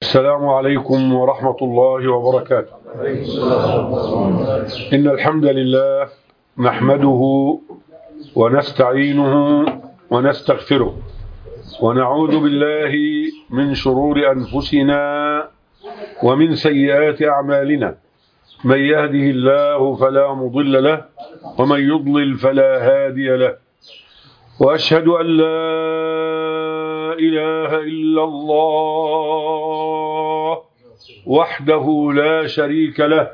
السلام عليكم ورحمة الله وبركاته إن الحمد لله نحمده ونستعينه ونستغفره ونعوذ بالله من شرور أنفسنا ومن سيئات أعمالنا من يهده الله فلا مضل له ومن يضلل فلا هادي له وأشهد أن لا إله إلا الله وحده لا شريك له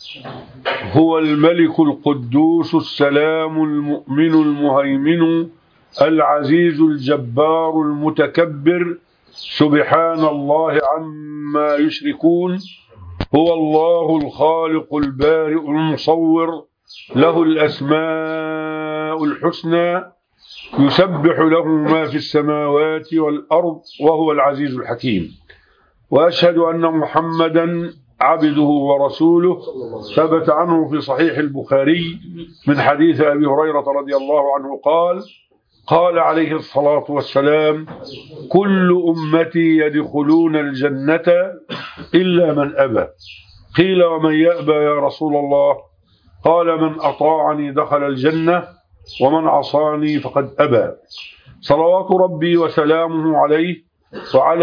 هو الملك القدوس السلام المؤمن المهيمن العزيز الجبار المتكبر سبحان الله عما يشركون هو الله الخالق البارئ المصور له الأسماء الحسنى يسبح له ما في السماوات والأرض وهو العزيز الحكيم وأشهد أن محمدا عبده ورسوله ثبت عنه في صحيح البخاري من حديث أبي هريرة رضي الله عنه قال قال عليه الصلاة والسلام كل أمتي يدخلون الجنة إلا من أبى قيل ومن يأبى يا رسول الله قال من أطاعني دخل الجنة ومن عصاني فقد أبى صلوات ربي وسلامه عليه وعلى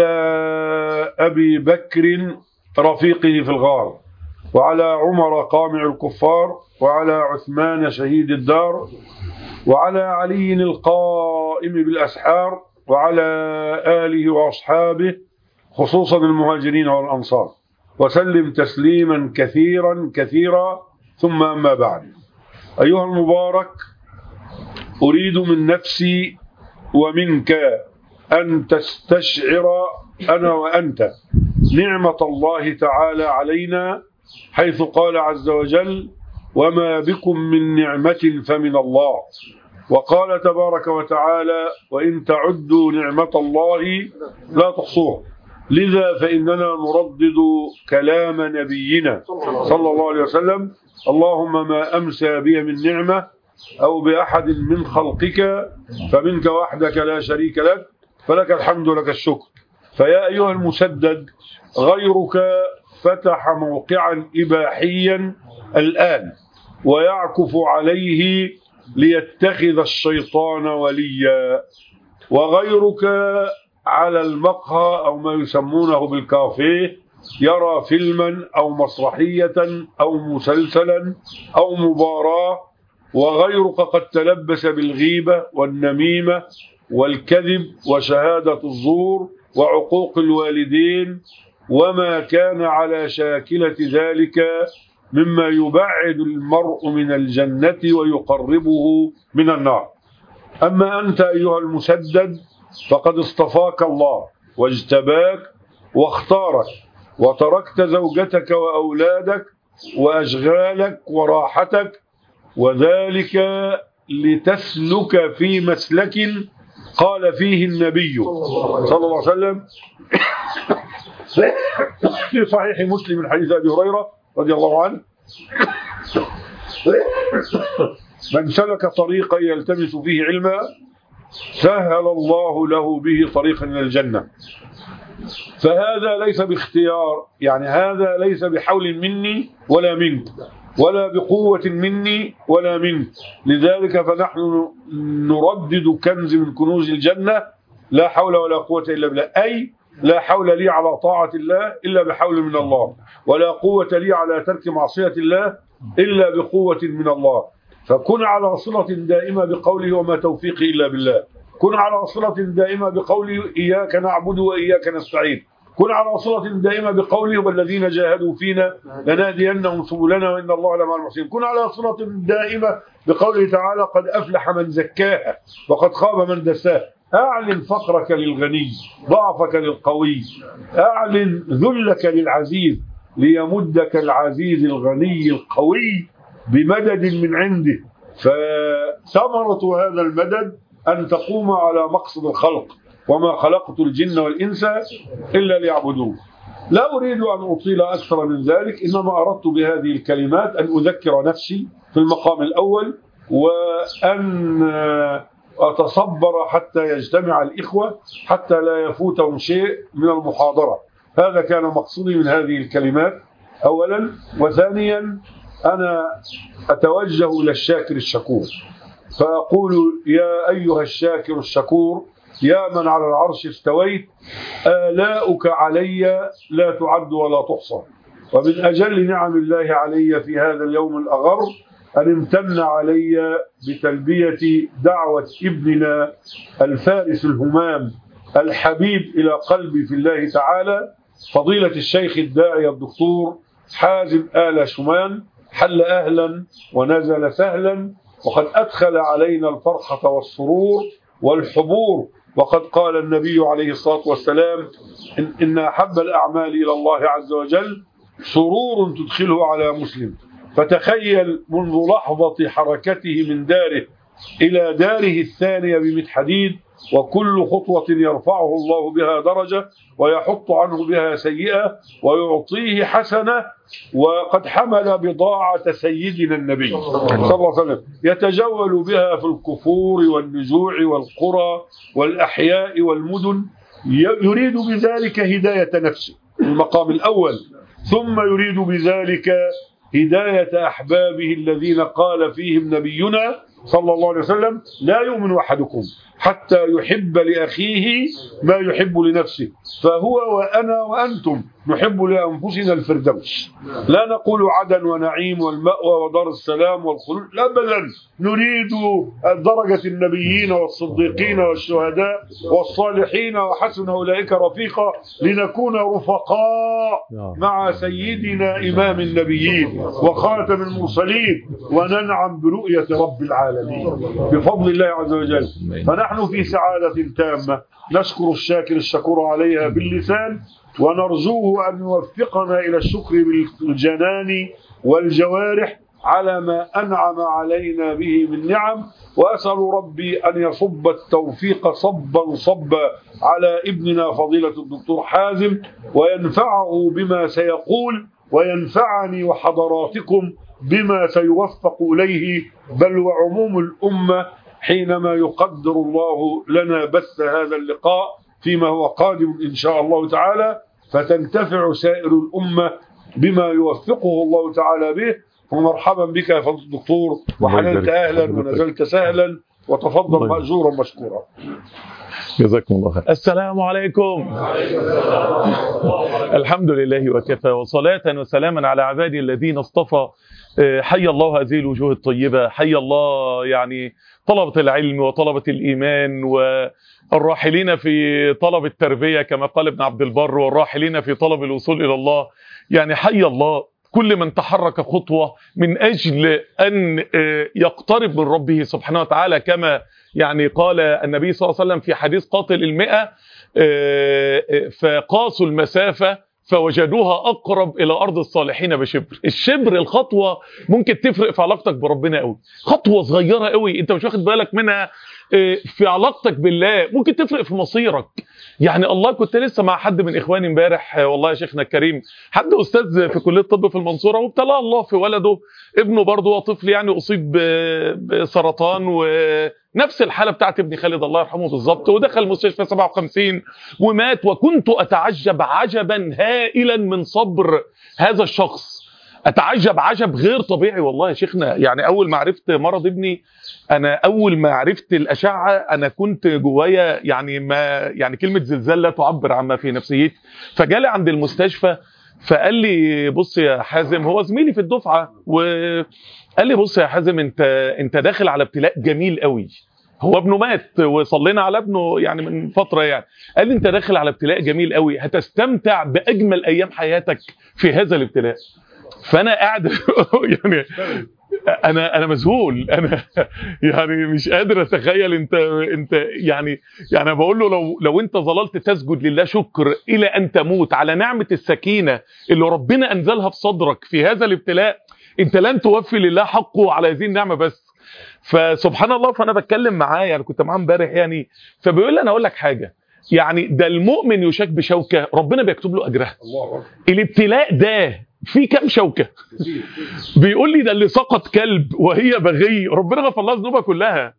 أبي بكر رفيقه في الغار وعلى عمر قامع الكفار وعلى عثمان شهيد الدار وعلى علي القائم بالأسحار وعلى آله وأصحابه خصوصا المهاجرين والأنصار وسلم تسليما كثيرا كثيرا ثم أما بعد أيها المبارك أريد من نفسي ومنك أن تستشعر أنا وأنت نعمة الله تعالى علينا حيث قال عز وجل وما بكم من نعمة فمن الله وقال تبارك وتعالى وإن تعدوا نعمة الله لا تحصوها لذا فإننا نردد كلام نبينا صلى الله عليه وسلم اللهم ما أمسى بي من نعمة أو بأحد من خلقك فمنك وحدك لا شريك لك فلك الحمد لك الشكر فيا أيها المسدد غيرك فتح موقعا إباحيا الآن ويعكف عليه ليتخذ الشيطان وليا وغيرك على المقهى أو ما يسمونه بالكافيه يرى فيلما أو مسرحية أو مسلسلا أو مباراة وغيرك قد تلبس بالغيبة والنميمة والكذب وشهادة الزور وعقوق الوالدين وما كان على شاكلة ذلك مما يبعد المرء من الجنة ويقربه من النار أما أنت أيها المسدد فقد اصطفاك الله واجتباك واختارك وتركت زوجتك وأولادك وأشغالك وراحتك وذلك لتسلك في مسلك قال فيه النبي صلى الله عليه وسلم في صحيح مسلم من حديث أبي هريرة رضي الله عنه من سلك طريقا يلتمس فيه علما سهل الله له به طريقا إلى الجنة فهذا ليس باختيار يعني هذا ليس بحول مني ولا منك ولا بقوة مني ولا منك لذلك فنحن نردد كنز من كنوز الجنة لا حول ولا قوة إلا بالله أي لا حول لي على طاعة الله إلا بحول من الله ولا قوة لي على ترك معصية الله إلا بقوة من الله فكن على صلة دائمة بقوله وما توفيقي إلا بالله كن على صلة دائمة بقوله إياك نعبد وإياك نستعين كن على صلة دائمة بقوله والذين جاهدوا فينا لنهدينهم سبلنا وإن الله لمع المحسنين كن على صلة دائمة بقوله تعالى قد أفلح من زكاها وقد خاب من دساها أعلن فقرك للغني ضعفك للقوي أعلن ذلك للعزيز ليمدك العزيز الغني القوي بمدد من عنده فثمرة هذا المدد أن تقوم على مقصد الخلق وما خلقت الجن والإنس إلا ليعبدون لا أريد أن أطيل أكثر من ذلك إنما أردت بهذه الكلمات أن أذكر نفسي في المقام الأول وأن أتصبر حتى يجتمع الإخوة حتى لا يفوتهم شيء من المحاضرة هذا كان مقصودي من هذه الكلمات أولا وثانيا أنا أتوجه إلى الشاكر الشكور فأقول يا أيها الشاكر الشكور يا من على العرش استويت آلاؤك علي لا تعد ولا تحصى ومن أجل نعم الله علي في هذا اليوم الأغر أن امتن علي بتلبية دعوة ابننا الفارس الهمام الحبيب إلى قلبي في الله تعالى فضيلة الشيخ الداعي الدكتور حازم آل شمان حل أهلا ونزل سهلا وقد أدخل علينا الفرحة والسرور والحبور وقد قال النبي عليه الصلاة والسلام إن, إن أحب الأعمال إلى الله عز وجل سرور تدخله على مسلم فتخيل منذ لحظة حركته من داره إلى داره الثانية بمت حديد وكل خطوة يرفعه الله بها درجة ويحط عنه بها سيئة ويعطيه حسنة وقد حمل بضاعة سيدنا النبي صلى الله عليه وسلم يتجول بها في الكفور والنزوع والقرى والأحياء والمدن يريد بذلك هداية نفسه المقام الأول ثم يريد بذلك هداية أحبابه الذين قال فيهم نبينا صلى الله عليه وسلم لا يؤمن أحدكم حتى يحب لأخيه ما يحب لنفسه فهو وأنا وأنتم نحب لأنفسنا الفردوس لا نقول عدن ونعيم والمأوى ودار السلام والخلود لا أبدا نريد درجة النبيين والصديقين والشهداء والصالحين وحسن أولئك رفيقا لنكون رفقاء مع سيدنا إمام النبيين وخاتم المرسلين وننعم برؤية رب العالمين بفضل الله عز وجل فنحن في سعادة تامة نشكر الشاكر الشكور عليها باللسان ونرجوه أن يوفقنا إلى الشكر بالجنان والجوارح على ما أنعم علينا به من نعم وأسأل ربي أن يصب التوفيق صبا صبا على ابننا فضيلة الدكتور حازم وينفعه بما سيقول وينفعني وحضراتكم بما سيوفق إليه بل وعموم الأمة حينما يقدر الله لنا بث هذا اللقاء فيما هو قادم إن شاء الله تعالى فتنتفع سائر الأمة بما يوفقه الله تعالى به ومرحبا بك يا فضل الدكتور وحللت أهلا ونزلت سهلا وتفضل مأجورا مشكورا جزاكم الله خير السلام عليكم الحمد لله وكفى وصلاة وسلاما على عبادي الذين اصطفى حي الله هذه الوجوه الطيبة حي الله يعني طلبة العلم وطلبة الإيمان والراحلين في طلب التربية كما قال ابن عبد البر والراحلين في طلب الوصول إلى الله يعني حي الله كل من تحرك خطوة من أجل أن يقترب من ربه سبحانه وتعالى كما يعني قال النبي صلى الله عليه وسلم في حديث قاتل المئة فقاسوا المسافة فوجدوها أقرب إلى أرض الصالحين بشبر الشبر الخطوة ممكن تفرق في علاقتك بربنا قوي خطوة صغيرة قوي أنت مش واخد بالك منها في علاقتك بالله ممكن تفرق في مصيرك يعني الله كنت لسه مع حد من اخواني امبارح والله يا شيخنا الكريم حد استاذ في كليه الطب في المنصوره وابتلاه الله في ولده ابنه برضه طفل يعني اصيب بسرطان ونفس الحاله بتاعت ابني خالد الله يرحمه بالظبط ودخل المستشفى 57 ومات وكنت اتعجب عجبا هائلا من صبر هذا الشخص اتعجب عجب غير طبيعي والله يا شيخنا يعني اول ما عرفت مرض ابني انا اول ما عرفت الاشعه انا كنت جوايا يعني ما يعني كلمه زلزال لا تعبر عما في نفسيتي فجالي عند المستشفى فقال لي بص يا حازم هو زميلي في الدفعه وقال لي بص يا حازم انت انت داخل على ابتلاء جميل قوي هو ابنه مات وصلينا على ابنه يعني من فتره يعني قال لي انت داخل على ابتلاء جميل قوي هتستمتع باجمل ايام حياتك في هذا الابتلاء فانا قاعد يعني انا انا مذهول انا يعني مش قادر اتخيل انت انت يعني يعني بقول له لو لو انت ظللت تسجد لله شكر الى ان تموت على نعمه السكينه اللي ربنا انزلها في صدرك في هذا الابتلاء انت لن توفي لله حقه على هذه النعمه بس فسبحان الله فانا بتكلم معاه يعني كنت معاه امبارح يعني فبيقول لي انا اقول لك حاجه يعني ده المؤمن يشاك بشوكه ربنا بيكتب له اجرها الابتلاء ده في كام شوكه بيقول لي ده اللي سقط كلب وهي بغي ربنا غفر لها ذنوبها كلها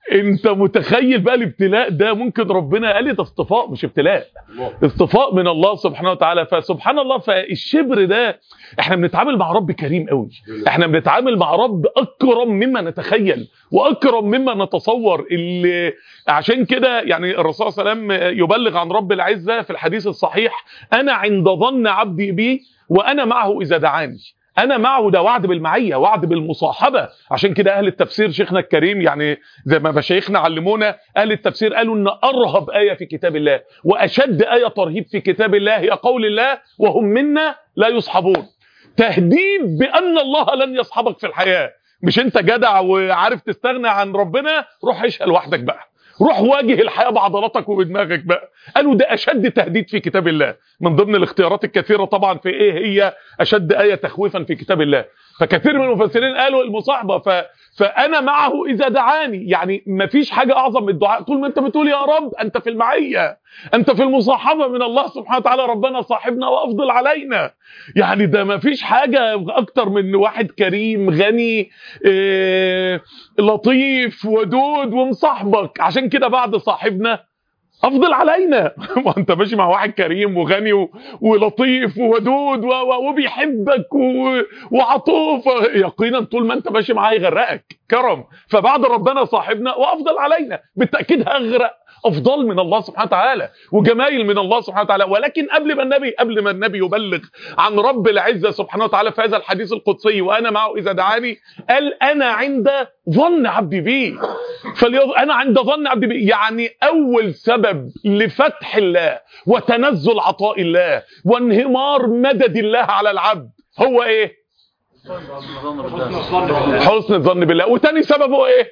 انت متخيل بقى الابتلاء ده ممكن ربنا قال لي ده اصطفاء مش ابتلاء اصطفاء من الله سبحانه وتعالى فسبحان الله فالشبر ده احنا بنتعامل مع رب كريم قوي احنا بنتعامل مع رب اكرم مما نتخيل واكرم مما نتصور اللي عشان كده يعني الرسول صلى الله عليه وسلم يبلغ عن رب العزه في الحديث الصحيح انا عند ظن عبدي بي وانا معه اذا دعاني انا معه ده وعد بالمعيه وعد بالمصاحبه عشان كده اهل التفسير شيخنا الكريم يعني زي ما مشايخنا علمونا اهل التفسير قالوا ان ارهب ايه في كتاب الله واشد ايه ترهيب في كتاب الله هي قول الله وهم منا لا يصحبون تهديد بان الله لن يصحبك في الحياه مش انت جدع وعارف تستغنى عن ربنا روح عيشها لوحدك بقى روح واجه الحياه بعضلاتك وبدماغك بقى قالوا ده اشد تهديد في كتاب الله من ضمن الاختيارات الكثيره طبعا في ايه هي اشد ايه تخويفا في كتاب الله فكثير من المفسرين قالوا المصاحبه ف... فانا معه اذا دعاني يعني مفيش حاجه اعظم من الدعاء طول ما انت بتقول يا رب انت في المعيه انت في المصاحبه من الله سبحانه وتعالى ربنا صاحبنا وافضل علينا يعني ده مفيش حاجه اكتر من واحد كريم غني إيه لطيف ودود ومصاحبك عشان كده بعد صاحبنا افضل علينا ما انت ماشي مع واحد كريم وغني و... ولطيف وودود و... و... وبيحبك و... وعطوف يقينا طول ما انت ماشي معاه يغرقك كرم فبعد ربنا صاحبنا وافضل علينا بالتاكيد هغرق افضل من الله سبحانه وتعالى وجمايل من الله سبحانه وتعالى ولكن قبل ما النبي قبل ما النبي يبلغ عن رب العزه سبحانه وتعالى في هذا الحديث القدسي وانا معه اذا دعاني قال انا عند ظن عبدي بي فليظ... انا عند ظن عبدي بي يعني اول سبب لفتح الله وتنزل عطاء الله وانهمار مدد الله على العبد هو ايه حسن الظن بالله وتاني سببه ايه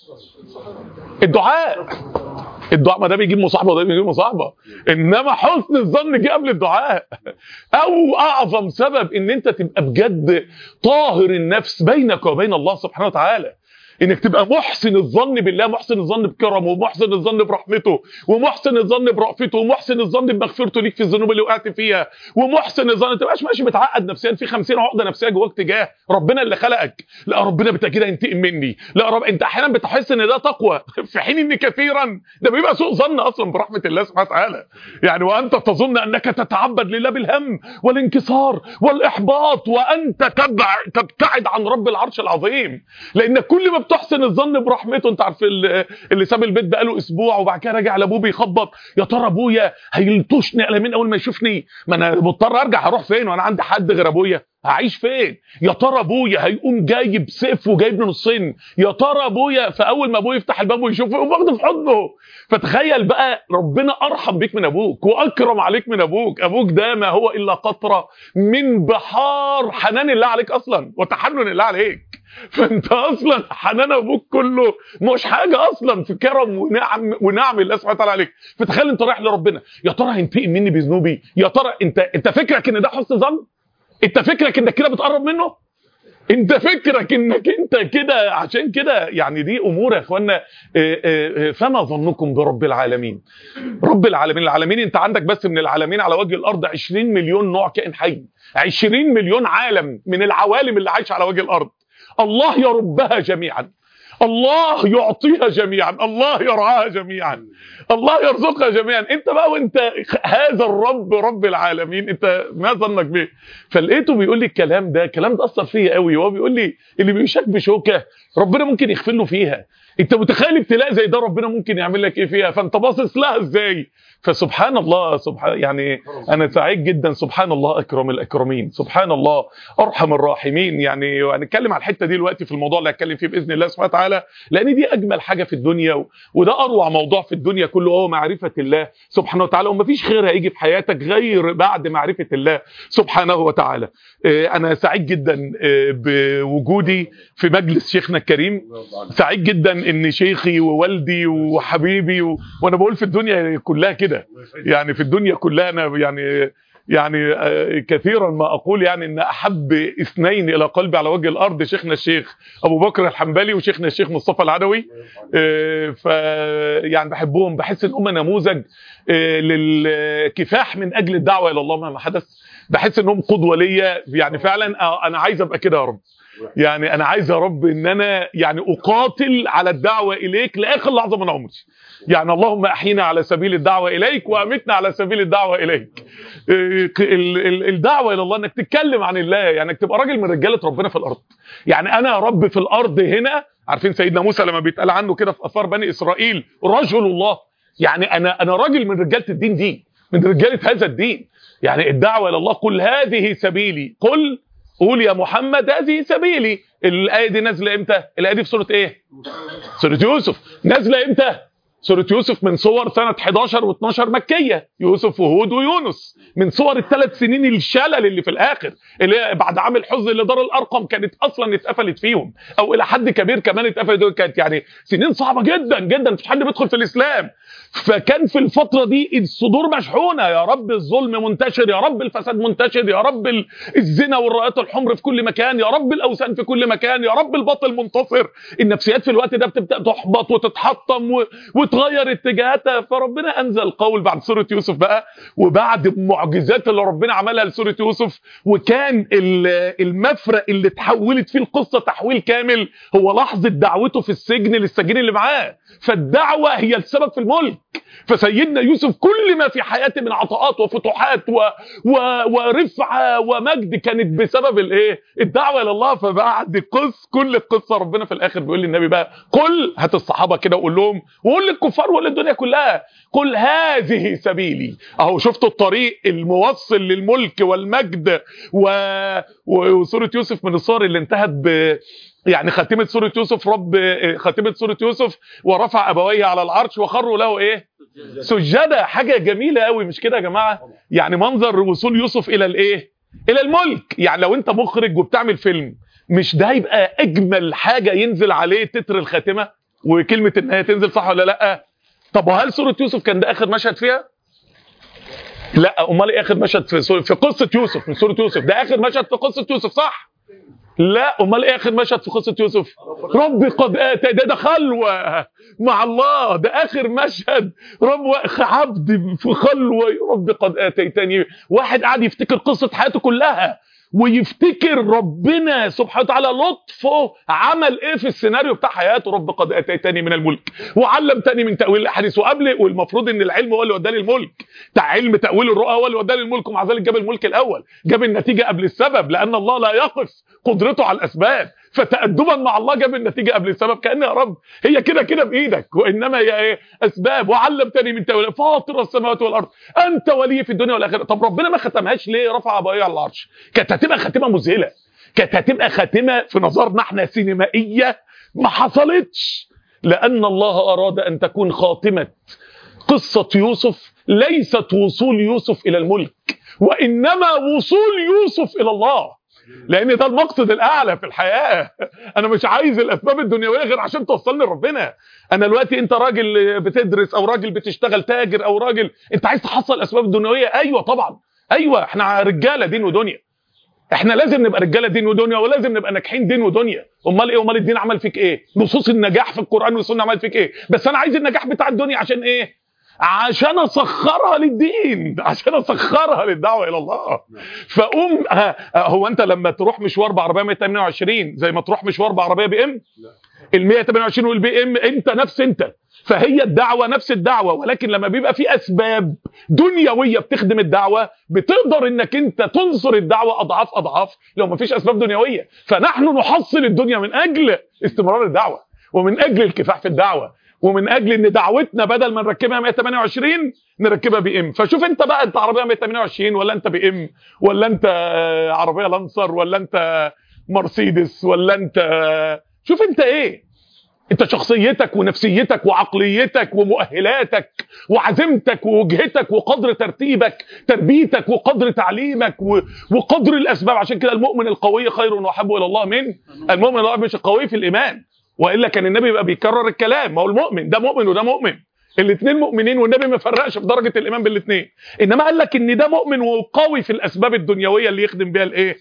الدعاء الدعاء ما ده بيجيب مصاحبه وده بيجيب مصاحبه انما حسن الظن جه قبل الدعاء او اعظم سبب ان انت تبقى بجد طاهر النفس بينك وبين الله سبحانه وتعالى انك تبقى محسن الظن بالله محسن الظن بكرمه ومحسن الظن برحمته ومحسن الظن برأفته ومحسن الظن بمغفرته ليك في الذنوب اللي وقعت فيها ومحسن الظن ما تبقاش ماشي متعقد نفسيا في 50 عقده نفسيه جواك تجاه ربنا اللي خلقك لا ربنا بالتاكيد هينتقم مني لا رب انت احيانا بتحس ان ده تقوى في حين ان كثيرا ده بيبقى سوء ظن اصلا برحمه الله سبحانه وتعالى يعني وانت تظن انك تتعبد لله بالهم والانكسار والاحباط وانت تبع تبتعد عن رب العرش العظيم لان كل ما بتحسن الظن برحمته انت عارف اللي ساب البيت بقاله اسبوع وبعد كده راجع لابوه بيخبط يا ترى ابويا هيلطشني على مين اول ما يشوفني ما انا مضطر ارجع هروح فين وانا عندي حد غير ابويا هعيش فين يا ترى ابويا هيقوم جايب سيف وجايبني نصين يا ترى ابويا فاول ما ابويا يفتح الباب ويشوفه يقوم واخده في حضنه فتخيل بقى ربنا ارحم بيك من ابوك واكرم عليك من ابوك ابوك ده ما هو الا قطره من بحار حنان الله عليك اصلا وتحنن الله عليك فانت اصلا حنان ابوك كله مش حاجه اصلا في كرم ونعم ونعم الله سبحانه وتعالى عليك فتخيل انت رايح لربنا يا ترى هينتقم مني بذنوبي يا ترى انت انت فكرك ان ده حسن ظن انت فكرك انك كده بتقرب منه انت فكرك انك انت كده عشان كده يعني دي امور يا اخوانا فما ظنكم برب العالمين رب العالمين العالمين انت عندك بس من العالمين على وجه الارض 20 مليون نوع كائن حي 20 مليون عالم من العوالم اللي عايشه على وجه الارض الله يربها جميعا الله يعطيها جميعا الله يرعاها جميعا الله يرزقها جميعا انت بقى وانت هذا الرب رب العالمين انت ما ظنك به فلقيته بيقول لي الكلام ده الكلام ده اثر فيا قوي وهو بيقول لي اللي بيشك بشوكه ربنا ممكن يغفر له فيها انت متخيل ابتلاء زي ده ربنا ممكن يعمل لك ايه فيها فانت باصص لها ازاي فسبحان الله سبحان يعني انا سعيد جدا سبحان الله اكرم الاكرمين سبحان الله ارحم الراحمين يعني هنتكلم على الحته دي دلوقتي في الموضوع اللي هتكلم فيه باذن الله سبحانه وتعالى لان دي اجمل حاجه في الدنيا و... وده اروع موضوع في الدنيا كله وهو معرفه الله سبحانه وتعالى ومفيش خير هيجي في حياتك غير بعد معرفه الله سبحانه وتعالى انا سعيد جدا بوجودي في مجلس شيخنا الكريم سعيد جدا ان شيخي ووالدي وحبيبي و... وانا بقول في الدنيا كلها كده يعني في الدنيا كلها انا يعني يعني كثيرا ما اقول يعني ان احب اثنين الى قلبي على وجه الارض شيخنا الشيخ ابو بكر الحنبلي وشيخنا الشيخ مصطفى العدوي ف يعني بحبهم بحس ان هم نموذج للكفاح من اجل الدعوه الى الله مهما حدث بحس انهم قدوه ليا يعني فعلا آه، انا عايز ابقى كده يا رب يعني انا عايز يا رب ان انا يعني اقاتل على الدعوه اليك لاخر لحظه من عمري يعني اللهم احينا على سبيل الدعوه اليك وامتنا على سبيل الدعوه اليك إيه، ال- ال- الدعوه الى الله انك تتكلم عن الله يعني انك تبقى راجل من رجاله ربنا في الارض يعني انا يا رب في الارض هنا عارفين سيدنا موسى لما بيتقال عنه كده في اثار بني اسرائيل رجل الله يعني انا انا راجل من رجاله الدين دي من رجاله هذا الدين يعني الدعوه الى الله قل هذه سبيلي قل قول يا محمد هذه سبيلي الايه دي نازله امتى الايه دي في سوره ايه سوره يوسف نازله امتى سورة يوسف من صور سنة 11 و12 مكية يوسف وهود ويونس من صور الثلاث سنين الشلل اللي في الآخر اللي هي بعد عام الحزن اللي دار الأرقم كانت أصلا اتقفلت فيهم أو إلى حد كبير كمان اتقفلت دول كانت يعني سنين صعبة جدا جدا مفيش حد بيدخل في الإسلام فكان في الفترة دي الصدور مشحونة يا رب الظلم منتشر يا رب الفساد منتشر يا رب ال- الزنا والرايات الحمر في كل مكان يا رب الأوثان في كل مكان يا رب الباطل منتصر النفسيات في الوقت ده بتبدأ تحبط وتتحطم و... وتغير اتجاهاتها فربنا أنزل قول بعد سورة يوسف بقى وبعد المعجزات اللي ربنا عملها لسورة يوسف وكان ال- المفرق اللي تحولت فيه القصة تحويل كامل هو لحظة دعوته في السجن للسجين اللي معاه فالدعوة هي السبب في الملك فسيدنا يوسف كل ما في حياته من عطاءات وفتوحات و... و... ورفعة ومجد كانت بسبب الايه الدعوة الى الله فبعد قص كل القصة ربنا في الاخر بيقول للنبي بقى قل هات الصحابة كده وقول لهم وقول للكفار وقول للدنيا كلها قل هذه سبيلي اهو شفتوا الطريق الموصل للملك والمجد و... وسورة يوسف من الصور اللي انتهت ب يعني خاتمة سورة يوسف رب خاتمة سورة يوسف ورفع أبويه على العرش وخروا له إيه سجدة حاجة جميلة قوي مش كده يا جماعة يعني منظر وصول يوسف إلى الإيه إلى الملك يعني لو أنت مخرج وبتعمل فيلم مش ده هيبقى أجمل حاجة ينزل عليه تتر الخاتمة وكلمة النهاية تنزل صح ولا لأ طب وهل سورة يوسف كان ده آخر مشهد فيها لا امال ايه اخر مشهد في سورة في قصه يوسف من سوره يوسف ده اخر مشهد في قصه يوسف صح لا امال ايه اخر مشهد في قصه يوسف رب قد اتى ده ده خلوه مع الله ده اخر مشهد رب عبد في خلوه يا رب قد اتيتني واحد قاعد يفتكر قصه حياته كلها ويفتكر ربنا سبحانه وتعالى لطفه عمل ايه في السيناريو بتاع حياته رب قد اتيتني من الملك وعلمتني من تاويل الاحاديث وقبل والمفروض ان العلم هو اللي وداني الملك بتاع علم تاويل الرؤى هو اللي وداني الملك ومع ذلك جاب الملك الاول جاب النتيجه قبل السبب لان الله لا يقف قدرته على الاسباب فتأدبا مع الله جاب النتيجه قبل السبب كان يا رب هي كده كده بايدك وانما هي ايه اسباب وعلمتني من تاويل فاطر السماوات والارض انت ولي في الدنيا والاخره طب ربنا ما ختمهاش ليه رفع ابويه على العرش كانت هتبقى خاتمه مذهله كانت هتبقى خاتمه في نظرنا احنا سينمائيه ما حصلتش لان الله اراد ان تكون خاتمه قصه يوسف ليست وصول يوسف الى الملك وانما وصول يوسف الى الله لان ده المقصد الاعلى في الحياه انا مش عايز الاسباب الدنيويه غير عشان توصلني لربنا انا دلوقتي انت راجل بتدرس او راجل بتشتغل تاجر او راجل انت عايز تحصل الاسباب الدنيويه ايوه طبعا ايوه احنا رجاله دين ودنيا احنا لازم نبقى رجاله دين ودنيا ولازم نبقى ناجحين دين ودنيا امال ايه امال الدين عمل فيك ايه نصوص النجاح في القران والسنه عمل فيك ايه بس انا عايز النجاح بتاع الدنيا عشان ايه عشان اسخرها للدين عشان اسخرها للدعوه الى الله فقوم ها هو انت لما تروح مشوار بعربيه 128 زي ما تروح مشوار بعربيه بي ام ال 128 والبي ام انت نفس انت فهي الدعوه نفس الدعوه ولكن لما بيبقى في اسباب دنيويه بتخدم الدعوه بتقدر انك انت تنصر الدعوه اضعاف اضعاف لو ما فيش اسباب دنيويه فنحن نحصل الدنيا من اجل استمرار الدعوه ومن اجل الكفاح في الدعوه ومن اجل ان دعوتنا بدل ما نركبها 128 نركبها بي ام فشوف انت بقى انت عربيه 128 ولا انت بي ام ولا انت عربيه لانسر ولا انت مرسيدس ولا انت شوف انت ايه انت شخصيتك ونفسيتك وعقليتك ومؤهلاتك وعزيمتك ووجهتك وقدر ترتيبك تربيتك وقدر تعليمك و... وقدر الاسباب عشان كده المؤمن القوي خير واحب الى الله من المؤمن الواحد مش القوي في الايمان والا كان النبي يبقى بيكرر الكلام ما هو المؤمن ده مؤمن وده مؤمن الاثنين مؤمنين والنبي ما فرقش في درجه الايمان بالاثنين انما قال لك ان ده مؤمن وقوي في الاسباب الدنيويه اللي يخدم بيها الايه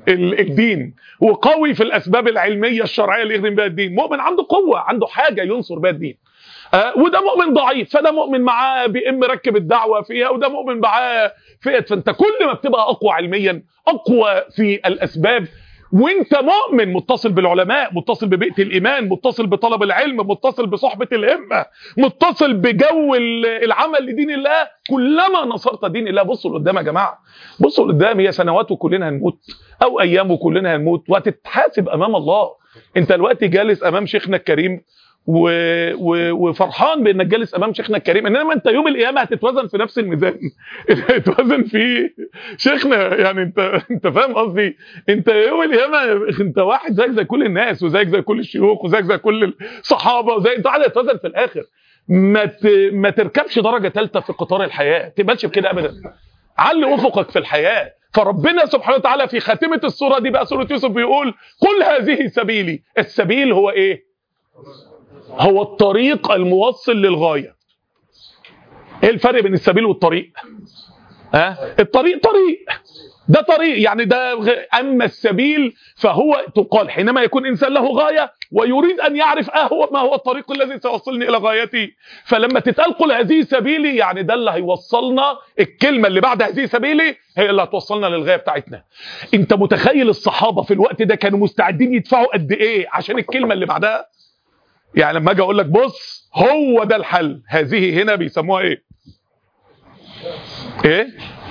الدين وقوي في الاسباب العلميه الشرعيه اللي يخدم بها الدين مؤمن عنده قوه عنده حاجه ينصر بها الدين آه وده مؤمن ضعيف فده مؤمن معاه بيئم مركب الدعوه فيها وده مؤمن معاه فئه فانت كل ما بتبقى اقوى علميا اقوى في الاسباب وانت مؤمن متصل بالعلماء متصل ببيئه الايمان متصل بطلب العلم متصل بصحبه الهمه متصل بجو العمل لدين الله كلما نصرت دين الله بصوا لقدام يا جماعه بصوا لقدام هي سنوات وكلنا هنموت او ايام وكلنا هنموت وهتتحاسب امام الله انت دلوقتي جالس امام شيخنا الكريم و... و... وفرحان بانك جالس امام شيخنا الكريم انما انت يوم القيامه هتتوزن في نفس الميزان هتتوزن في شيخنا يعني انت انت فاهم قصدي انت يوم القيامه انت واحد زيك زي كل الناس وزيك زي كل الشيوخ وزيك زي كل الصحابه وزي انت قاعد هتتوزن في الاخر ما ت... ما تركبش درجه ثالثه في قطار الحياه ما تبقاش بكده ابدا علي افقك في الحياه فربنا سبحانه وتعالى في خاتمه السوره دي بقى سوره يوسف بيقول قل هذه سبيلي السبيل هو ايه هو الطريق الموصل للغايه ايه الفرق بين السبيل والطريق ها أه؟ الطريق طريق ده طريق يعني ده اما السبيل فهو تقال حينما يكون انسان له غايه ويريد ان يعرف اه هو ما هو الطريق الذي سيوصلني الى غايتي فلما تتقال قل هذه سبيلي يعني ده اللي هيوصلنا الكلمه اللي بعد هذه سبيلي هي اللي هتوصلنا للغايه بتاعتنا انت متخيل الصحابه في الوقت ده كانوا مستعدين يدفعوا قد ايه عشان الكلمه اللي بعدها يعني لما اجي اقول لك بص هو ده الحل هذه هنا بيسموها ايه ايه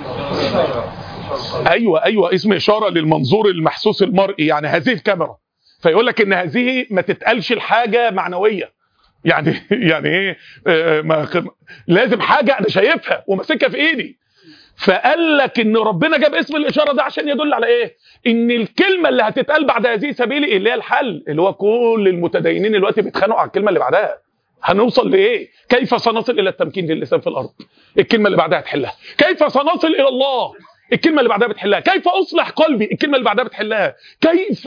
ايوه ايوه اسم اشاره للمنظور المحسوس المرئي يعني هذه الكاميرا فيقول لك ان هذه ما تتقالش الحاجه معنويه يعني يعني ايه آه ما لازم حاجه انا شايفها وماسكها في ايدي فقال لك ان ربنا جاب اسم الاشاره ده عشان يدل على ايه ان الكلمه اللي هتتقال بعد هذه سبيلي اللي هي الحل اللي هو كل المتدينين دلوقتي بيتخانقوا على الكلمه اللي بعدها هنوصل لايه كيف سنصل الى التمكين للاسلام في الارض الكلمه اللي بعدها تحلها كيف سنصل الى الله الكلمه اللي بعدها بتحلها كيف اصلح قلبي الكلمه اللي بعدها بتحلها كيف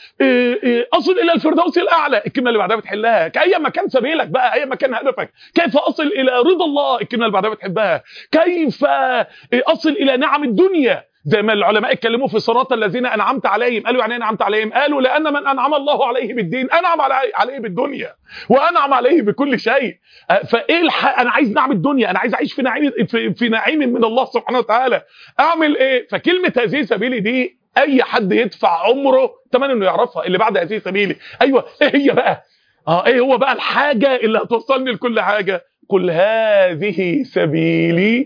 اصل الى الفردوس الاعلى الكلمه اللي بعدها بتحلها كاي مكان سبيلك بقى اي مكان هدفك كيف اصل الى رضا الله الكلمه اللي بعدها بتحبها كيف اصل الى نعم الدنيا زي ما العلماء اتكلموا في صراط الذين انعمت عليهم قالوا يعني انعمت عليهم قالوا لان من انعم الله عليه بالدين انعم عليه بالدنيا وانعم عليه بكل شيء فايه الح... انا عايز نعم الدنيا انا عايز اعيش في نعيم في, في نعيم من الله سبحانه وتعالى اعمل ايه فكلمه هذه سبيلي دي اي حد يدفع عمره اتمنى انه يعرفها اللي بعد هذه سبيلي ايوه ايه هي بقى اه ايه هو بقى الحاجه اللي هتوصلني لكل حاجه قل هذه سبيلي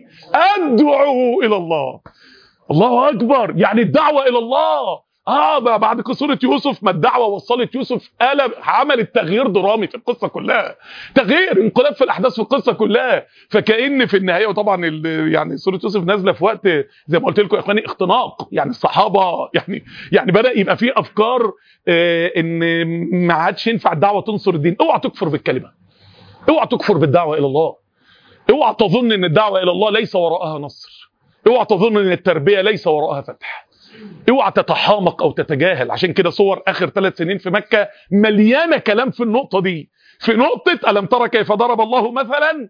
ادعو الى الله الله اكبر يعني الدعوه الى الله اه بعد قصه يوسف ما الدعوه وصلت يوسف قلب عملت تغيير درامي في القصه كلها تغيير انقلاب في الاحداث في القصه كلها فكأن في النهايه وطبعا يعني سوره يوسف نازله في وقت زي ما قلت لكم يا اخواني اختناق يعني الصحابه يعني يعني بدا يبقى في افكار آه ان ما عادش ينفع الدعوه تنصر الدين اوعى تكفر بالكلمه اوعى تكفر بالدعوه الى الله اوعى تظن ان الدعوه الى الله ليس وراءها نصر اوعى تظن ان التربيه ليس وراءها فتح اوعى تتحامق او تتجاهل عشان كده صور اخر ثلاث سنين في مكه مليانه كلام في النقطه دي في نقطه الم ترى كيف ضرب الله مثلا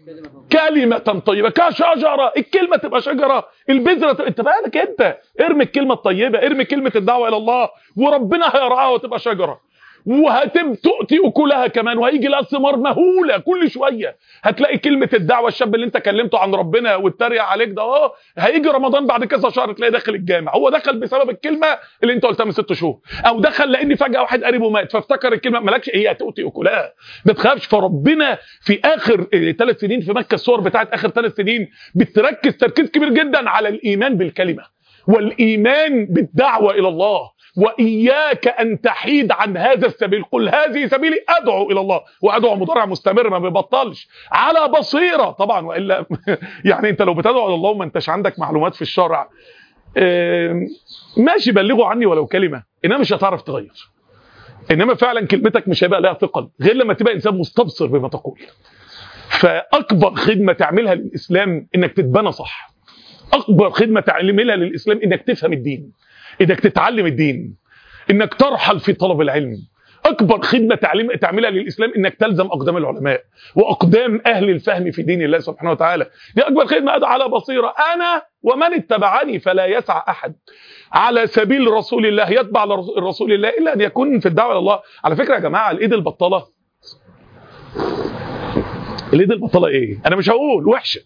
كلمة طيبة كشجرة الكلمة تبقى شجرة البذرة تبقى انت بالك انت ارمي الكلمة الطيبة ارمي كلمة الدعوة الى الله وربنا هيرعاها وتبقى شجرة وهتم تؤتي اكلها كمان وهيجي لها ثمار مهوله كل شويه هتلاقي كلمه الدعوه الشاب اللي انت كلمته عن ربنا واتريق عليك ده اه هيجي رمضان بعد كذا شهر تلاقيه داخل الجامع هو دخل بسبب الكلمه اللي انت قلتها من ست شهور او دخل لان فجاه واحد قريبه مات فافتكر الكلمه مالكش هي هتؤتي اكلها ما تخافش فربنا في اخر ثلاث سنين في مكه الصور بتاعت اخر ثلاث سنين بتركز تركيز كبير جدا على الايمان بالكلمه والايمان بالدعوه الى الله واياك ان تحيد عن هذا السبيل قل هذه سبيلي ادعو الى الله وادعو مضارع مستمر ما بيبطلش على بصيره طبعا والا يعني انت لو بتدعو الى الله وما انتش عندك معلومات في الشرع ماشي بلغوا عني ولو كلمه انما مش هتعرف تغير انما فعلا كلمتك مش هيبقى لها ثقل غير لما تبقى انسان مستبصر بما تقول فاكبر خدمه تعملها للاسلام انك تتبنى صح اكبر خدمه تعملها للاسلام انك تفهم الدين انك تتعلم الدين انك ترحل في طلب العلم اكبر خدمه تعليم تعملها للاسلام انك تلزم اقدام العلماء واقدام اهل الفهم في دين الله سبحانه وتعالى دي اكبر خدمه على بصيره انا ومن اتبعني فلا يسع احد على سبيل رسول الله يتبع رسول الله الا ان يكون في الدعوه الى الله على فكره يا جماعه الايد البطاله الايد البطاله ايه انا مش هقول وحشه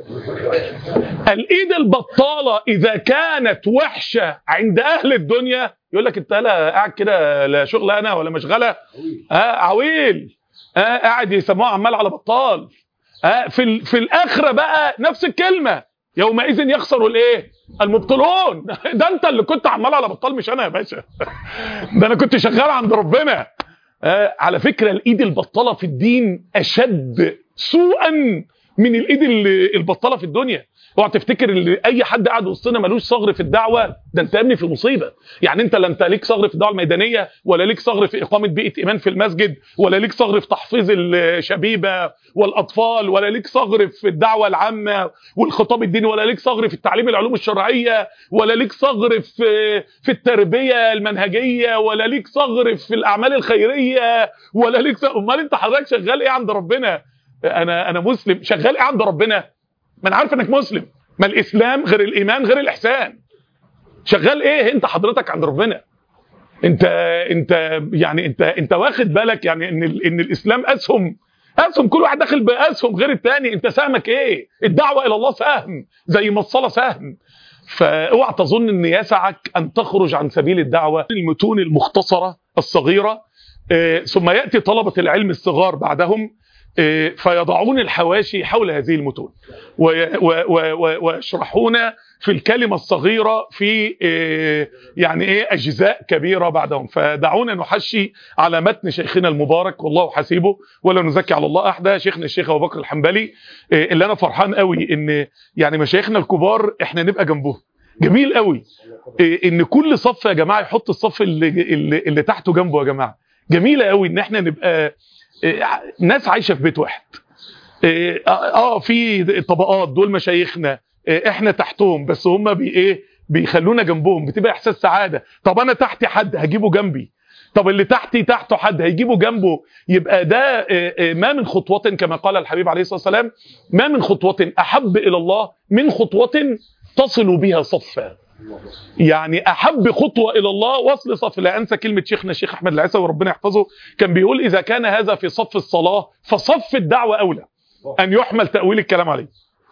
الايد البطاله اذا كانت وحشه عند اهل الدنيا يقول لك انت لا قاعد كده لا شغل انا ولا مشغله اه عويل اه قاعد يسموه عمال على بطال اه في ال- في الاخره بقى نفس الكلمه يومئذ يخسر الايه المبطلون ده انت اللي كنت عمال على بطال مش انا يا باشا ده انا كنت شغال عند ربنا آه على فكره الايد البطاله في الدين اشد سوءا من الايد ال- البطاله في الدنيا اوعى تفتكر ان اي حد قاعد وسطنا ملوش صغر في الدعوه ده انت يا ابني في مصيبه يعني انت لا انت ليك صغر في الدعوه الميدانيه ولا ليك صغر في اقامه بيئه ايمان في المسجد ولا ليك صغر في تحفيظ الشبيبه والاطفال ولا ليك صغر في الدعوه العامه والخطاب الديني ولا ليك صغر في التعليم العلوم الشرعيه ولا ليك صغر في في التربيه المنهجيه ولا ليك صغر في الاعمال الخيريه ولا ليك صغر امال انت حضرتك شغال ايه عند ربنا انا انا مسلم شغال ايه عند ربنا ما انا عارف انك مسلم ما الاسلام غير الايمان غير الاحسان شغال ايه انت حضرتك عند ربنا انت انت يعني انت انت واخد بالك يعني ان ال- ان الاسلام اسهم اسهم كل واحد داخل باسهم غير التاني انت سهمك ايه الدعوه الى الله سهم زي ما الصلاه سهم فاوعى تظن ان يسعك ان تخرج عن سبيل الدعوه المتون المختصره الصغيره آه، ثم ياتي طلبه العلم الصغار بعدهم آه، فيضعون الحواشي حول هذه المتون وي- و- و- و- ويشرحون في الكلمة الصغيرة في آه، يعني ايه اجزاء كبيرة بعدهم فدعونا نحشي على متن شيخنا المبارك والله حسيبه ولا نزكي على الله احدا شيخنا الشيخ ابو بكر الحنبلي آه، اللي انا فرحان قوي ان يعني مشايخنا الكبار احنا نبقى جنبهم جميل قوي آه، ان كل صف يا جماعه يحط الصف اللي, اللي, اللي تحته جنبه يا جماعه جميله قوي ان احنا نبقى آه، ناس عايشه في بيت واحد اه آه، في طبقات دول مشايخنا آه، احنا تحتهم بس هم بي ايه بيخلونا جنبهم بتبقى احساس سعاده طب انا تحتي حد هجيبه جنبي طب اللي تحتي تحته حد هيجيبه جنبه يبقى ده آه، آه، ما من خطوة كما قال الحبيب عليه الصلاة والسلام ما من خطوة أحب إلى الله من خطوة تصل بها صفا يعني أحب خطوة إلى الله وصل صف لا أنسى كلمة شيخنا الشيخ أحمد العيسى وربنا يحفظه كان بيقول إذا كان هذا في صف الصلاة فصف الدعوة أولى أن يحمل تأويل الكلام عليه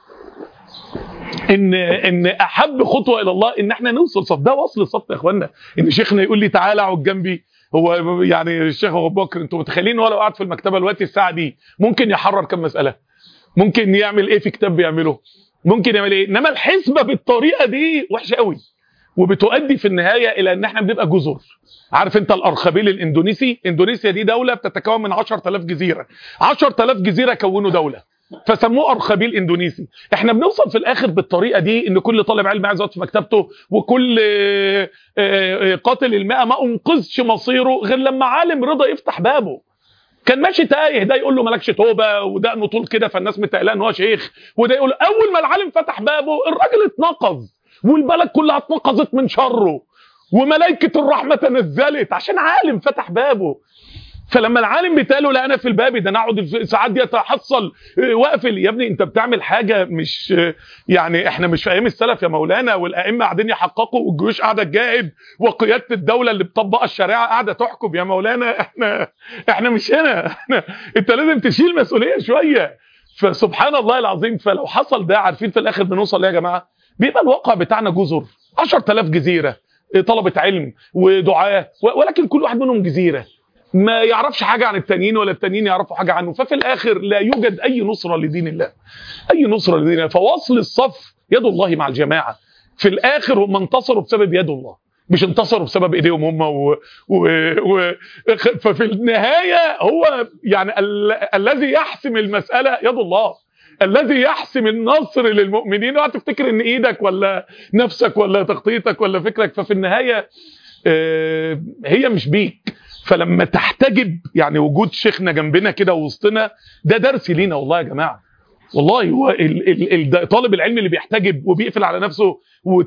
ان ان احب خطوه الى الله ان احنا نوصل صف ده وصل صف يا اخوانا ان شيخنا يقول لي تعالى اقعد جنبي هو يعني الشيخ ابو بكر انتوا متخيلين هو لو قعد في المكتبه دلوقتي الساعه دي ممكن يحرر كم مساله ممكن يعمل ايه في كتاب بيعمله ممكن يعمل ايه انما الحسبه بالطريقه دي وحشه قوي وبتؤدي في النهايه الى ان احنا بنبقى جزر عارف انت الارخبيل الاندونيسي اندونيسيا دي دوله بتتكون من 10000 جزيره 10000 جزيره كونوا دوله فسموه ارخبيل اندونيسي احنا بنوصل في الاخر بالطريقه دي ان كل طالب علم عايز يقعد في مكتبته وكل آه، آه، قاتل الماء ما انقذش مصيره غير لما عالم رضا يفتح بابه كان ماشي تايه ده يقول له مالكش توبه وده انه طول كده فالناس متقلقه ان هو شيخ وده يقول اول ما العالم فتح بابه الراجل اتنقذ والبلد كلها اتنقذت من شره وملائكه الرحمه تنزلت عشان عالم فتح بابه فلما العالم بيتقاله لا انا في الباب ده انا اقعد في ساعات دي اتحصل آه، واقفل يا ابني انت بتعمل حاجه مش آه، يعني احنا مش في ايام السلف يا مولانا والائمه قاعدين يحققوا والجيوش قاعده تجاهد وقياده الدوله اللي بتطبق الشريعه قاعده تحكم يا مولانا احنا احنا مش هنا احنا انت لازم تشيل مسؤوليه شويه فسبحان الله العظيم فلو حصل ده عارفين في الاخر بنوصل ليه يا جماعه بيبقى الواقع بتاعنا جزر 10000 جزيره آه، طلبه علم ودعاه و- ولكن كل واحد منهم جزيره ما يعرفش حاجة عن التانيين ولا التانيين يعرفوا حاجة عنه ففي الآخر لا يوجد أي نصرة لدين الله أي نصرة لدين الله فوصل الصف يد الله مع الجماعة في الآخر هم انتصروا بسبب يد الله مش انتصروا بسبب ايديهم هم و... و... و... ففي النهاية هو يعني ال... الذي يحسم المسألة يد الله الذي يحسم النصر للمؤمنين اوعى تفتكر ان ايدك ولا نفسك ولا تخطيطك ولا فكرك ففي النهاية آه، هي مش بيك فلما تحتجب يعني وجود شيخنا جنبنا كده وسطنا ده درس لينا والله يا جماعه والله هو ال- ال- ال- طالب العلم اللي بيحتجب وبيقفل على نفسه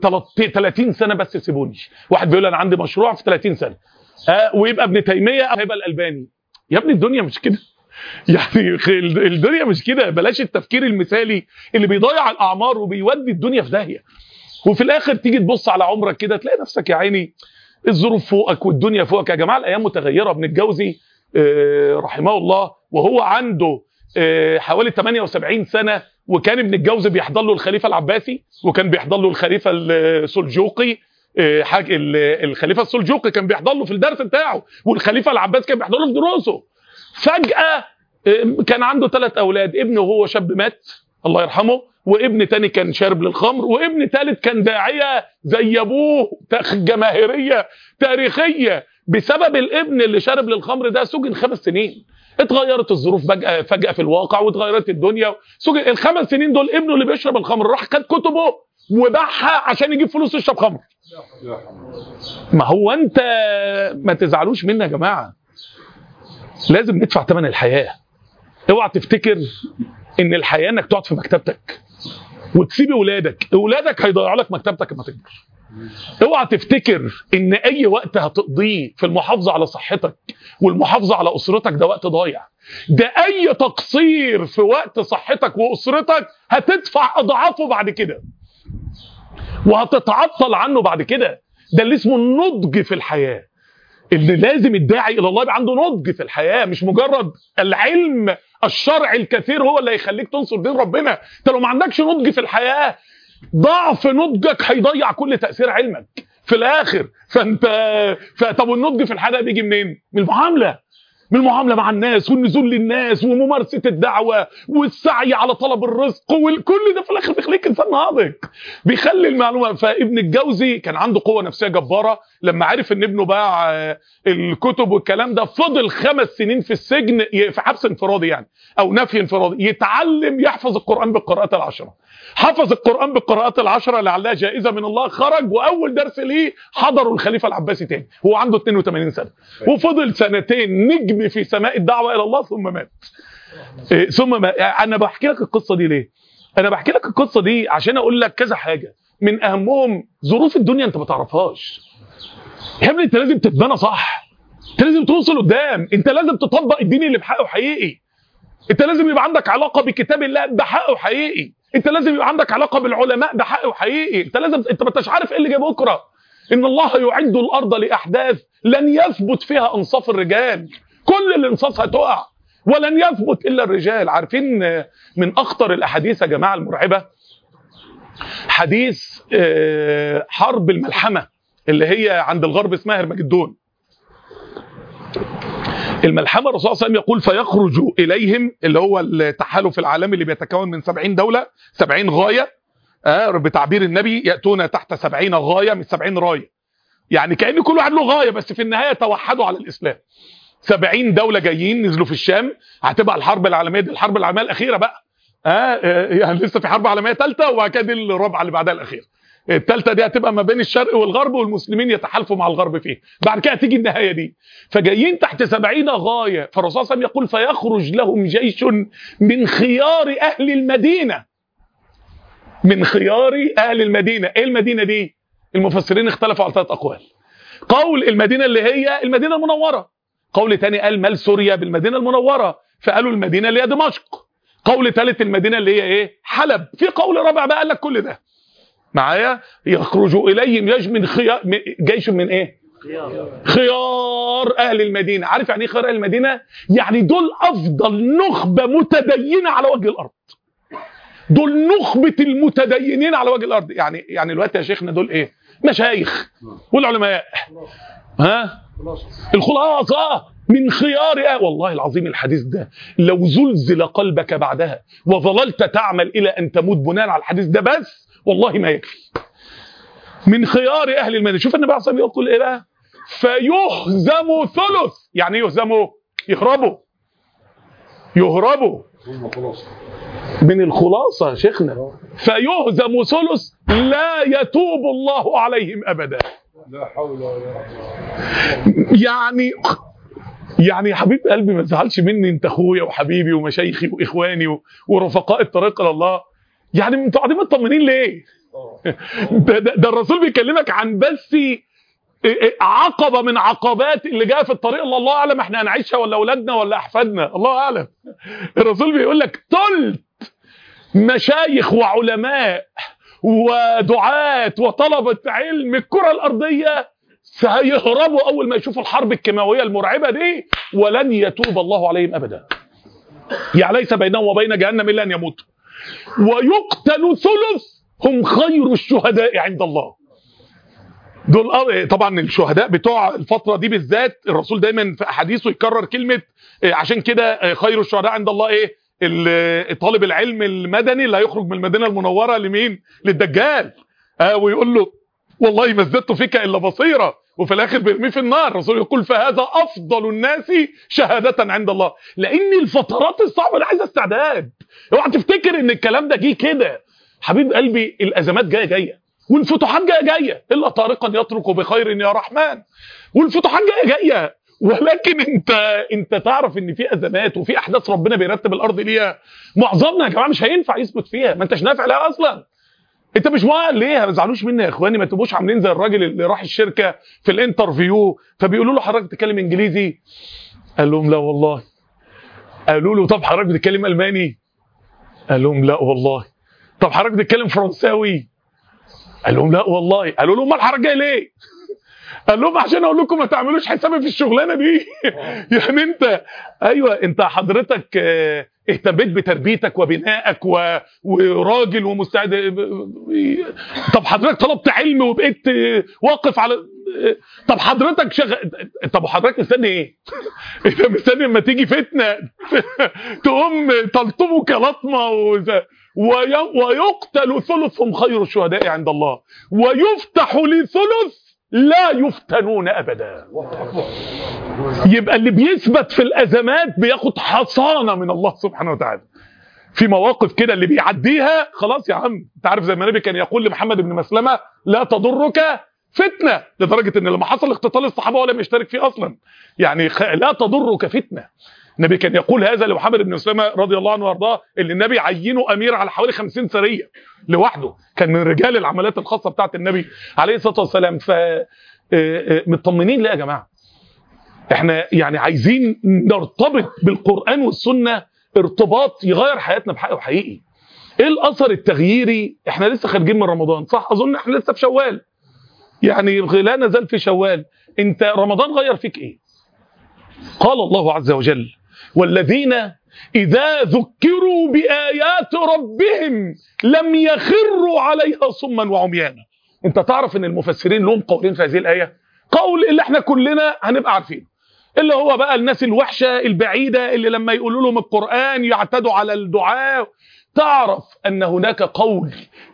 و30 سنه بس سيبوني واحد بيقول انا عندي مشروع في 30 سنه آه ويبقى ابن تيميه أو هيبقى الالباني يا ابني الدنيا مش كده يعني خ- ال- الدنيا مش كده بلاش التفكير المثالي اللي بيضيع الاعمار وبيودي الدنيا في داهيه وفي الاخر تيجي تبص على عمرك كده تلاقي نفسك يا عيني الظروف فوقك والدنيا فوقك يا جماعه الايام متغيره ابن الجوزي آه، رحمه الله وهو عنده آه، حوالي 78 سنه وكان ابن الجوزي بيحضر له الخليفه العباسي وكان بيحضر له الخليفه السلجوقي آه، حاج ال- الخليفه السلجوقي كان بيحضر له في الدرس بتاعه والخليفه العباسي كان بيحضر له في دروسه فجاه آه، كان عنده ثلاث اولاد ابنه وهو شاب مات الله يرحمه وابن تاني كان شارب للخمر وابن تالت كان داعيه زي ابوه تخ- جماهيريه تاريخيه بسبب الابن اللي شارب للخمر ده سجن خمس سنين اتغيرت الظروف فجأة, فجأة في الواقع واتغيرت الدنيا سجن الخمس سنين دول ابنه اللي بيشرب الخمر راح خد كتبه وباعها عشان يجيب فلوس يشرب خمر ما هو انت ما تزعلوش مني يا جماعه لازم ندفع ثمن الحياه اوعى تفتكر ان الحياه انك تقعد في مكتبتك وتسيب اولادك اولادك هيضيعوا لك مكتبتك لما تكبر اوعى تفتكر ان اي وقت هتقضيه في المحافظه على صحتك والمحافظه على اسرتك ده وقت ضايع ده اي تقصير في وقت صحتك واسرتك هتدفع اضعافه بعد كده وهتتعطل عنه بعد كده ده اللي اسمه النضج في الحياه اللي لازم الداعي الى الله يبقى عنده نضج في الحياه مش مجرد العلم الشرعي الكثير هو اللي هيخليك تنصر دين ربنا انت لو ما عندكش نضج في الحياه ضعف نضجك هيضيع كل تاثير علمك في الاخر فانت فطب النضج في الحياه ده بيجي منين؟ من المعامله من المعامله مع الناس والنزول للناس وممارسه الدعوه والسعي على طلب الرزق وكل ده في الاخر بيخليك انسان ناضج بيخلي المعلومه فابن الجوزي كان عنده قوه نفسيه جباره لما عرف ان ابنه باع آه، الكتب والكلام ده فضل خمس سنين في السجن ي- في حبس انفرادي يعني او نفي انفرادي يتعلم يحفظ القران بالقراءات العشره حفظ القران بالقراءات العشره لعلها جائزه من الله خرج واول درس ليه حضره الخليفه العباسي تاني هو عنده 82 سنه وفضل سنتين نجم في سماء الدعوه الى الله ثم مات إيه، ثم ما انا بحكي لك القصه دي ليه انا بحكي لك القصه دي عشان اقول لك كذا حاجه من اهمهم ظروف الدنيا انت ما تعرفهاش يا ابني انت لازم تتبنى صح انت لازم توصل قدام انت لازم تطبق الدين اللي بحقه حقيقي انت لازم يبقى عندك علاقه بكتاب الله بحقه حقيقي انت لازم يبقى عندك علاقه بالعلماء بحقه حقيقي انت لازم انت ما انتش عارف ايه اللي جاي بكره ان الله يعد الارض لاحداث لن يثبت فيها انصاف الرجال كل الانصاص هتقع ولن يثبت الا الرجال عارفين آه، من اخطر الاحاديث يا جماعه المرعبه حديث آه، حرب الملحمه اللي هي عند الغرب اسمها هرمجدون الملحمه الرسول صلى الله عليه وسلم يقول فيخرج اليهم اللي هو التحالف العالمي اللي بيتكون من 70 دوله 70 غايه آه بتعبير النبي ياتون تحت 70 غايه من 70 رايه يعني كان كل واحد له غايه بس في النهايه توحدوا على الاسلام 70 دوله جايين نزلوا في الشام هتبقى الحرب العالميه دي الحرب العالميه الاخيره بقى آه آه، يعني لسه في حرب عالميه ثالثه وبعد كده دي الرابعه اللي بعدها الاخيره الثالثه دي هتبقى ما بين الشرق والغرب والمسلمين يتحالفوا مع الغرب فيه بعد كده تيجي النهايه دي فجايين تحت سبعين غايه فالرسول صلى الله عليه وسلم يقول فيخرج لهم جيش من خيار اهل المدينه من خيار اهل المدينه ايه المدينه دي المفسرين اختلفوا على ثلاث اقوال قول المدينه اللي هي المدينه المنوره قول تاني قال مال سوريا بالمدينه المنوره فقالوا المدينه اللي هي دمشق قول ثالث المدينه اللي هي ايه حلب في قول رابع بقى قال لك كل ده معايا يخرج اليهم جيش من خيار جيش من ايه خيار اهل المدينه عارف يعني ايه خيار اهل المدينه يعني دول افضل نخبه متدينه على وجه الارض دول نخبه المتدينين على وجه الارض يعني يعني دلوقتي يا شيخنا دول ايه مشايخ والعلماء ها الخلاصه من خيار آه والله العظيم الحديث ده لو زلزل قلبك بعدها وظللت تعمل الى ان تموت بناء على الحديث ده بس والله ما يكفي من خيار اهل المدينه شوف النبي عليه الصلاه والسلام يقول ايه بقى فيهزم ثلث يعني ايه يهزموا يهربوا يهربوا ثم خلاص من الخلاصه يا شيخنا فيهزم ثلث لا يتوب الله عليهم ابدا لا حول ولا قوه يعني يعني يا حبيب قلبي ما تزعلش مني انت اخويا وحبيبي ومشايخي واخواني و- ورفقاء الطريق الى الله يعني انتوا قاعدين مطمنين ليه؟ ده, ده, ده الرسول بيكلمك عن بس إيه إيه عقبه من عقبات اللي جايه في الطريق اللي الله اعلم احنا هنعيشها ولا اولادنا ولا احفادنا الله اعلم الرسول بيقول لك تلت مشايخ وعلماء ودعاة وطلبة علم الكرة الأرضية سيهربوا أول ما يشوفوا الحرب الكيماوية المرعبة دي ولن يتوب الله عليهم أبدا يعني ليس بينهم وبين جهنم الا ان يموتوا ويقتل ثلث هم خير الشهداء عند الله دول آه، طبعا الشهداء بتوع الفتره دي بالذات الرسول دايما في احاديثه يكرر كلمه آه، عشان كده آه، خير الشهداء عند الله ايه ال- طالب العلم المدني اللي هيخرج من المدينه المنوره لمين للدجال آه ويقول له والله ما ازددت فيك الا بصيره وفي الاخر بيرميه في النار الرسول يقول فهذا افضل الناس شهاده عند الله لان الفترات الصعبه دي عايزه استعداد اوعى تفتكر ان الكلام ده جه كده حبيب قلبي الازمات جايه جايه والفتوحات جايه جايه الا طارقا يترك بخير يا رحمن والفتوحات جايه جايه ولكن انت انت تعرف ان في ازمات وفي احداث ربنا بيرتب الارض ليها معظمنا يا جماعه مش هينفع يثبت فيها ما انتش نافع لها اصلا انت مش مؤهل ليه ما تزعلوش مني يا اخواني ما تبقوش عاملين زي الراجل اللي راح الشركه في الانترفيو فبيقولوا له حضرتك بتتكلم انجليزي قال لهم لا والله قالوا له طب حضرتك بتتكلم الماني قال لهم لا والله طب حضرتك بتتكلم فرنساوي قال لهم لا والله قالوا له امال حضرتك جاي ليه قال لهم عشان اقول لكم ما تعملوش حسابي في الشغلانه دي يعني انت ايوه انت حضرتك آه، اهتميت بتربيتك وبنائك و... وراجل ومستعد طب حضرتك طلبت علم وبقيت آه، واقف على آه، طب حضرتك شغ... طب حضرتك مستني ايه؟ انت مستني لما تيجي فتنه تقوم تلطمك لطمه وز... وي... ويقتل ثلثهم خير الشهداء عند الله ويفتح لثلث لا يفتنون ابدا يبقى اللي بيثبت في الازمات بياخد حصانه من الله سبحانه وتعالى في مواقف كده اللي بيعديها خلاص يا عم انت عارف زي ما النبي كان يقول لمحمد بن مسلمه لا تضرك فتنه لدرجه ان لما حصل اختطال الصحابه ولم يشترك فيه اصلا يعني خ... لا تضرك فتنه النبي كان يقول هذا لمحمد بن مسلمه رضي الله عنه وارضاه اللي النبي عينه امير على حوالي 50 سريه لوحده كان من رجال العمليات الخاصه بتاعه النبي عليه الصلاه والسلام ف آه، آه، مطمنين ليه يا جماعه احنا يعني عايزين نرتبط بالقرآن والسنة ارتباط يغير حياتنا بحق وحقيقي ايه الاثر التغييري احنا لسه خارجين من رمضان صح اظن احنا لسه في شوال يعني لا نزال في شوال انت رمضان غير فيك ايه قال الله عز وجل والذين اذا ذكروا بايات ربهم لم يخروا عليها صما وعميانا انت تعرف ان المفسرين لهم قولين في هذه الايه قول اللي احنا كلنا هنبقى عارفينه اللي هو بقى الناس الوحشة البعيدة اللي لما يقولوا لهم القرآن يعتدوا على الدعاء تعرف أن هناك قول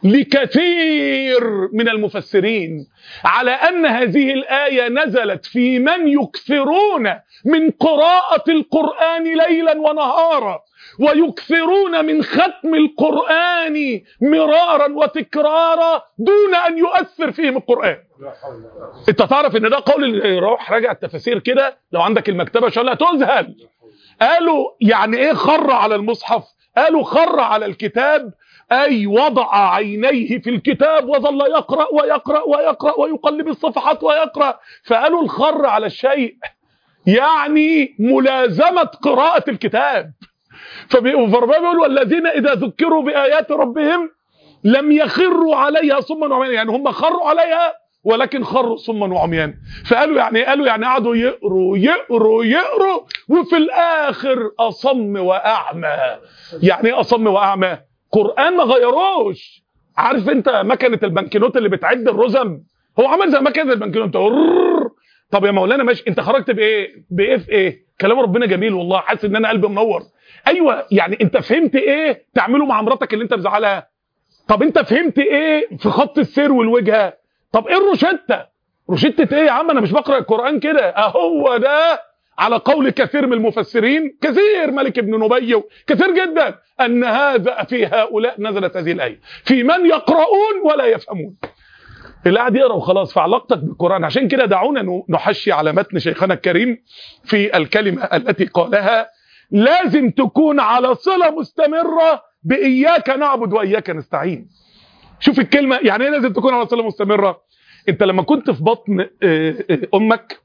لكثير من المفسرين على أن هذه الآية نزلت في من يكثرون من قراءة القرآن ليلا ونهارا ويكثرون من ختم القرآن مرارا وتكرارا دون أن يؤثر فيهم القرآن انت تعرف ان ده قول اللي روح راجع التفاسير كده لو عندك المكتبه شاء الله تذهل قالوا يعني ايه خر على المصحف قالوا خر على الكتاب اي وضع عينيه في الكتاب وظل يقرا ويقرا ويقرا ويقلب الصفحات ويقرا فقالوا الخر على الشيء يعني ملازمه قراءه الكتاب فبي- فربنا بيقول والذين اذا ذكروا بايات ربهم لم يخروا عليها صما وعميانا يعني هم خروا عليها ولكن خروا صما وعميانا فقالوا يعني إيه؟ قالوا يعني قعدوا يقروا يقروا يقروا وفي الاخر اصم واعمى يعني ايه اصم واعمى قران ما غيروش عارف انت مكنه البنكنوت اللي بتعد الرزم هو عمل زي مكنه البنكنوت رررر. طب يا مولانا ماشي انت خرجت بايه بايه في ايه كلام ربنا جميل والله حاسس ان انا قلبي منور ايوه يعني انت فهمت ايه تعمله مع مراتك اللي انت مزعلها طب انت فهمت ايه في خط السير والوجهه طب ايه الروشته روشته ايه يا عم انا مش بقرا القران كده اهو ده على قول كثير من المفسرين كثير ملك ابن نبي كثير جدا ان هذا في هؤلاء نزلت هذه الايه في من يقرؤون ولا يفهمون اللي قاعد يقرا وخلاص في علاقتك بالقران عشان كده دعونا نحشي على متن شيخنا الكريم في الكلمه التي قالها لازم تكون على صله مستمره باياك نعبد واياك نستعين شوف الكلمه يعني ايه لازم تكون على صله مستمره انت لما كنت في بطن آه، آه، امك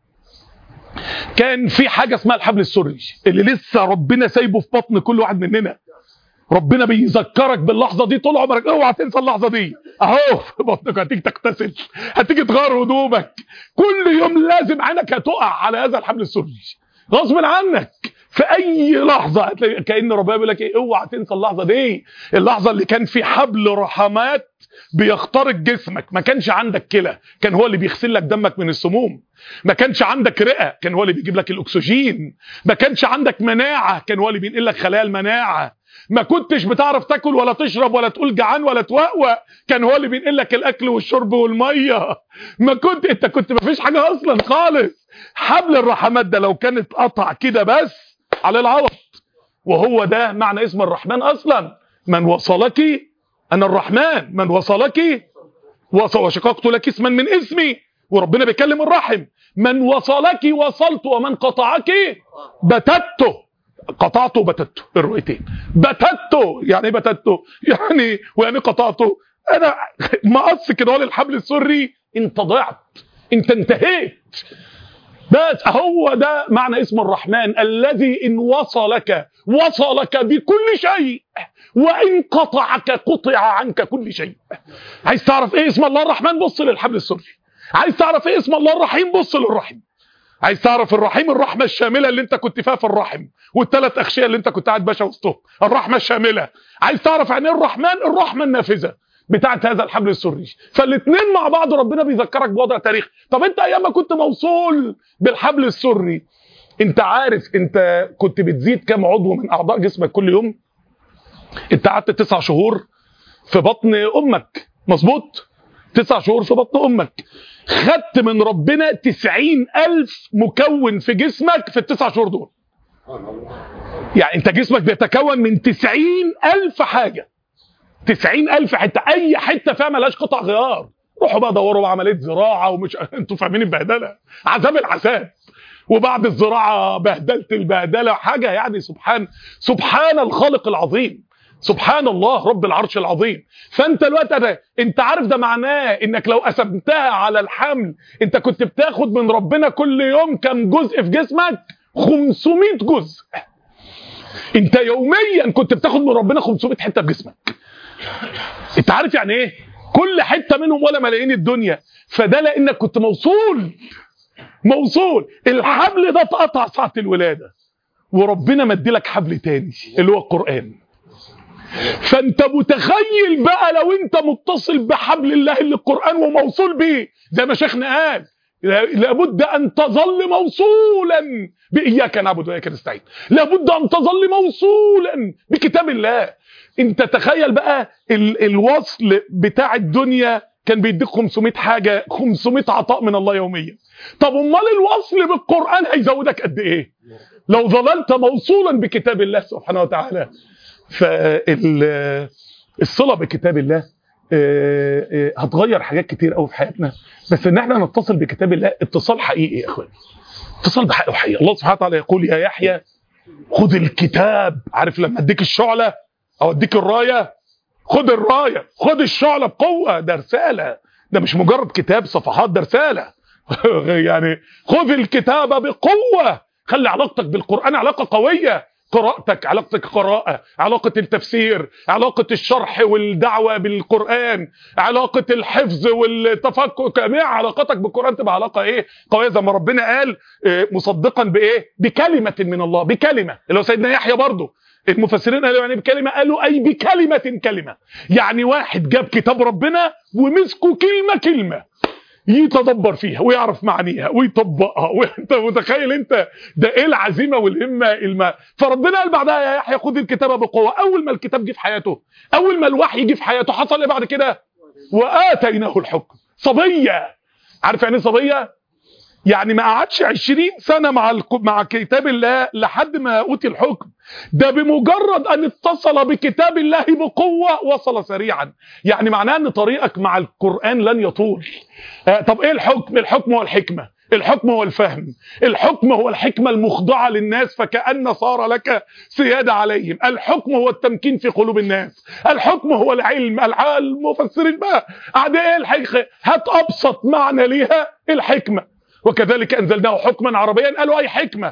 كان في حاجه اسمها الحبل السري اللي لسه ربنا سايبه في بطن كل واحد مننا ربنا بيذكرك باللحظه دي طول عمرك اوعى تنسى اللحظه دي اهو في بطنك هتيجي تغتسل هتيجي تغير هدومك كل يوم لازم عينك هتقع على هذا الحبل السري غصب عنك في اي لحظه هتلاقي كان ربنا بيقول لك ايه اوعى تنسى اللحظه دي اللحظه اللي كان في حبل رحمات بيخترق جسمك ما كانش عندك كلى كان هو اللي بيغسل لك دمك من السموم ما كانش عندك رئه كان هو اللي بيجيب لك الاكسجين ما كانش عندك مناعه كان هو اللي بينقل لك خلايا المناعه ما كنتش بتعرف تاكل ولا تشرب ولا تقول جعان ولا توقوق كان هو اللي بينقل لك الاكل والشرب والميه ما كنت انت كنت ما فيش حاجه اصلا خالص حبل الرحمات ده لو كان اتقطع كده بس على العوض وهو ده معنى اسم الرحمن اصلا من وصلك انا الرحمن من وصلك وص- وشققت لك اسما من اسمي وربنا بيكلم الرحم من وصلك وصلت ومن قطعك بتته قطعته وبتته الرؤيتين بتته يعني ايه بتته يعني ويعني قطعته انا مقص كده هو الحبل السري انت ضعت انت انتهيت بس هو ده معنى اسم الرحمن الذي ان وصلك وصلك بكل شيء وان قطعك قطع عنك كل شيء عايز تعرف ايه اسم الله الرحمن بص للحبل السري عايز تعرف ايه اسم الله الرحيم بص للرحم عايز تعرف الرحيم الرحمه الشامله اللي انت كنت فيها في الرحم والثلاث اغشيه اللي انت كنت قاعد باشا وسطهم الرحمه الشامله عايز تعرف يعني ايه الرحمن الرحمه النافذه بتاعت هذا الحبل السري فالاثنين مع بعض ربنا بيذكرك بوضع تاريخ طب انت ايام ما كنت موصول بالحبل السري انت عارف انت كنت بتزيد كام عضو من اعضاء جسمك كل يوم انت قعدت تسع شهور في بطن امك مظبوط تسع شهور في بطن امك خدت من ربنا تسعين ألف مكون في جسمك في التسع شهور دول يعني انت جسمك بيتكون من تسعين ألف حاجة تسعين ألف حتة أي حتة فيها ملهاش قطع غيار روحوا بقى دوروا بقى عملية زراعة ومش انتوا فاهمين البهدلة عذاب العذاب وبعد الزراعة بهدلت البهدلة حاجة يعني سبحان سبحان الخالق العظيم سبحان الله رب العرش العظيم فانت الوقت ده انت عارف ده معناه انك لو قسمتها على الحمل انت كنت بتاخد من ربنا كل يوم كم جزء في جسمك 500 جزء انت يوميا كنت بتاخد من ربنا 500 حته في جسمك انت عارف يعني ايه كل حته منهم ولا ملايين الدنيا فده لانك كنت موصول موصول الحبل ده اتقطع ساعه الولاده وربنا مديلك حبل تاني اللي هو القران فانت متخيل بقى لو انت متصل بحبل الله اللي القرآن وموصول بيه زي ما شيخنا قال لابد ان تظل موصولا باياك نعبد واياك نستعين لابد ان تظل موصولا بكتاب الله انت تخيل بقى ال الوصل بتاع الدنيا كان بيديك 500 حاجة 500 عطاء من الله يوميا طب امال الوصل بالقرآن هيزودك قد ايه لو ظللت موصولا بكتاب الله سبحانه وتعالى فالصله بكتاب الله آه، آه، هتغير حاجات كتير قوي في حياتنا بس ان احنا نتصل بكتاب الله اتصال حقيقي يا اخواني اتصال بحق وحقيقي الله سبحانه وتعالى يقول يا يحيى خذ الكتاب عارف لما اديك الشعله او اديك الرايه خد الرايه خد الشعله بقوه ده رساله ده مش مجرد كتاب صفحات ده رساله يعني خذ الكتاب بقوه خلي علاقتك بالقران علاقه قويه قراءتك علاقتك قراءة علاقة التفسير علاقة الشرح والدعوة بالقرآن علاقة الحفظ والتفكر جميع علاقتك بالقرآن تبقى علاقة ايه قوية زي ما ربنا قال إيه مصدقا بايه بكلمة من الله بكلمة اللي هو سيدنا يحيى برضه المفسرين قالوا يعني بكلمة قالوا اي بكلمة كلمة يعني واحد جاب كتاب ربنا ومسكه كلمة كلمة يتدبر فيها ويعرف معانيها ويطبقها وانت متخيل انت ده ايه العزيمه والهمه الما فربنا قال بعدها يا يحيى خذ الكتاب بقوه اول ما الكتاب جه في حياته اول ما الوحي جه في حياته حصل ايه بعد كده واتيناه الحكم صبيه عارف يعني ايه صبيه يعني ما قعدش 20 سنه مع الك- مع كتاب الله لحد ما اوتي الحكم ده بمجرد ان اتصل بكتاب الله بقوه وصل سريعا يعني معناه ان طريقك مع القران لن يطول آه، طب ايه الحكم الحكم هو الحكمه الحكم هو الفهم الحكم هو الحكمة المخضعة للناس فكأن صار لك سيادة عليهم الحكم هو التمكين في قلوب الناس الحكم هو العلم الع- المفسرين بقى قاعد ايه الحقيقة هات ابسط معنى ليها الحكمة وكذلك انزلناه حكما عربيا قالوا اي حكمة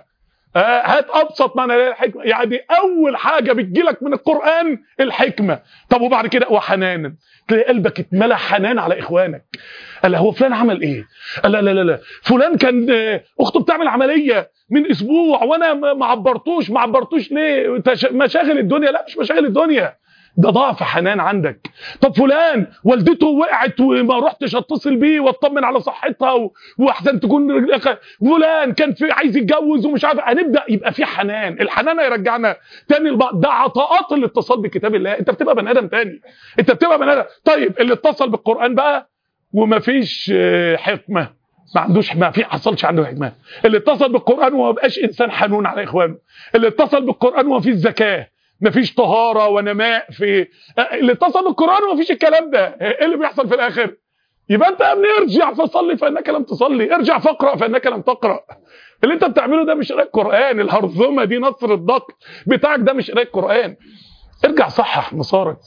آه هات ابسط معنى الحكمه يعني اول حاجه بتجيلك من القران الحكمه طب وبعد كده وحنانا تلاقي قلبك اتملى حنان على اخوانك قال هو فلان عمل ايه قال لا لا لا لا فلان كان آه، اخته بتعمل عمليه من اسبوع وانا ما ما عبرتوش ما عبرتوش ليه تش- مشاغل الدنيا لا مش مشاغل الدنيا ده ضعف حنان عندك طب فلان والدته وقعت وما رحتش اتصل بيه واطمن على صحتها و- واحسن تكون فلان كان في عايز يتجوز ومش عارف هنبدا يبقى في حنان الحنان هيرجعنا تاني لبعض ده عطاءات الاتصال بكتاب الله انت بتبقى بني ادم تاني انت بتبقى بني ادم طيب اللي اتصل بالقران بقى ومفيش آه، حكمه ما عندوش ما في حصلش عنده حكمه اللي اتصل بالقران وما بقاش انسان حنون على اخوانه اللي اتصل بالقران وما فيش زكاه ما فيش طهاره ونماء في آه، اللي اتصل بالقران وما فيش الكلام ده ايه اللي بيحصل في الاخر يبقى انت يا ابني ارجع فصلي فانك لم تصلي ارجع فاقرا فانك لم تقرا اللي انت بتعمله ده مش قراءه قران الهرذمه دي نصر الضغط بتاعك ده مش قراءه قران ارجع صحح مسارك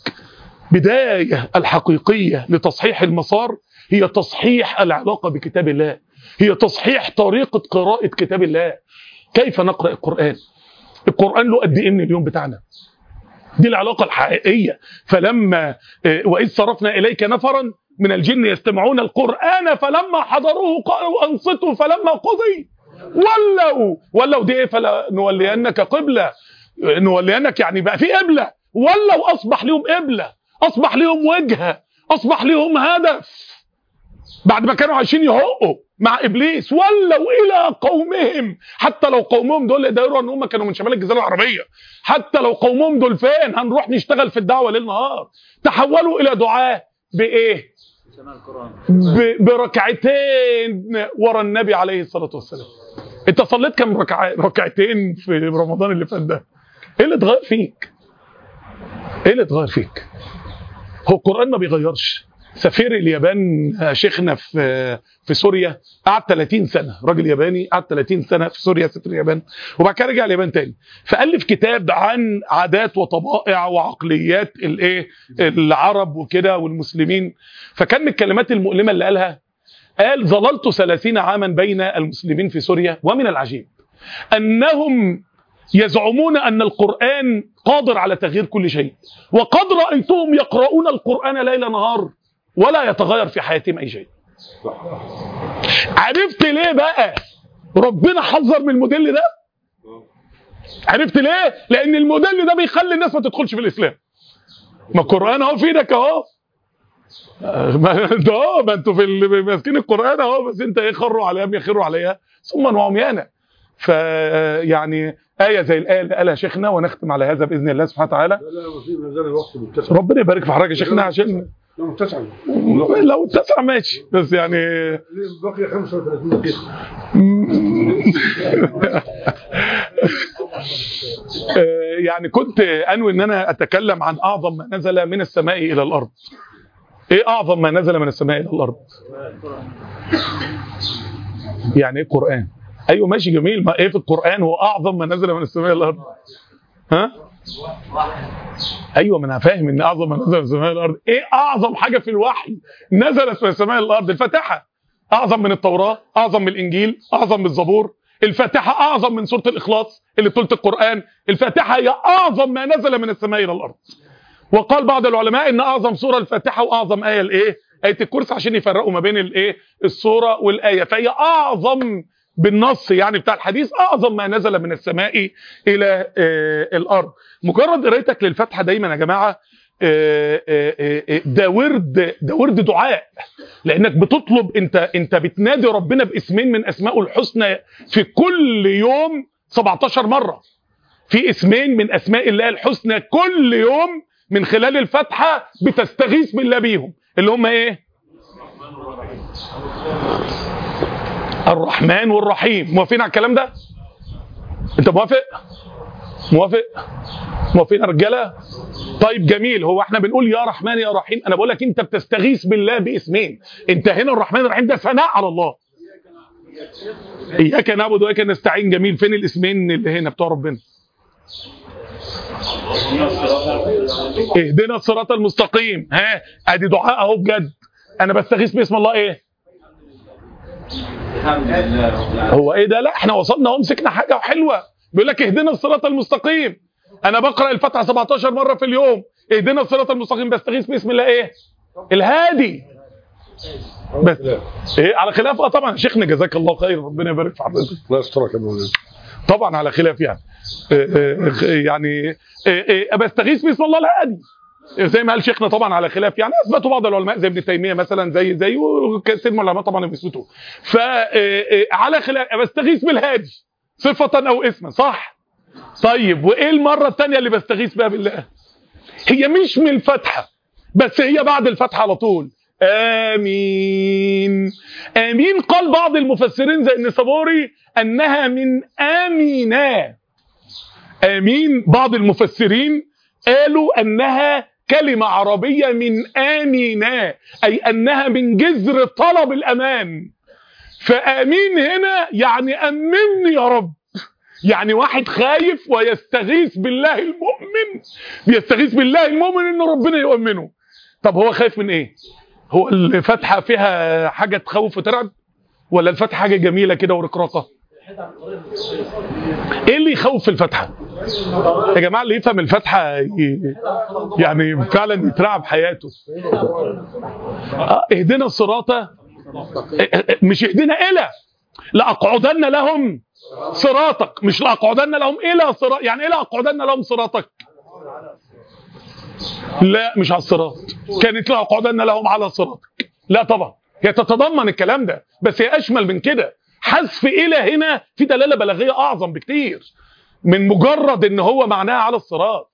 بدايه الحقيقيه لتصحيح المسار هي تصحيح العلاقه بكتاب الله هي تصحيح طريقه قراءه كتاب الله كيف نقرا القران القران له قد ايه من اليوم بتاعنا دي العلاقه الحقيقيه فلما آه، واذ صرفنا اليك نفرا من الجن يستمعون القران فلما حضروه قالوا انصتوا فلما قضي ولوا ولوا دي ايه فلا نولينك قبله نولينك يعني بقى في قبله ولوا اصبح لهم قبله اصبح لهم وجهه اصبح لهم هدف بعد ما كانوا عايشين يهقوا مع ابليس ولوا الى قومهم حتى لو قومهم دول ده يروا ان هم كانوا من شمال الجزيره العربيه حتى لو قومهم دول فين هنروح نشتغل في الدعوه ليل نهار تحولوا الى دعاه بايه سمع القرآن ب- بركعتين ورا النبي عليه الصلاه والسلام انت صليت كم ركعه ركعتين في رمضان اللي فات ده ايه اللي اتغير فيك ايه اللي اتغير فيك هو القران ما بيغيرش سفير اليابان آه، شيخنا في في سوريا قعد 30 سنه راجل ياباني قعد 30 سنه في سوريا سفير اليابان وبعد كده رجع اليابان تاني فالف كتاب عن عادات وطبائع وعقليات الايه العرب وكده والمسلمين فكان من الكلمات المؤلمه اللي قالها قال ظللت ثلاثين عاما بين المسلمين في سوريا ومن العجيب أنهم يزعمون أن القرآن قادر على تغيير كل شيء وقد رأيتهم يقرؤون القرآن ليل نهار ولا يتغير في حياتهم أي شيء عرفت ليه بقى ربنا حذر من الموديل ده عرفت ليه لأن الموديل ده بيخلي الناس ما تدخلش في الإسلام ما القرآن اهو في ايدك اهو ما انتوا اه ما انتوا في ال- ماسكين القران اهو بس انت ايه خروا عليها يخروا عليها صما وعميانا ف يعني آية زي الآية اللي قالها شيخنا ونختم على هذا بإذن الله سبحانه وتعالى لا لا وفي ما زال الوقت متسع ربنا يبارك في حضرتك يا شيخنا عشان لا متسع لو اتسع ماشي بس يعني بقي 35 دقيقة آه، يعني كنت انوي ان انا اتكلم عن اعظم ما نزل من السماء الى الارض ايه اعظم ما نزل من السماء الى الارض يعني ايه قران ايوه ماشي جميل ما ايه في القران هو اعظم ما نزل من السماء الى الارض ها ايوه ما انا فاهم ان اعظم ما نزل من السماء الى الارض ايه اعظم حاجه في الوحي نزلت من السماء الى الارض الفاتحه اعظم من التوراه اعظم من الانجيل اعظم من الزبور الفاتحه اعظم من سوره الاخلاص اللي تلت القران الفاتحه هي اعظم ما نزل من السماء الى الارض وقال بعض العلماء ان اعظم سوره الفاتحه واعظم ايه الايه ايه الكرسي عشان يفرقوا ما بين الايه السوره والايه فهي اعظم بالنص يعني بتاع الحديث اعظم ما نزل من السماء الى آه الارض مجرد قرايتك للفاتحه دايما يا جماعه آه، آه، آه، ده ورد ده ورد دعاء لانك بتطلب انت انت بتنادي ربنا باسمين من اسمائه الحسنى في كل يوم 17 مره في اسمين من اسماء الله الحسنى كل يوم من خلال الفاتحه بتستغيث بالله بيهم اللي هم ايه الرحمن والرحيم موافقين على الكلام ده انت موافق موافق موافقين يا رجاله طيب جميل هو احنا بنقول يا رحمن يا رحيم انا بقول لك انت بتستغيث بالله باسمين انت هنا الرحمن الرحيم ده ثناء على الله اياك نعبد واياك نستعين جميل فين الاسمين اللي هنا بتوع ربنا اهدنا الصراط المستقيم ها ادي دعاء اهو بجد انا بستغيث باسم الله ايه الحمد لله رب العالمين هو ايه ده لا احنا وصلنا اهو مسكنا حاجه حلوه بيقول لك اهدنا الصراط المستقيم انا بقرا الفاتحه 17 مره في اليوم اهدنا الصراط المستقيم بستغيث باسم الله ايه الهادي بس ايه على خلاف اه طبعا شيخنا جزاك الله خير ربنا يبارك في حضرتك الله يسترك يا مولانا طبعا على خلاف يعني إيه إيه يعني إيه بستغيث باسم الله الهادي زي ما قال شيخنا طبعا على خلاف يعني اثبتوا بعض العلماء زي ابن تيميه مثلا زي زي وكثير من العلماء طبعا بيثبتوا فعلى خلاف بستغيث بالهادي صفه او اسما صح طيب وايه المره الثانيه اللي بستغيث بها بالله هي مش من الفتحه بس هي بعد الفتحه على طول امين امين قال بعض المفسرين زي النسابوري انها من امينا امين بعض المفسرين قالوا انها كلمة عربية من آمينا أي أنها من جذر طلب الأمان فآمين هنا يعني أمني يا رب يعني واحد خايف ويستغيث بالله المؤمن بيستغيث بالله المؤمن ان ربنا يؤمنه طب هو خايف من ايه هو الفتحة فيها حاجة تخوف وترعب ولا الفتحة حاجة جميلة كده ورقراقة ايه اللي يخوف في الفتحة يا جماعة اللي يفهم الفتحة يعني فعلا يترعب حياته اه اهدنا الصراط مش اهدنا الى لاقعدن لهم صراطك مش لاقعدن لهم الى صراط يعني ايه لاقعدن لهم صراطك لا مش على الصراط كانت لاقعدن لهم على صراطك لا طبعا هي تتضمن الكلام ده بس هي اشمل من كده حذف الى هنا في دلاله بلاغيه اعظم بكتير من مجرد ان هو معناها على الصراط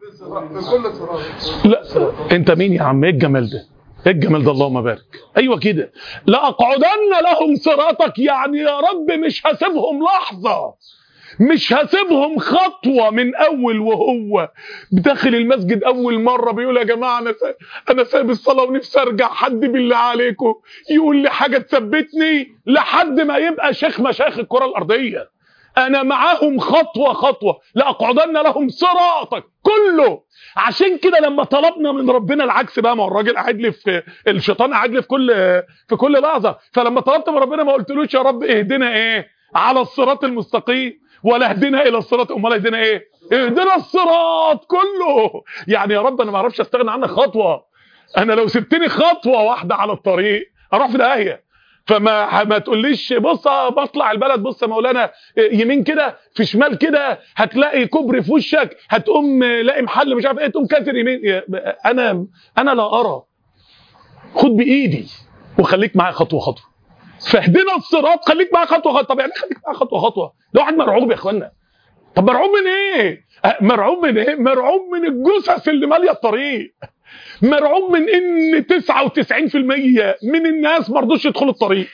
لا انت مين يا عم ايه الجمال ده ايه الجمال ده اللهم بارك ايوه كده لاقعدن لهم صراطك يعني يا رب مش هسيبهم لحظه مش هسيبهم خطوه من اول وهو داخل المسجد اول مره بيقول يا جماعه انا سا... انا سايب الصلاه ونفسي ارجع حد بالله عليكم يقول لي حاجه تثبتني لحد ما يبقى شيخ مشايخ الكره الارضيه انا معاهم خطوه خطوه لاقعدن لهم صراطك كله عشان كده لما طلبنا من ربنا العكس بقى ما هو الراجل قاعد لي في الشيطان قاعد لي في كل في كل لحظه فلما طلبت من ربنا ما قلتلوش يا رب اهدنا ايه على الصراط المستقيم ولا اهدنا الى الصراط امال اهدنا ايه اهدنا الصراط كله يعني يا رب انا ما اعرفش استغنى عنك خطوه انا لو سبتني خطوه واحده على الطريق اروح في داهيه فما ما تقوليش بص بطلع البلد بص يا مولانا يمين كده في شمال كده هتلاقي كوبري في وشك هتقوم لاقي محل مش عارف ايه تقوم كاتر يمين انا انا لا ارى خد بايدي وخليك معايا خطوه خطوه فاهدنا الصراط خليك معايا خطوه خطوه طب يعني خليك معايا خطوه خطوه ده واحد مرعوب يا اخوانا طب مرعوب من ايه مرعوب من ايه مرعوب من الجثث اللي ماليه الطريق مرعوب من ان 99% من الناس ما رضوش يدخلوا الطريق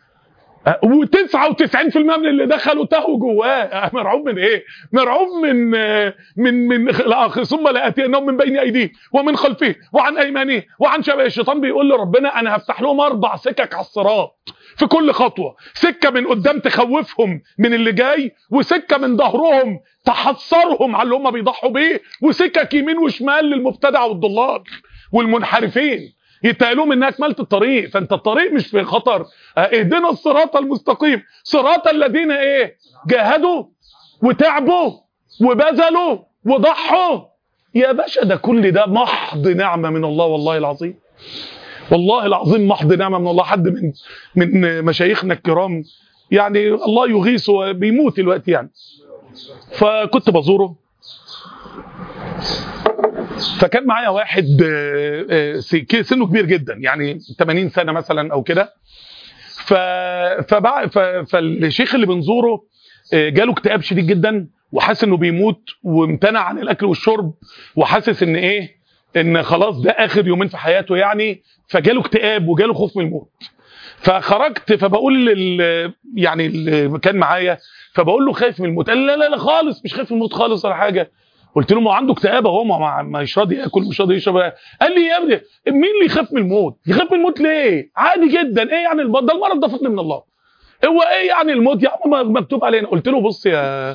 و99% من اللي دخلوا تهوا جواه مرعوب من ايه مرعوب من من من ثم لاتينهم من بين ايديهم ومن خلفهم وعن ايمانهم وعن شباب الشيطان بيقول لربنا انا هفتح لهم اربع سكك على الصراط في كل خطوه سكه من قدام تخوفهم من اللي جاي وسكه من ظهرهم تحصرهم على اللي هم بيضحوا بيه وسكك يمين وشمال للمبتدع والضلال والمنحرفين يتقالوا انها اكملت الطريق فانت الطريق مش في خطر اهدنا الصراط المستقيم صراط الذين ايه جاهدوا وتعبوا وبذلوا وضحوا يا باشا ده كل ده محض نعمه من الله والله العظيم والله العظيم محض نعمه من الله حد من من مشايخنا الكرام يعني الله يغيثه بيموت الوقت يعني فكنت بزوره فكان معايا واحد سنه كبير جدا يعني 80 سنه مثلا او كده ف فالشيخ اللي بنزوره جاله اكتئاب شديد جدا وحاسس انه بيموت وامتنع عن الاكل والشرب وحاسس ان ايه ان خلاص ده اخر يومين في حياته يعني فجاله اكتئاب وجاله خوف من الموت فخرجت فبقول لل يعني اللي كان معايا فبقول له خايف من الموت قال لا لا لا خالص مش خايف من الموت خالص ولا حاجه قلت له ما عنده اكتئاب اهو ما مش راضي ياكل مش راضي يشرب قال لي يا ابني مين اللي يخاف من الموت يخاف من الموت ليه عادي جدا ايه يعني ده المرض ده فضل من الله هو ايه يعني الموت يا عم مكتوب علينا قلت له بص يا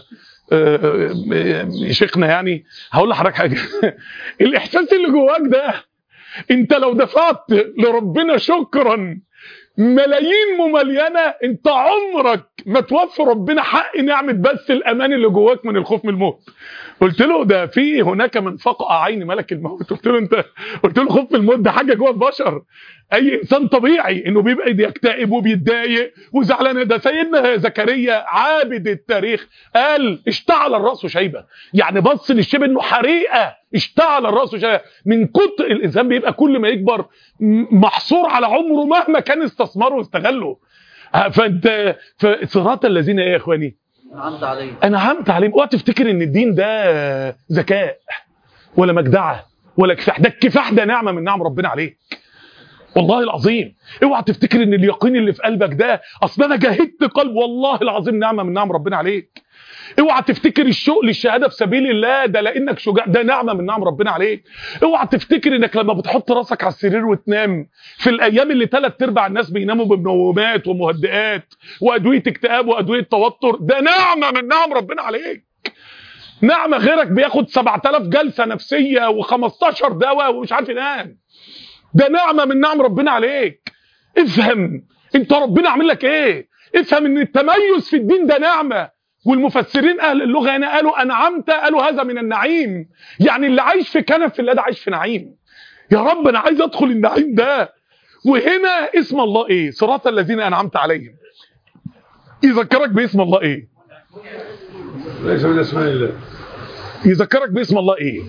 شيخنا يعني هقول لحضرتك حاجه الاحساس اللي جواك ده انت لو دفعت لربنا شكرا ملايين مملينه انت عمرك ما توفي ربنا حق نعمه بس الامان اللي جواك من الخوف من الموت قلت له ده في هناك من فقع عين ملك الموت قلت له انت قلت له خوف من الموت ده حاجه جوه البشر اي انسان طبيعي انه بيبقى يكتئب وبيتضايق وزعلان ده سيدنا زكريا عابد التاريخ قال اشتعل الراس شيبه يعني بص للشيب انه حريقه اشتعل الراس شيبه من كتر الانسان بيبقى كل ما يكبر محصور على عمره مهما كان استثمره واستغله فانت فصراط الذين ايه يا اخواني انعمت عليه انعمت عليهم اوعى تفتكر ان الدين ده ذكاء ولا مجدعه ولا كفاح ده الكفاح ده نعمه من نعم ربنا عليك والله العظيم اوعى تفتكر ان اليقين اللي في قلبك ده اصل انا جاهدت قلب والله العظيم نعمه من نعم ربنا عليك اوعى تفتكر الشوق للشهاده في سبيل الله ده لانك شجاع ده نعمه من نعم ربنا عليك اوعى تفتكر انك لما بتحط راسك على السرير وتنام في الايام اللي ثلاث ارباع الناس بيناموا بمنومات ومهدئات وادويه اكتئاب وادويه توتر ده نعمه من نعم ربنا عليك نعمه غيرك بياخد 7000 جلسه نفسيه و15 دواء ومش عارف ينام ده نعمه من نعم ربنا عليك افهم انت ربنا عامل لك ايه افهم ان التميز في الدين ده نعمه والمفسرين اهل اللغه هنا قالوا انعمت قالوا هذا من النعيم يعني اللي عايش في كنف الله ده عايش في نعيم يا رب انا عايز ادخل النعيم ده وهنا اسم الله ايه صراط الذين انعمت عليهم يذكرك باسم الله ايه ليس من اسماء الله يذكرك باسم الله ايه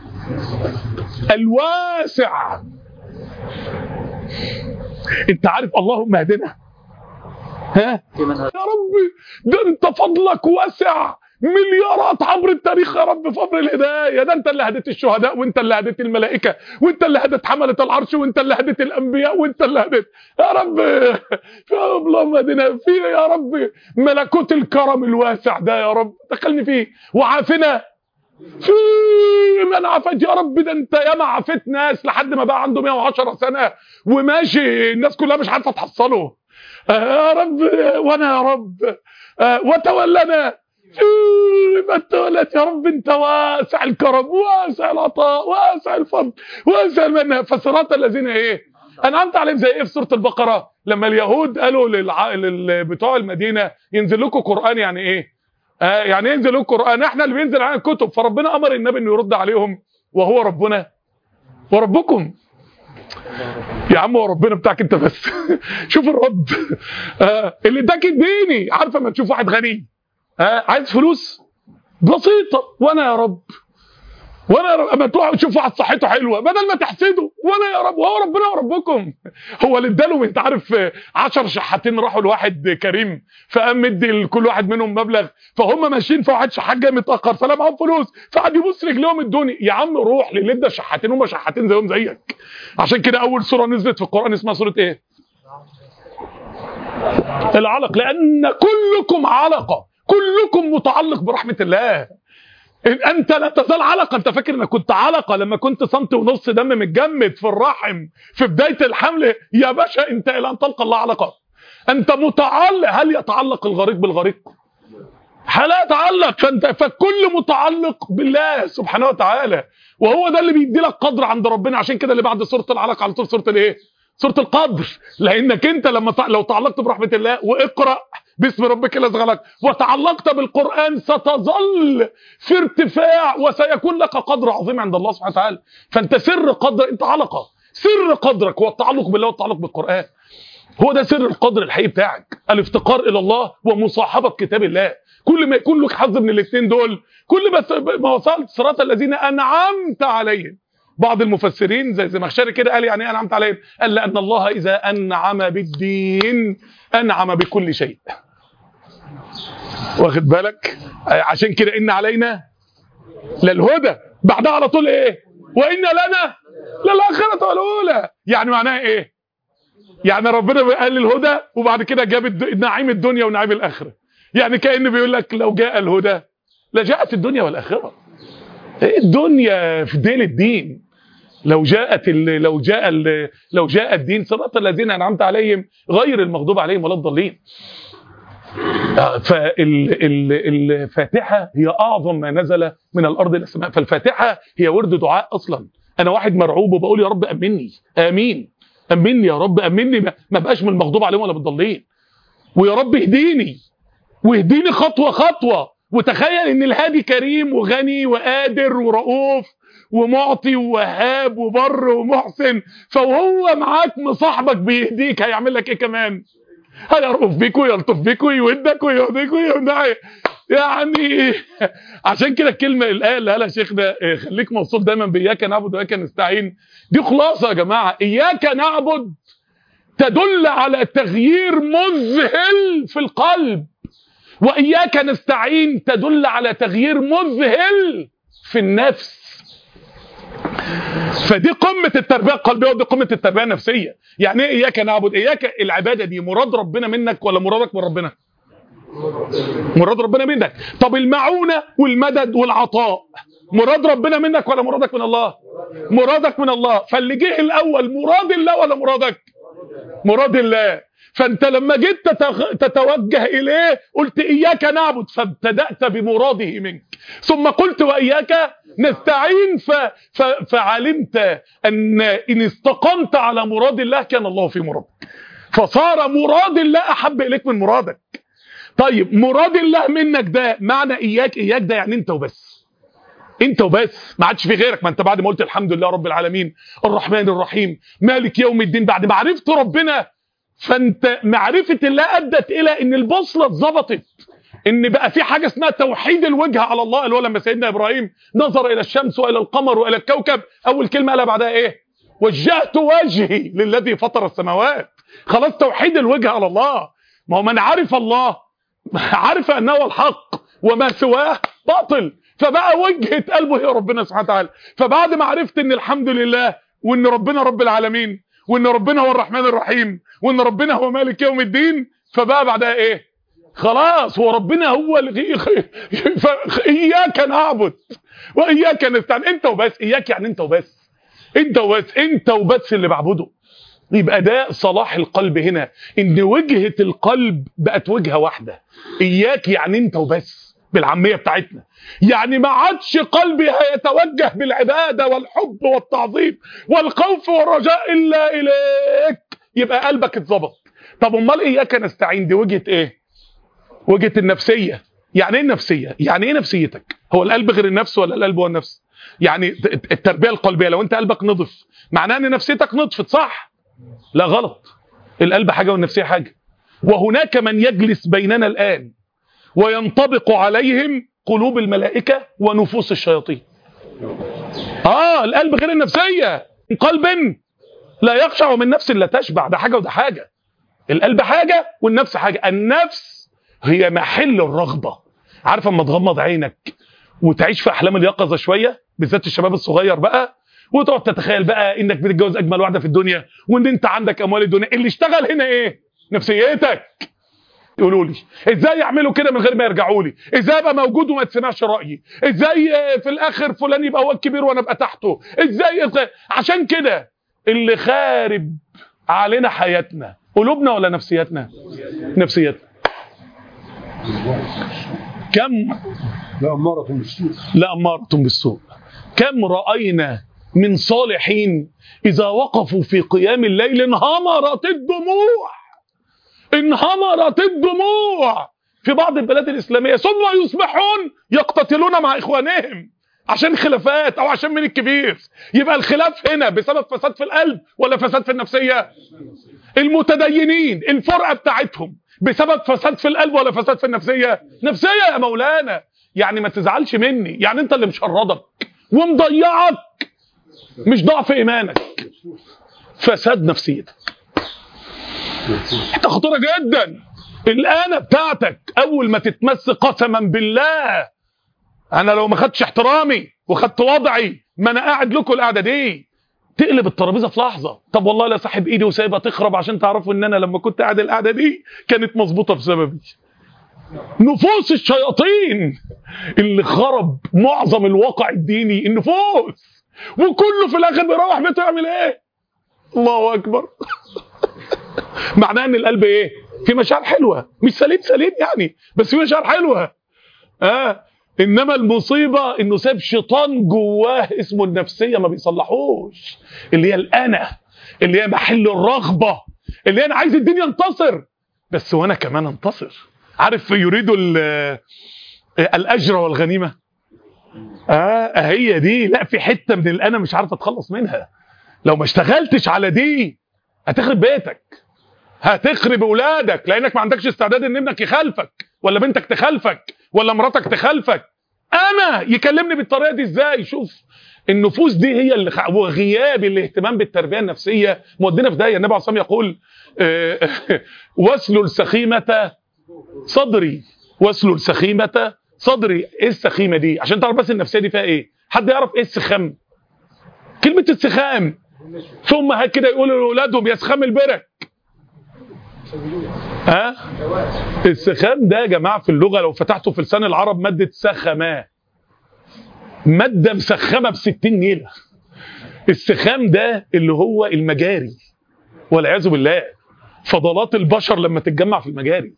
الواسع انت عارف اللهم اهدنا ها في من هدى يا رب ده انت فضلك واسع مليارات عبر التاريخ يا رب فضل الهدايه ده انت اللي هديت الشهداء وانت اللي هديت الملائكه وانت اللي هديت حمله العرش وانت اللي هديت الانبياء وانت اللي هديت يا رب يا رب اللهم اهدنا في يا رب ملكوت الكرم الواسع ده يا رب دخلني فيه وعافنا في من عافيت يا رب ده انت ياما عافيت ناس لحد ما بقى عنده 110 سنه وماشي الناس كلها مش عارفه تحصله آه يا رب وانا يا رب آه وتولنا ما تولت يا رب انت واسع الكرم واسع العطاء واسع الفضل واسع المنى فصراط الذين ايه انعمت عليهم زي ايه في سوره البقره لما اليهود قالوا للع... لل... بتوع المدينه ينزل لكم قران يعني ايه آه يعني إيه ينزل لكم قران احنا اللي بينزل علينا الكتب فربنا امر النبي انه يرد عليهم وهو ربنا وربكم يا عم هو ربنا بتاعك انت بس شوف الرد آه اللي اداك اديني عارفه ما تشوف واحد غني آه عايز فلوس بسيطه وانا يا رب وانا يا رب اما تروح تشوف واحد صحته حلوه بدل ما تحسده وانا يا رب وهو ربنا وربكم هو اللي اداله انت عارف 10 شحاتين راحوا لواحد كريم فقام مدي لكل واحد منهم مبلغ فهم ماشيين فواحد شحات جاي متاخر فلا معاهم فلوس فقعد يبص رجليهم ادوني يا عم روح للي ادى شحاتين هم شحاتين زيهم زيك عشان كده اول سوره نزلت في القران اسمها سوره ايه العلق لان كلكم علقه كلكم متعلق برحمه الله انت لا تزال علقه انت فاكر انك كنت علقه لما كنت سنتي ونص دم متجمد في الرحم في بدايه الحمل يا باشا انت الى ان تلقى الله علقه انت متعلق هل يتعلق الغريق بالغريق هل يتعلق فانت فكل متعلق بالله سبحانه وتعالى وهو ده اللي بيدي لك قدر عند ربنا عشان كده اللي بعد سوره العلق على طول سوره الايه سوره القدر لانك انت لما لو تعلقت برحمه الله واقرا باسم ربك الذي خلق وتعلقت بالقرآن ستظل في ارتفاع وسيكون لك قدر عظيم عند الله سبحانه وتعالى فانت سر قدر انت علقة سر قدرك هو التعلق بالله والتعلق بالقرآن هو ده سر القدر الحقيقي بتاعك الافتقار الى الله ومصاحبه كتاب الله كل ما يكون لك حظ من الاثنين دول كل ما وصلت صراط الذين انعمت عليهم بعض المفسرين زي زمخشري كده قال يعني ايه انعمت عليهم قال لان الله اذا انعم بالدين انعم بكل شيء واخد بالك عشان كده ان علينا للهدى بعدها على طول ايه وان لنا للاخره والاولى يعني معناها ايه يعني ربنا قال الهدى وبعد كده جاب نعيم الدنيا ونعيم الاخره يعني كان بيقول لك لو جاء الهدى لجاءت الدنيا والاخره الدنيا في دين الدين لو جاءت لو جاء لو جاء الدين صراط الذين انعمت عليهم غير المغضوب عليهم ولا الضالين فالفاتحه هي اعظم ما نزل من الارض الى السماء فالفاتحه هي ورد دعاء اصلا انا واحد مرعوب وبقول يا رب امني امين امني يا رب امني ما بقاش من المغضوب عليهم ولا بالضالين ويا رب اهديني واهديني خطوه خطوه وتخيل ان الهادي كريم وغني وقادر ورؤوف ومعطي ووهاب وبر ومحسن فوهو معاك مصاحبك بيهديك هيعمل لك ايه كمان هيرقف بيك ويلطف بيك ويودك ويهديك ويمنعك يعني عشان كده الكلمه الايه اللي قالها شيخنا إيه، خليك موصول دايما باياك نعبد واياك نستعين دي خلاصه يا جماعه اياك نعبد تدل على تغيير مذهل في القلب واياك نستعين تدل على تغيير مذهل في النفس فدي قمه التربيه القلبيه ودي قمه التربيه النفسيه يعني ايه اياك نعبد اياك العباده دي مراد ربنا منك ولا مرادك من ربنا مراد ربنا منك طب المعونه والمدد والعطاء مراد ربنا منك ولا مرادك من الله مرادك من الله فاللي جه الاول مراد الله ولا مرادك مراد الله فانت لما جيت تتغ... تتوجه اليه قلت اياك نعبد فابتدات بمراده منك ثم قلت واياك نستعين ف... ف... فعلمت ان ان استقمت على مراد الله كان الله في مرادك فصار مراد الله احب اليك من مرادك طيب مراد الله منك ده معنى اياك اياك ده يعني انت وبس انت وبس ما عادش في غيرك ما انت بعد ما قلت الحمد لله رب العالمين الرحمن الرحيم مالك يوم الدين بعد ما عرفت ربنا فانت معرفه الله ادت الى ان البوصله اتظبطت ان بقى في حاجه اسمها توحيد الوجه على الله اللي هو لما سيدنا ابراهيم نظر الى الشمس والى القمر والى الكوكب اول كلمه قالها بعدها ايه وجهت وجهي للذي فطر السماوات خلاص توحيد الوجه على الله ما هو من عرف الله عرف انه هو الحق وما سواه باطل فبقى وجهه قلبه هي ربنا سبحانه وتعالى فبعد ما عرفت ان الحمد لله وان ربنا رب العالمين وان ربنا هو الرحمن الرحيم وان ربنا هو مالك يوم الدين فبقى بعدها ايه خلاص هو ربنا هو اللي اياك نعبد واياك نستعين انت وبس اياك يعني انت وبس انت وبس انت وبس اللي بعبده يبقى ده صلاح القلب هنا ان وجهة القلب بقت وجهة واحدة اياك يعني انت وبس بالعامية بتاعتنا يعني ما عادش قلبي هيتوجه بالعبادة والحب والتعظيم والخوف والرجاء الا اليك يبقى قلبك اتظبط طب امال اياك نستعين دي وجهة ايه وجهة النفسية يعني ايه النفسية يعني ايه نفسيتك هو القلب غير النفس ولا القلب هو النفس يعني التربية القلبية لو انت قلبك نضف معناه ان نفسيتك نضفت صح لا غلط القلب حاجة والنفسية حاجة وهناك من يجلس بيننا الآن وينطبق عليهم قلوب الملائكة ونفوس الشياطين آه القلب غير النفسية قلب لا يخشع من نفس لا تشبع ده حاجة وده حاجة القلب حاجة والنفس حاجة النفس هي محل الرغبة عارف اما تغمض عينك وتعيش في احلام اليقظة شوية بالذات الشباب الصغير بقى وتقعد تتخيل بقى انك بتتجوز اجمل واحده في الدنيا وان انت عندك اموال الدنيا اللي اشتغل هنا ايه نفسيتك يقولوا لي ازاي يعملوا كده من غير ما يرجعوا لي ازاي ابقى موجود وما تسمعش رايي ازاي في الاخر فلان يبقى هو الكبير وانا ابقى تحته ازاي عشان كده اللي خارب علينا حياتنا قلوبنا ولا نفسياتنا نفسياتنا كم لا أمارة بالسوء لا أمارة بالسوء كم رأينا من صالحين إذا وقفوا في قيام الليل انهمرت الدموع انهمرت الدموع في بعض البلاد الإسلامية ثم يصبحون يقتتلون مع إخوانهم عشان خلافات أو عشان من الكبير يبقى الخلاف هنا بسبب فساد في القلب ولا فساد في النفسية المتدينين الفرقة بتاعتهم بسبب فساد في القلب ولا فساد في النفسية نفسية يا مولانا يعني ما تزعلش مني يعني انت اللي مشردك ومضيعك مش ضعف ايمانك فساد نفسيتك حته خطيره جدا الآلة بتاعتك اول ما تتمس قسما بالله انا لو ما خدتش احترامي وخدت وضعي ما انا قاعد لكم القعده دي تقلب الترابيزه في لحظه طب والله لا ساحب ايدي وسايبها تخرب عشان تعرفوا ان انا لما كنت قاعد القعده دي كانت مظبوطه بسببي نفوس الشياطين اللي خرب معظم الواقع الديني النفوس وكله في الاخر بيروح بيته يعمل ايه الله اكبر معناه ان القلب ايه في مشاعر حلوه مش سليم سليم يعني بس في مشاعر حلوه اه انما المصيبه انه ساب شيطان جواه اسمه النفسيه ما بيصلحوش اللي هي الانا اللي هي محل الرغبه اللي هي انا عايز الدنيا ينتصر بس وانا كمان انتصر عارف يريد ال- الاجر والغنيمه اه هي دي لا في حته من الانا مش عارف اتخلص منها لو ما اشتغلتش على دي هتخرب بيتك هتخرب اولادك لانك ما عندكش استعداد ان ابنك يخالفك ولا بنتك تخالفك ولا مراتك تخالفك انا يكلمني بالطريقه دي ازاي شوف النفوس دي هي اللي خ- وغياب الاهتمام بالتربيه النفسيه مودينا في داهيه النبي عليه الصلاه والسلام يقول آه، واسلل سخيمه صدري واسلل سخيمه صدري ايه السخيمه دي عشان تعرف بس النفسيه دي فيها ايه حد يعرف ايه السخام كلمه السخام ثم هات كده يقولوا لاولادهم يا سخام البرك ها السخام ده يا جماعه في اللغه لو فتحته في لسان العرب ماده سخما ماده مسخمه ب 60 نيله السخام ده اللي هو المجاري والعياذ بالله فضلات البشر لما تتجمع في المجاري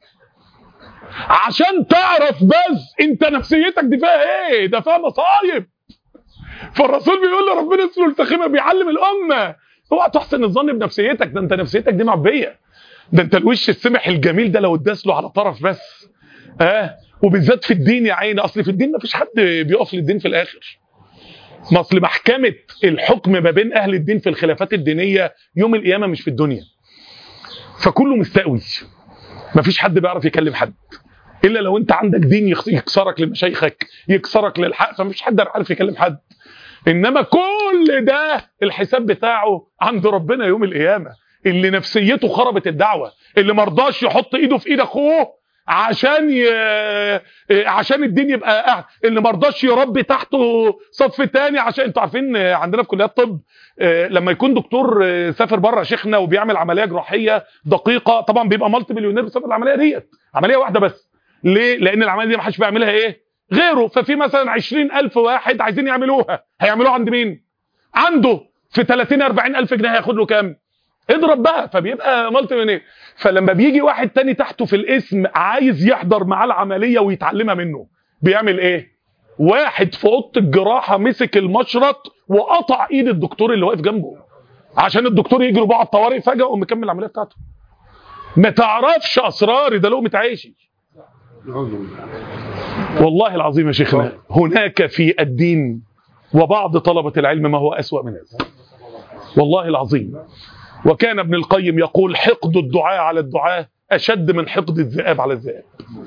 عشان تعرف بس انت نفسيتك دي فيها ايه ده فيها مصايب فالرسول بيقول لربنا اسمه السخيمه بيعلم الامه اوعى تحسن الظن بنفسيتك ده انت نفسيتك دي معبيه ده انت الوش السمح الجميل ده لو اتداس له على طرف بس اه وبالذات في الدين يا عيني اصل في الدين ما فيش حد بيقف للدين في الاخر ما اصل محكمه الحكم ما بين اهل الدين في الخلافات الدينيه يوم القيامه مش في الدنيا فكله مستقوي ما فيش حد بيعرف يكلم حد الا لو انت عندك دين يخ- يكسرك لمشايخك يكسرك للحق فمفيش حد عارف يكلم حد انما كل ده الحساب بتاعه عند ربنا يوم القيامه اللي نفسيته خربت الدعوه اللي مرضاش يحط ايده في ايد اخوه عشان ي... عشان الدين يبقى أه. اللي مرضاش يربي تحته صف تاني عشان انتوا عارفين عندنا في كليات الطب آه، لما يكون دكتور آه، سافر بره شيخنا وبيعمل عمليه جراحيه دقيقه طبعا بيبقى مالتي مليونير بسبب العمليه ديت عمليه واحده بس ليه لان العمليه دي ما حدش بيعملها ايه غيره ففي مثلا 20000 واحد عايزين يعملوها هيعملوها عند مين عنده في 30 40 الف جنيه هياخد له كام اضرب بقى فبيبقى مالتي مليونير فلما بيجي واحد تاني تحته في الاسم عايز يحضر معاه العمليه ويتعلمها منه بيعمل ايه واحد في اوضه الجراحه مسك المشرط وقطع ايد الدكتور اللي واقف جنبه عشان الدكتور يجري بقى على الطوارئ فجاه ومكمل مكمل العمليه بتاعته ما تعرفش اسراري ده لقمه عيشي نعوذ بالله والله العظيم يا شيخنا هناك في الدين وبعض طلبة العلم ما هو أسوأ من هذا والله العظيم وكان ابن القيم يقول حقد الدعاء على الدعاء أشد من حقد الذئاب على الذئاب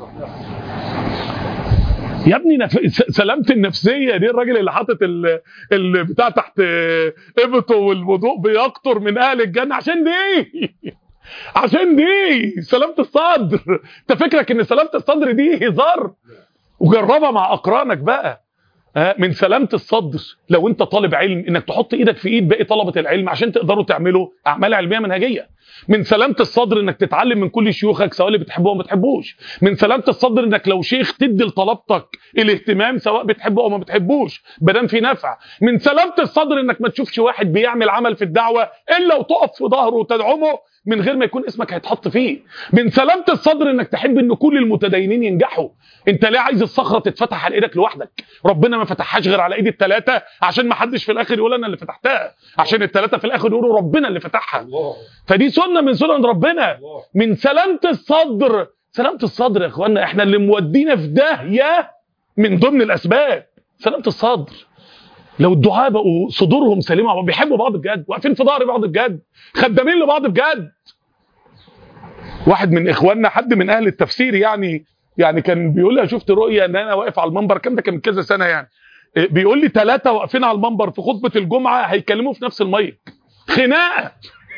يا ابني نف... س- سلامة النفسية دي الراجل اللي حاطط ال... ال... بتاع تحت ابطه والوضوء بيقطر من اهل الجنة عشان دي عشان دي سلامة الصدر انت فكرك ان سلامة الصدر دي هزار وجربها مع اقرانك بقى آه، من سلامة الصدر لو انت طالب علم انك تحط ايدك في ايد باقي طلبة العلم عشان تقدروا تعملوا اعمال علمية منهجية من سلامة الصدر انك تتعلم من كل شيوخك سواء اللي بتحبه او ما بتحبوش من سلامة الصدر انك لو شيخ تدي لطلبتك الاهتمام سواء بتحبه او ما بتحبوش بدل في نفع من سلامة الصدر انك ما تشوفش واحد بيعمل عمل في الدعوة الا وتقف في ظهره وتدعمه من غير ما يكون اسمك هيتحط فيه من سلامة الصدر انك تحب ان كل المتدينين ينجحوا انت ليه عايز الصخرة تتفتح على ايدك لوحدك ربنا ما فتحهاش غير على ايد الثلاثة عشان ما حدش في الاخر يقول انا اللي فتحتها عشان الثلاثة في الاخر يقولوا ربنا اللي فتحها الله فدي سنة من سنن ربنا الله من سلامة الصدر سلامة الصدر يا اخوانا احنا اللي مودينا في داهية من ضمن الاسباب سلامة الصدر لو الدعاء بقوا صدورهم سليمة مع بعض، بيحبوا بعض بجد واقفين في ظهر بعض بجد خدامين لبعض بجد واحد من اخواننا حد من اهل التفسير يعني يعني كان بيقول لي شفت رؤيا ان انا واقف على المنبر كان ده كان من كذا سنه يعني إيه، بيقول لي ثلاثه واقفين على المنبر في خطبه الجمعه هيكلموا في نفس المايك خناقه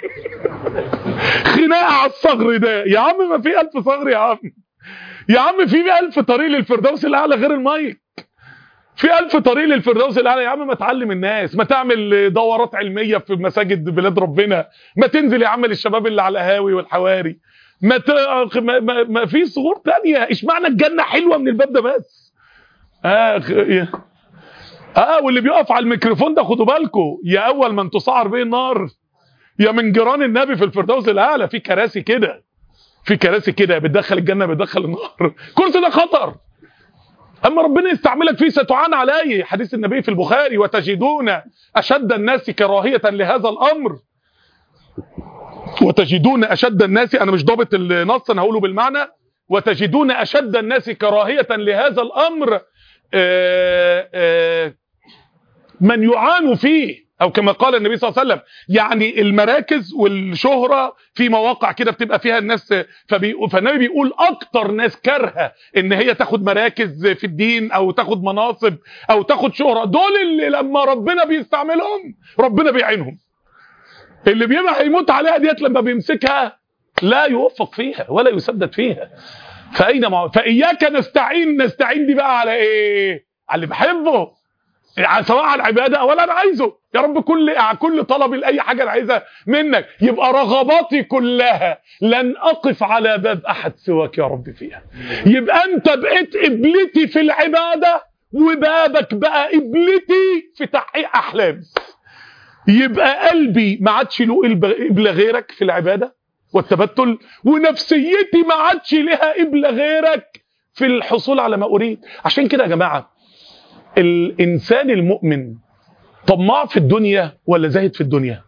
خناقه على الصغر ده يا عم ما في ألف صغر يا عم يا عم في ألف طريق للفردوس الاعلى غير المايك في ألف طريق للفردوس الاعلى يا عم ما تعلم الناس ما تعمل دورات علميه في مساجد بلاد ربنا ما تنزل يا عم للشباب اللي على القهاوي والحواري ما, ت... ما, ما, ما في صغور تانية اشمعنى الجنه حلوه من الباب ده بس اه خ- يا- اه واللي بيقف على الميكروفون ده خدوا بالكم يا اول من تسعر به النار يا من جيران النبي في الفردوس الاعلى في كراسي كده في كراسي كده بتدخل الجنه بتدخل النار كرسي ده خطر اما ربنا يستعملك فيه ستعان عليه حديث النبي في البخاري وتجدون اشد الناس كراهيه لهذا الامر وتجدون اشد الناس انا مش ضابط النص انا هقوله بالمعنى وتجدون اشد الناس كراهيه لهذا الامر آه، آه، من يعان فيه او كما قال النبي صلى الله عليه وسلم يعني المراكز والشهره في مواقع كده بتبقى فيها الناس فبي... فالنبي بيقول اكتر ناس كارهه ان هي تاخد مراكز في الدين او تاخد مناصب او تاخد شهره دول اللي لما ربنا بيستعملهم ربنا بيعينهم اللي بيبقى هيموت عليها ديت لما بيمسكها لا يوفق فيها ولا يسدد فيها فاين مع... فاياك نستعين نستعين دي بقى على ايه على اللي بحبه يعني سواء على العباده ولا انا عايزه يا رب كل كل طلبي لاي حاجه انا عايزها منك يبقى رغباتي كلها لن اقف على باب احد سواك يا رب فيها يبقى انت بقيت قبلتي في العباده وبابك بقى قبلتي في تحقيق احلامي يبقى قلبي ما عادش له قبله غيرك في العباده والتبتل ونفسيتي ما عادش لها قبله غيرك في الحصول على ما اريد عشان كده يا جماعه الانسان المؤمن طماع في الدنيا ولا زاهد في الدنيا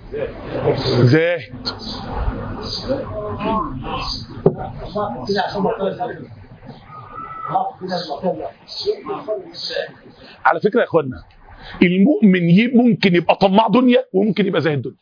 زاهد على فكره يا اخوانا المؤمن ي- ممكن يبقى طماع دنيا وممكن يبقى زاهد دنيا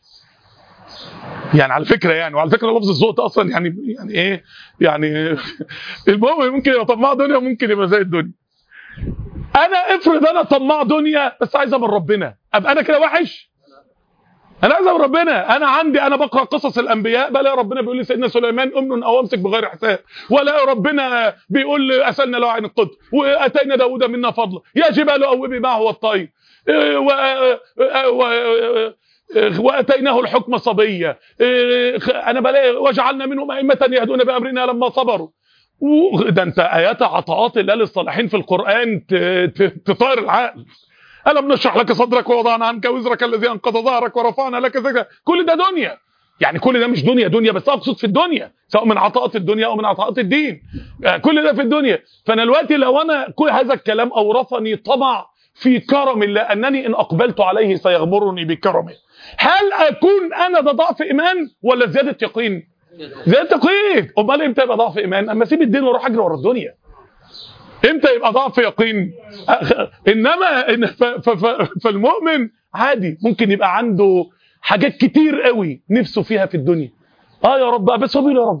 يعني على فكره يعني وعلى فكره لفظ الذوق ده اصلا يعني يعني ايه يعني المؤمن ممكن يبقى طماع دنيا وممكن يبقى زاهد دنيا انا افرض انا طماع دنيا بس عايز من ربنا ابقى انا كده وحش انا عايز من ربنا انا عندي انا بقرا قصص الانبياء بلا ربنا بيقول لي سيدنا سليمان امن او امسك بغير حساب ولا ربنا بيقول لي اسلنا له عين القدر واتينا داوود منا فضلا يا جبال اوبي معه والطير إيه و... و... واتيناه الحكم صبيا إيه انا بلاقي وجعلنا منهم ائمه يهدون بامرنا لما صبروا و- ده انت ايات عطاءات الله للصالحين في القران ت- ت- تطير العقل الم نشرح لك صدرك ووضعنا عنك وزرك الذي انقض ظهرك ورفعنا لك ذكرك كل ده دنيا يعني كل ده مش دنيا دنيا بس اقصد في الدنيا سواء من عطاءات الدنيا او من عطاءات الدين آه، كل ده في الدنيا فانا دلوقتي لو انا كل هذا الكلام اورثني طمع في كرم الله انني ان اقبلت عليه سيغمرني بكرمه هل اكون انا ده ضعف ايمان ولا زياده يقين زياده يقين امال امتى يبقى ضعف ايمان اما اسيب الدين واروح اجري ورا الدنيا امتى يبقى ضعف يقين أخ- انما إن ف- ف- ف- فالمؤمن عادي ممكن يبقى عنده حاجات كتير قوي نفسه فيها في الدنيا اه يا رب بس هو بيقول يا رب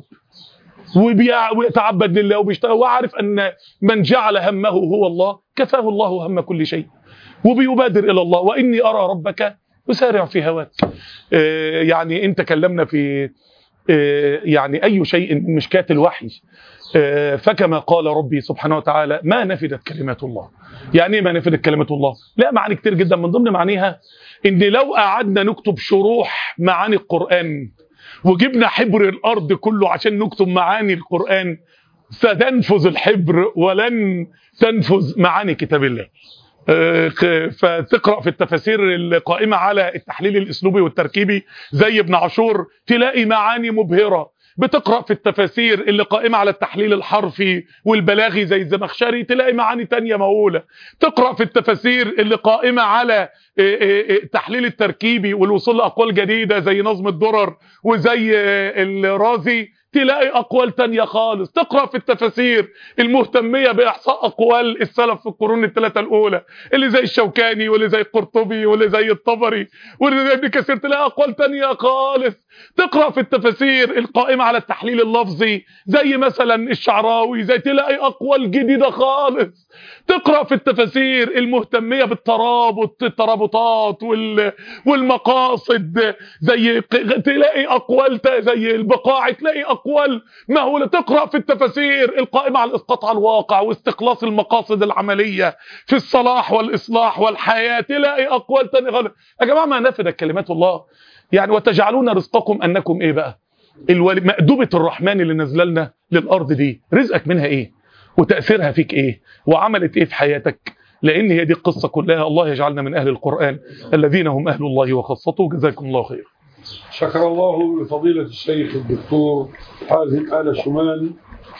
وبيع- ويتعبد لله وبيشتغل وعارف ان من جعل همه هو الله كفاه الله هم كل شيء وبيبادر الى الله واني ارى ربك يسارع في هواك آه، يعني انت كلمنا في آه، يعني اي شيء من مشكات الوحي آه، فكما قال ربي سبحانه وتعالى ما نفدت كلمات الله يعني ايه ما نفدت كلمات الله لا معاني كتير جدا من ضمن معانيها ان لو قعدنا نكتب شروح معاني القرآن وجبنا حبر الارض كله عشان نكتب معاني القرآن ستنفذ الحبر ولن تنفذ معاني كتاب الله آه، فتقرا في التفاسير القائمه على التحليل الاسلوبي والتركيبي زي ابن عاشور تلاقي معاني مبهره بتقرا في التفاسير اللي قائمه على التحليل الحرفي والبلاغي زي الزمخشري تلاقي معاني تانية مهوله تقرا في التفاسير اللي قائمه على آه، آه، آه، التحليل التركيبي والوصول لاقوال جديده زي نظم الدرر وزي آه، الرازي تلاقي اقوال تانية خالص تقرا في التفاسير المهتميه باحصاء اقوال السلف في القرون الثلاثه الاولى اللي زي الشوكاني واللي زي القرطبي واللي زي الطبري واللي زي ابن كثير تلاقي اقوال تانية خالص تقرا في التفاسير القائمه على التحليل اللفظي زي مثلا الشعراوي زي تلاقي اقوال جديده خالص تقرا في التفاسير المهتميه بالترابط الترابطات وال والمقاصد زي ق- تلاقي اقوال تا- زي البقاع تلاقي اقوال مهوله تقرا في التفاسير القائمه على الاسقاط على الواقع واستخلاص المقاصد العمليه في الصلاح والاصلاح والحياه تلاقي اقوال تانية غلط يا جماعه ما نفدت كلمات الله يعني وتجعلون رزقكم انكم ايه بقى الولي مأدوبة الرحمن اللي نازله لنا للارض دي رزقك منها ايه وتاثيرها فيك ايه وعملت ايه في حياتك لان هي دي القصه كلها الله يجعلنا من اهل القران الذين هم اهل الله وخاصته جزاكم الله خير شكر الله لفضيلة الشيخ الدكتور حازم آل شمال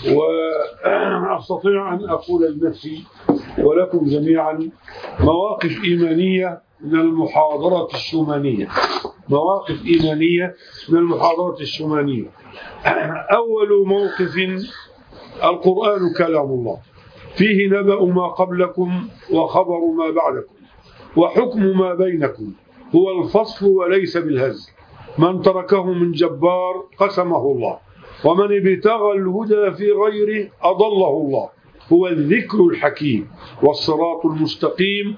وأستطيع أن أقول لنفسي ولكم جميعا مواقف إيمانية من المحاضرة الشمانية مواقف إيمانية من المحاضرة الشمانية أول موقف القرآن كلام الله فيه نبأ ما قبلكم وخبر ما بعدكم وحكم ما بينكم هو الفصل وليس بالهزل من تركه من جبار قسمه الله ومن ابتغى الهدى في غيره أضله الله هو الذكر الحكيم والصراط المستقيم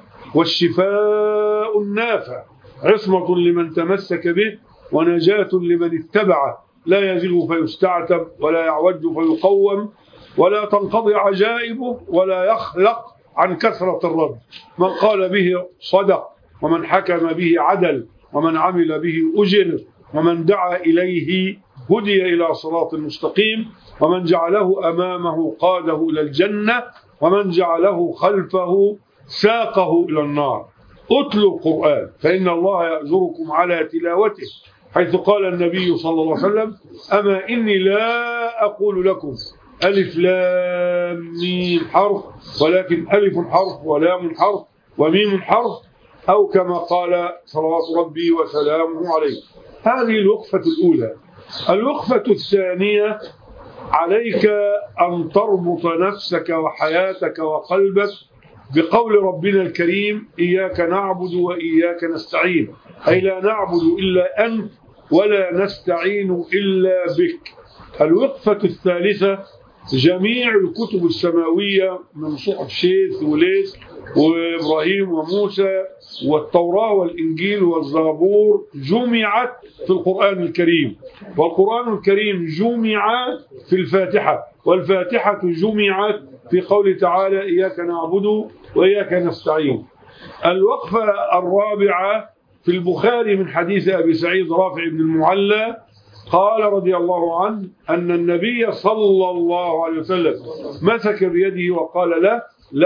والشفاء النافع عصمة لمن تمسك به ونجاة لمن اتبعه لا يزغ فيستعتب ولا يعوج فيقوم ولا تنقضي عجائبه ولا يخلق عن كثرة الرد من قال به صدق ومن حكم به عدل ومن عمل به أجر ومن دعا إليه هدي إلى صراط مستقيم ومن جعله أمامه قاده إلى الجنة ومن جعله خلفه ساقه إلى النار اتلوا القرآن فإن الله يأجركم على تلاوته حيث قال النبي صلى الله عليه وسلم أما إني لا أقول لكم ألف لام ميم حرف ولكن ألف حرف ولام حرف وميم حرف أو كما قال صلوات ربي وسلامه عليه هذه الوقفة الأولى الوقفة الثانية عليك أن تربط نفسك وحياتك وقلبك بقول ربنا الكريم إياك نعبد وإياك نستعين أي لا نعبد إلا أنت ولا نستعين إلا بك الوقفة الثالثة جميع الكتب السماوية من صحف شيث وليث وإبراهيم وموسى والتوراة والإنجيل والزبور جمعت في القرآن الكريم والقرآن الكريم جمع في الفاتحة والفاتحة جمعت في قول تعالى إياك نعبد وإياك نستعين الوقفة الرابعة في البخاري من حديث أبي سعيد رافع بن المعلى قال رضي الله عنه أن النبي صلى الله عليه وسلم مسك بيده وقال له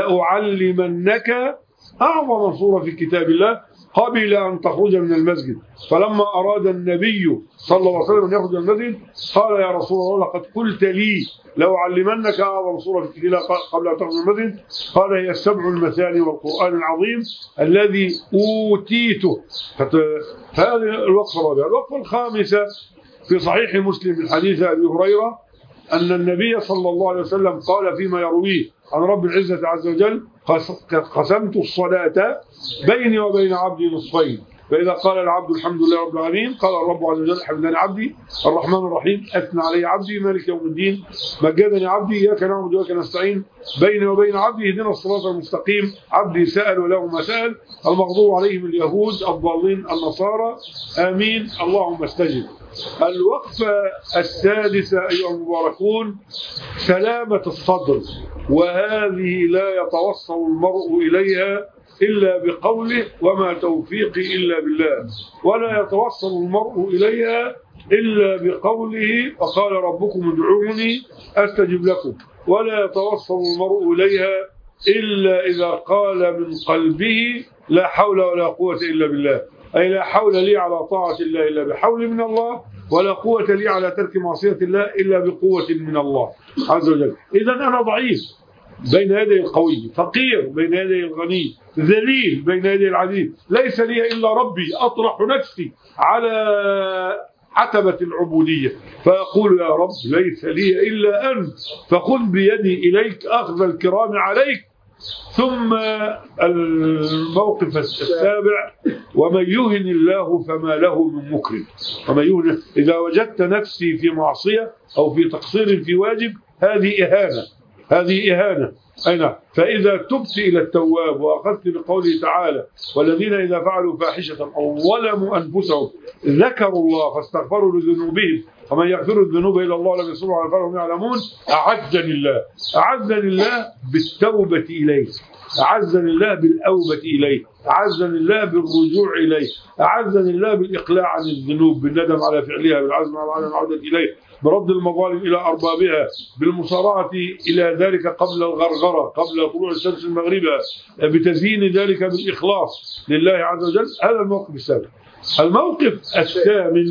لأعلمنك أعظم صورة في كتاب الله قبل أن تخرج من المسجد فلما أراد النبي صلى الله عليه وسلم أن يخرج من المسجد قال يا رسول الله لقد قلت لي لو علمنك أعظم صورة في كتاب الله قبل أن تخرج من المسجد قال هي السبع المثاني والقرآن العظيم الذي أوتيته فهذه الوقفة الرابعة الوقفة الخامسة في صحيح مسلم من حديث أبي هريرة أن النبي صلى الله عليه وسلم قال فيما يرويه عن رب العزة عز وجل قسمت الصلاة بيني وبين عبدي نصفين فإذا قال العبد الحمد لله رب العالمين قال الرب عز وجل حمدني عبدي الرحمن الرحيم أثنى علي عبدي مالك يوم الدين مجدني عبدي إياك نعبد وإياك نستعين بيني وبين عبدي اهدنا الصراط المستقيم عبدي سأل وله ما سأل المغضوب عليهم اليهود الضالين النصارى آمين اللهم استجب الوقفة السادسة أيها المباركون سلامة الصدر وهذه لا يتوصل المرء إليها إلا بقوله وما توفيقي إلا بالله ولا يتوصل المرء إليها إلا بقوله وقال ربكم ادعوني أستجب لكم ولا يتوصل المرء إليها إلا إذا قال من قلبه لا حول ولا قوة إلا بالله أي لا حول لي على طاعة الله إلا بحول من الله ولا قوة لي على ترك معصية الله إلا بقوة من الله عز وجل إذا أنا ضعيف بين يدي القوي فقير بين يدي الغني ذليل بين يدي العزيز ليس لي إلا ربي أطرح نفسي على عتبة العبودية فأقول يا رب ليس لي إلا أنت فخذ بيدي إليك أخذ الكرام عليك ثم الموقف السابع ومن يهن الله فما له من مكرم ومن يهن إذا وجدت نفسي في معصية أو في تقصير في واجب هذه إهانة هذه إهانة أي نعم فإذا تبت إلى التواب وأخذت بقوله تعالى والذين إذا فعلوا فاحشة أو ظلموا أنفسهم ذكروا الله فاستغفروا لذنوبهم ومن يغفر الذنوب إلى الله لم يصروا على فعلهم يعلمون أعزني الله أعزني الله بالتوبة إليه أعزني الله بالأوبة إليه أعزني الله بالرجوع إليه أعزني الله بالإقلاع عن الذنوب بالندم على فعلها بالعزم على عدم العودة إليه برد المظالم إلى أربابها بالمصارعة إلى ذلك قبل الغرغرة قبل طلوع الشمس المغربة بتزيين ذلك بالإخلاص لله عز وجل هذا الموقف السابق الموقف الثامن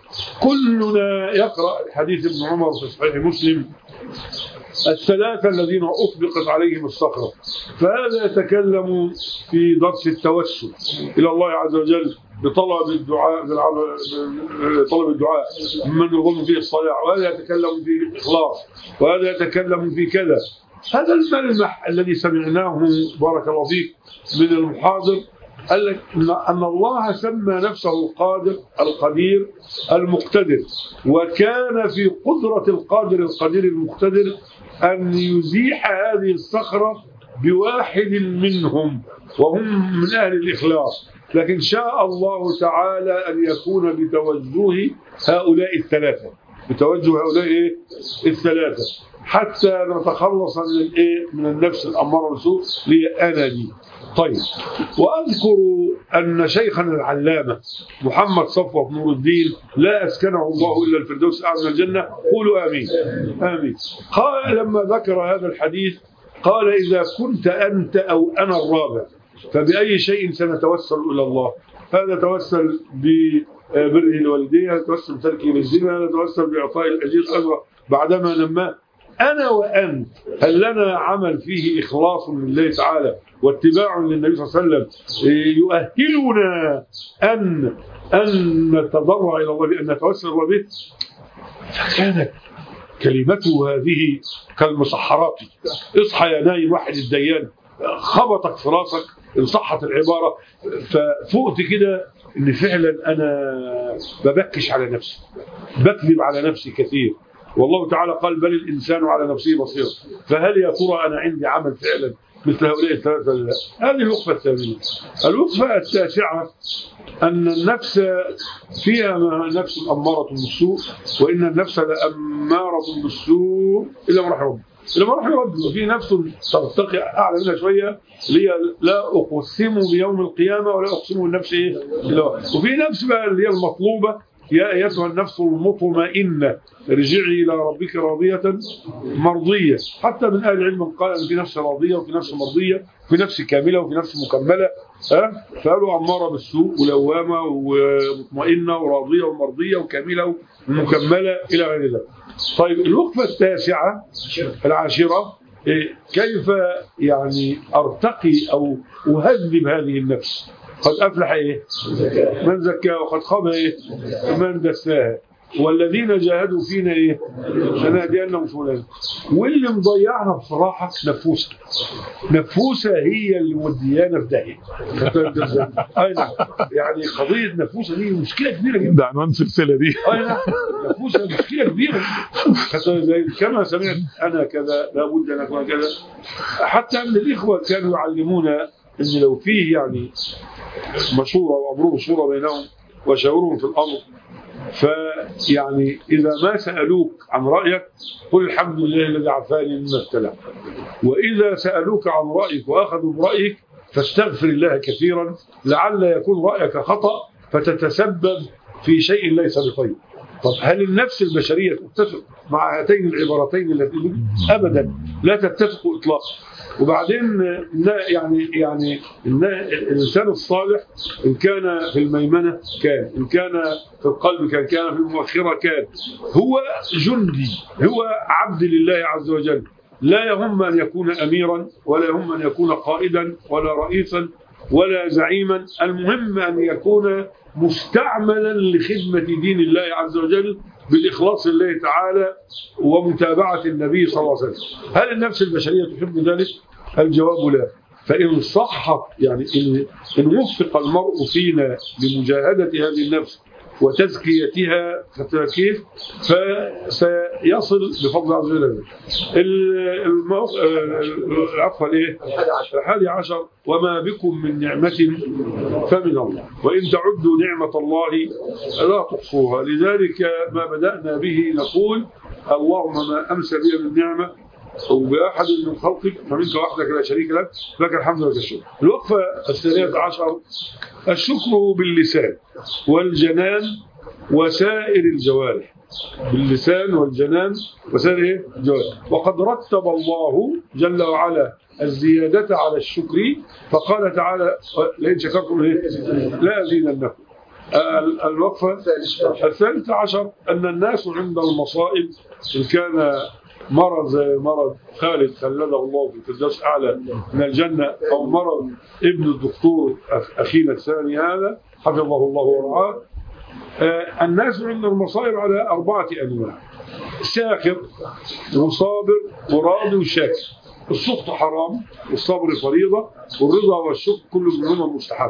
كلنا يقرأ حديث ابن عمر في صحيح مسلم الثلاثة الذين أطبقت عليهم الصخرة فهذا يتكلم في درس التوسل إلى الله عز وجل بطلب الدعاء بطلب الدعاء من يظن فيه الصلاح وهذا يتكلم في الإخلاص وهذا يتكلم في كذا هذا الملمح الذي سمعناه بارك الله فيك من المحاضر قال لك أن الله سمى نفسه القادر القدير المقتدر وكان في قدرة القادر القدير المقتدر أن يزيح هذه الصخرة بواحد منهم وهم من أهل الإخلاص لكن شاء الله تعالى أن يكون بتوجه هؤلاء الثلاثة بتوجه هؤلاء إيه؟ الثلاثة حتى نتخلص من الإيه؟ من النفس الأمارة بالسوء لأنا دي طيب وأذكر أن شيخنا العلامة محمد صفوة نور الدين لا أسكنه الله إلا الفردوس الأعلى من الجنة قولوا آمين آمين قال لما ذكر هذا الحديث قال إذا كنت أنت أو أنا الرابع فبأي شيء سنتوسل إلى الله هذا توسل ببره الوالدين هذا توسل بتركه للزنا هذا توسل بإعطاء الأجير أجره بعدما نماه أنا وأنت هل لنا عمل فيه إخلاص لله تعالى واتباع للنبي صلى الله عليه وسلم يؤهلنا أن أن نتضرع إلى الله بأن نتوسل الله به فكانت كلمته هذه كالمسحرات اصحى يا نايم واحد الديان خبطك في راسك ان صحت العباره ففقت كده ان فعلا انا ببكش على نفسي بكذب على نفسي كثير والله تعالى قال بل الانسان على نفسه بصير فهل يا ترى انا عندي عمل فعلا مثل هؤلاء الثلاثه لا هذه الوقفه الثامنه الوقفه التاسعه ان النفس فيها نفس اماره بالسوء وان النفس لاماره بالسوء الا من رحم ربي الا من رحم ربي وفي نفس ترتقي اعلى منها شويه اللي هي لا اقسم بيوم القيامه ولا اقسم بالنفس ايه وفي نفس بقى اللي هي المطلوبه يا ايتها النفس المطمئنه ارجعي الى ربك راضيه مرضيه حتى من اهل العلم قال ان في نفس راضيه وفي نفس مرضيه وفي نفس كامله وفي نفس مكمله ها فقالوا اماره بالسوء ولوامه ومطمئنه وراضيه ومرضيه وكامله ومكمله الى غير ذلك. طيب الوقفه التاسعه العاشره كيف يعني ارتقي او اهذب هذه النفس قد افلح ايه من زكاها وقد خاب ايه من دساها والذين جاهدوا فينا ايه سنهدينهم سبلنا واللي مضيعنا بصراحه نفوسه نفوسه هي اللي موديانا في داهيه اي نعم يعني قضيه نفوسه دي مشكله كبيره جدا ده عنوان السلسله دي اي نعم نفوسه مشكله كبيره كما سمعت انا كذا لابد ان اكون كذا حتى ان الاخوه كانوا يعلمونا ان لو فيه يعني مشوره وامرهم مشوره بينهم وشاورهم في الامر فيعني إذا ما سألوك عن رأيك قل الحمد لله الذي عافاني مما ابتلى وإذا سألوك عن رأيك وأخذوا برأيك فاستغفر الله كثيرا لعل يكون رأيك خطأ فتتسبب في شيء ليس بخير طب هل النفس البشرية تتفق مع هاتين العبارتين اللتين ابدا لا تتفق اطلاقا وبعدين يعني يعني الانسان الصالح ان كان في الميمنه كان ان كان في القلب كان كان في المؤخره كان هو جندي هو عبد لله عز وجل لا يهم ان يكون اميرا ولا يهم ان يكون قائدا ولا رئيسا ولا زعيما المهم ان يكون مستعملا لخدمه دين الله عز وجل بالاخلاص لله تعالى ومتابعه النبي صلى الله عليه وسلم هل النفس البشريه تحب ذلك الجواب لا فإن صحت يعني إن, إن وفق المرء فينا لمجاهدة هذه النفس وتزكيتها كيف فسيصل بفضل عز وجل عفوا ايه الحادي عشر وما بكم من نعمة فمن الله وإن تعدوا نعمة الله لا تحصوها لذلك ما بدأنا به نقول اللهم ما أمسى بي من نعمة أو بأحد من خلقك فمنك وحدك لا شريك لك لك الحمد لك الشكر الوقفة الثانية عشر الشكر باللسان والجنان وسائر الجوارح باللسان والجنان وسائر الجوارح وقد رتب الله جل وعلا الزيادة على الشكر فقال تعالى لئن شكرتم لا أزيدنكم الوقفة الثالثة عشر أن الناس عند المصائب إن كان مرض زي مرض خالد خلده الله في الفردوس اعلى من الجنه او مرض ابن الدكتور اخينا الثاني هذا حفظه الله ورعاه آه، الناس عند المصائب على أربعة أنواع ساخر وصابر وراضي وشاكر السخط حرام والصبر فريضة والرضا والشكر كل منهما مستحب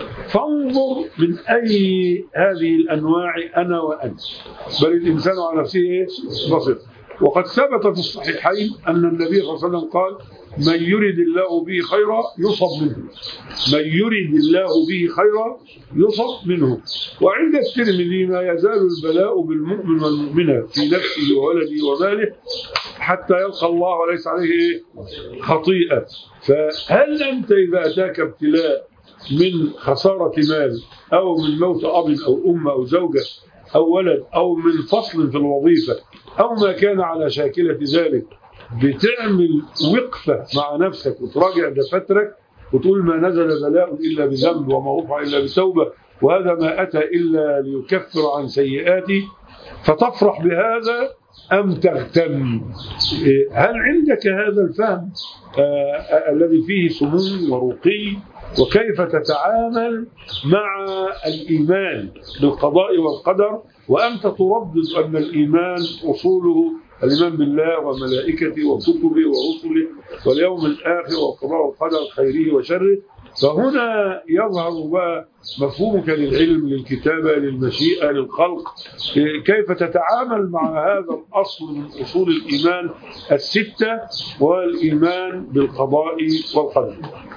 فانظر من أي هذه الأنواع أنا وأنت بل الإنسان على نفسه إيه؟ بصير وقد ثبت في الصحيحين أن النبي صلى الله عليه وسلم قال من يرد الله به خيرا يصب منه من يرد الله به خيرا يصب منه وعند الترمذي ما يزال البلاء بالمؤمن والمؤمنة في نفسه وولده وماله حتى يلقى الله وليس عليه إيه؟ خطيئة فهل أنت إذا أتاك ابتلاء من خسارة مال أو من موت أب أو أم أو زوجة أو ولد أو من فصل في الوظيفة أو ما كان على شاكلة ذلك بتعمل وقفة مع نفسك وتراجع دفاترك وتقول ما نزل بلاء إلا بذنب وما رفع إلا بتوبة وهذا ما أتى إلا ليكفر عن سيئاتي فتفرح بهذا أم تغتم إيه، هل عندك هذا الفهم آه، آه، الذي فيه سمو ورقي وكيف تتعامل مع الإيمان بالقضاء والقدر وأنت تردد أن الإيمان أصوله الإيمان بالله وملائكته وكتبه ورسله واليوم الآخر والقضاء والقدر خيره وشره فهنا يظهر بقى مفهومك للعلم للكتابة للمشيئة للخلق كيف تتعامل مع هذا الأصل من أصول الإيمان الستة والإيمان بالقضاء والقدر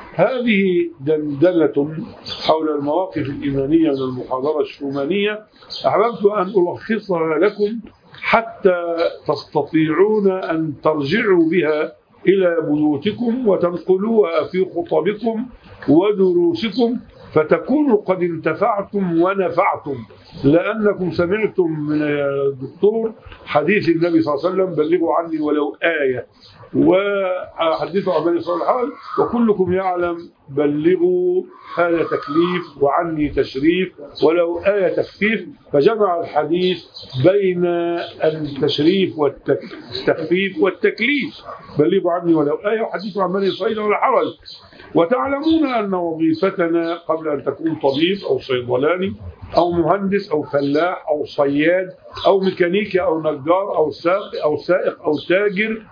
هذه دندنة حول المواقف الإيمانية من المحاضرة الشومانية أحببت أن ألخصها لكم حتى تستطيعون أن ترجعوا بها إلى بيوتكم وتنقلوها في خطبكم ودروسكم فتكونوا قد انتفعتم ونفعتم لأنكم سمعتم من الدكتور حديث النبي صلى الله عليه وسلم بلغوا عني ولو آية وحدثوا عن بني إسرائيل الحال وكلكم يعلم بلغوا هذا تكليف وعني تشريف ولو آية تخفيف فجمع الحديث بين التشريف والتخفيف والتكليف بلغوا عني ولو آية وحدثوا عن بني إسرائيل ولا حرج وتعلمون أن وظيفتنا قبل أن تكون طبيب أو صيدلاني أو مهندس أو فلاح أو صياد أو ميكانيكي أو نجار أو سائق أو سائق أو تاجر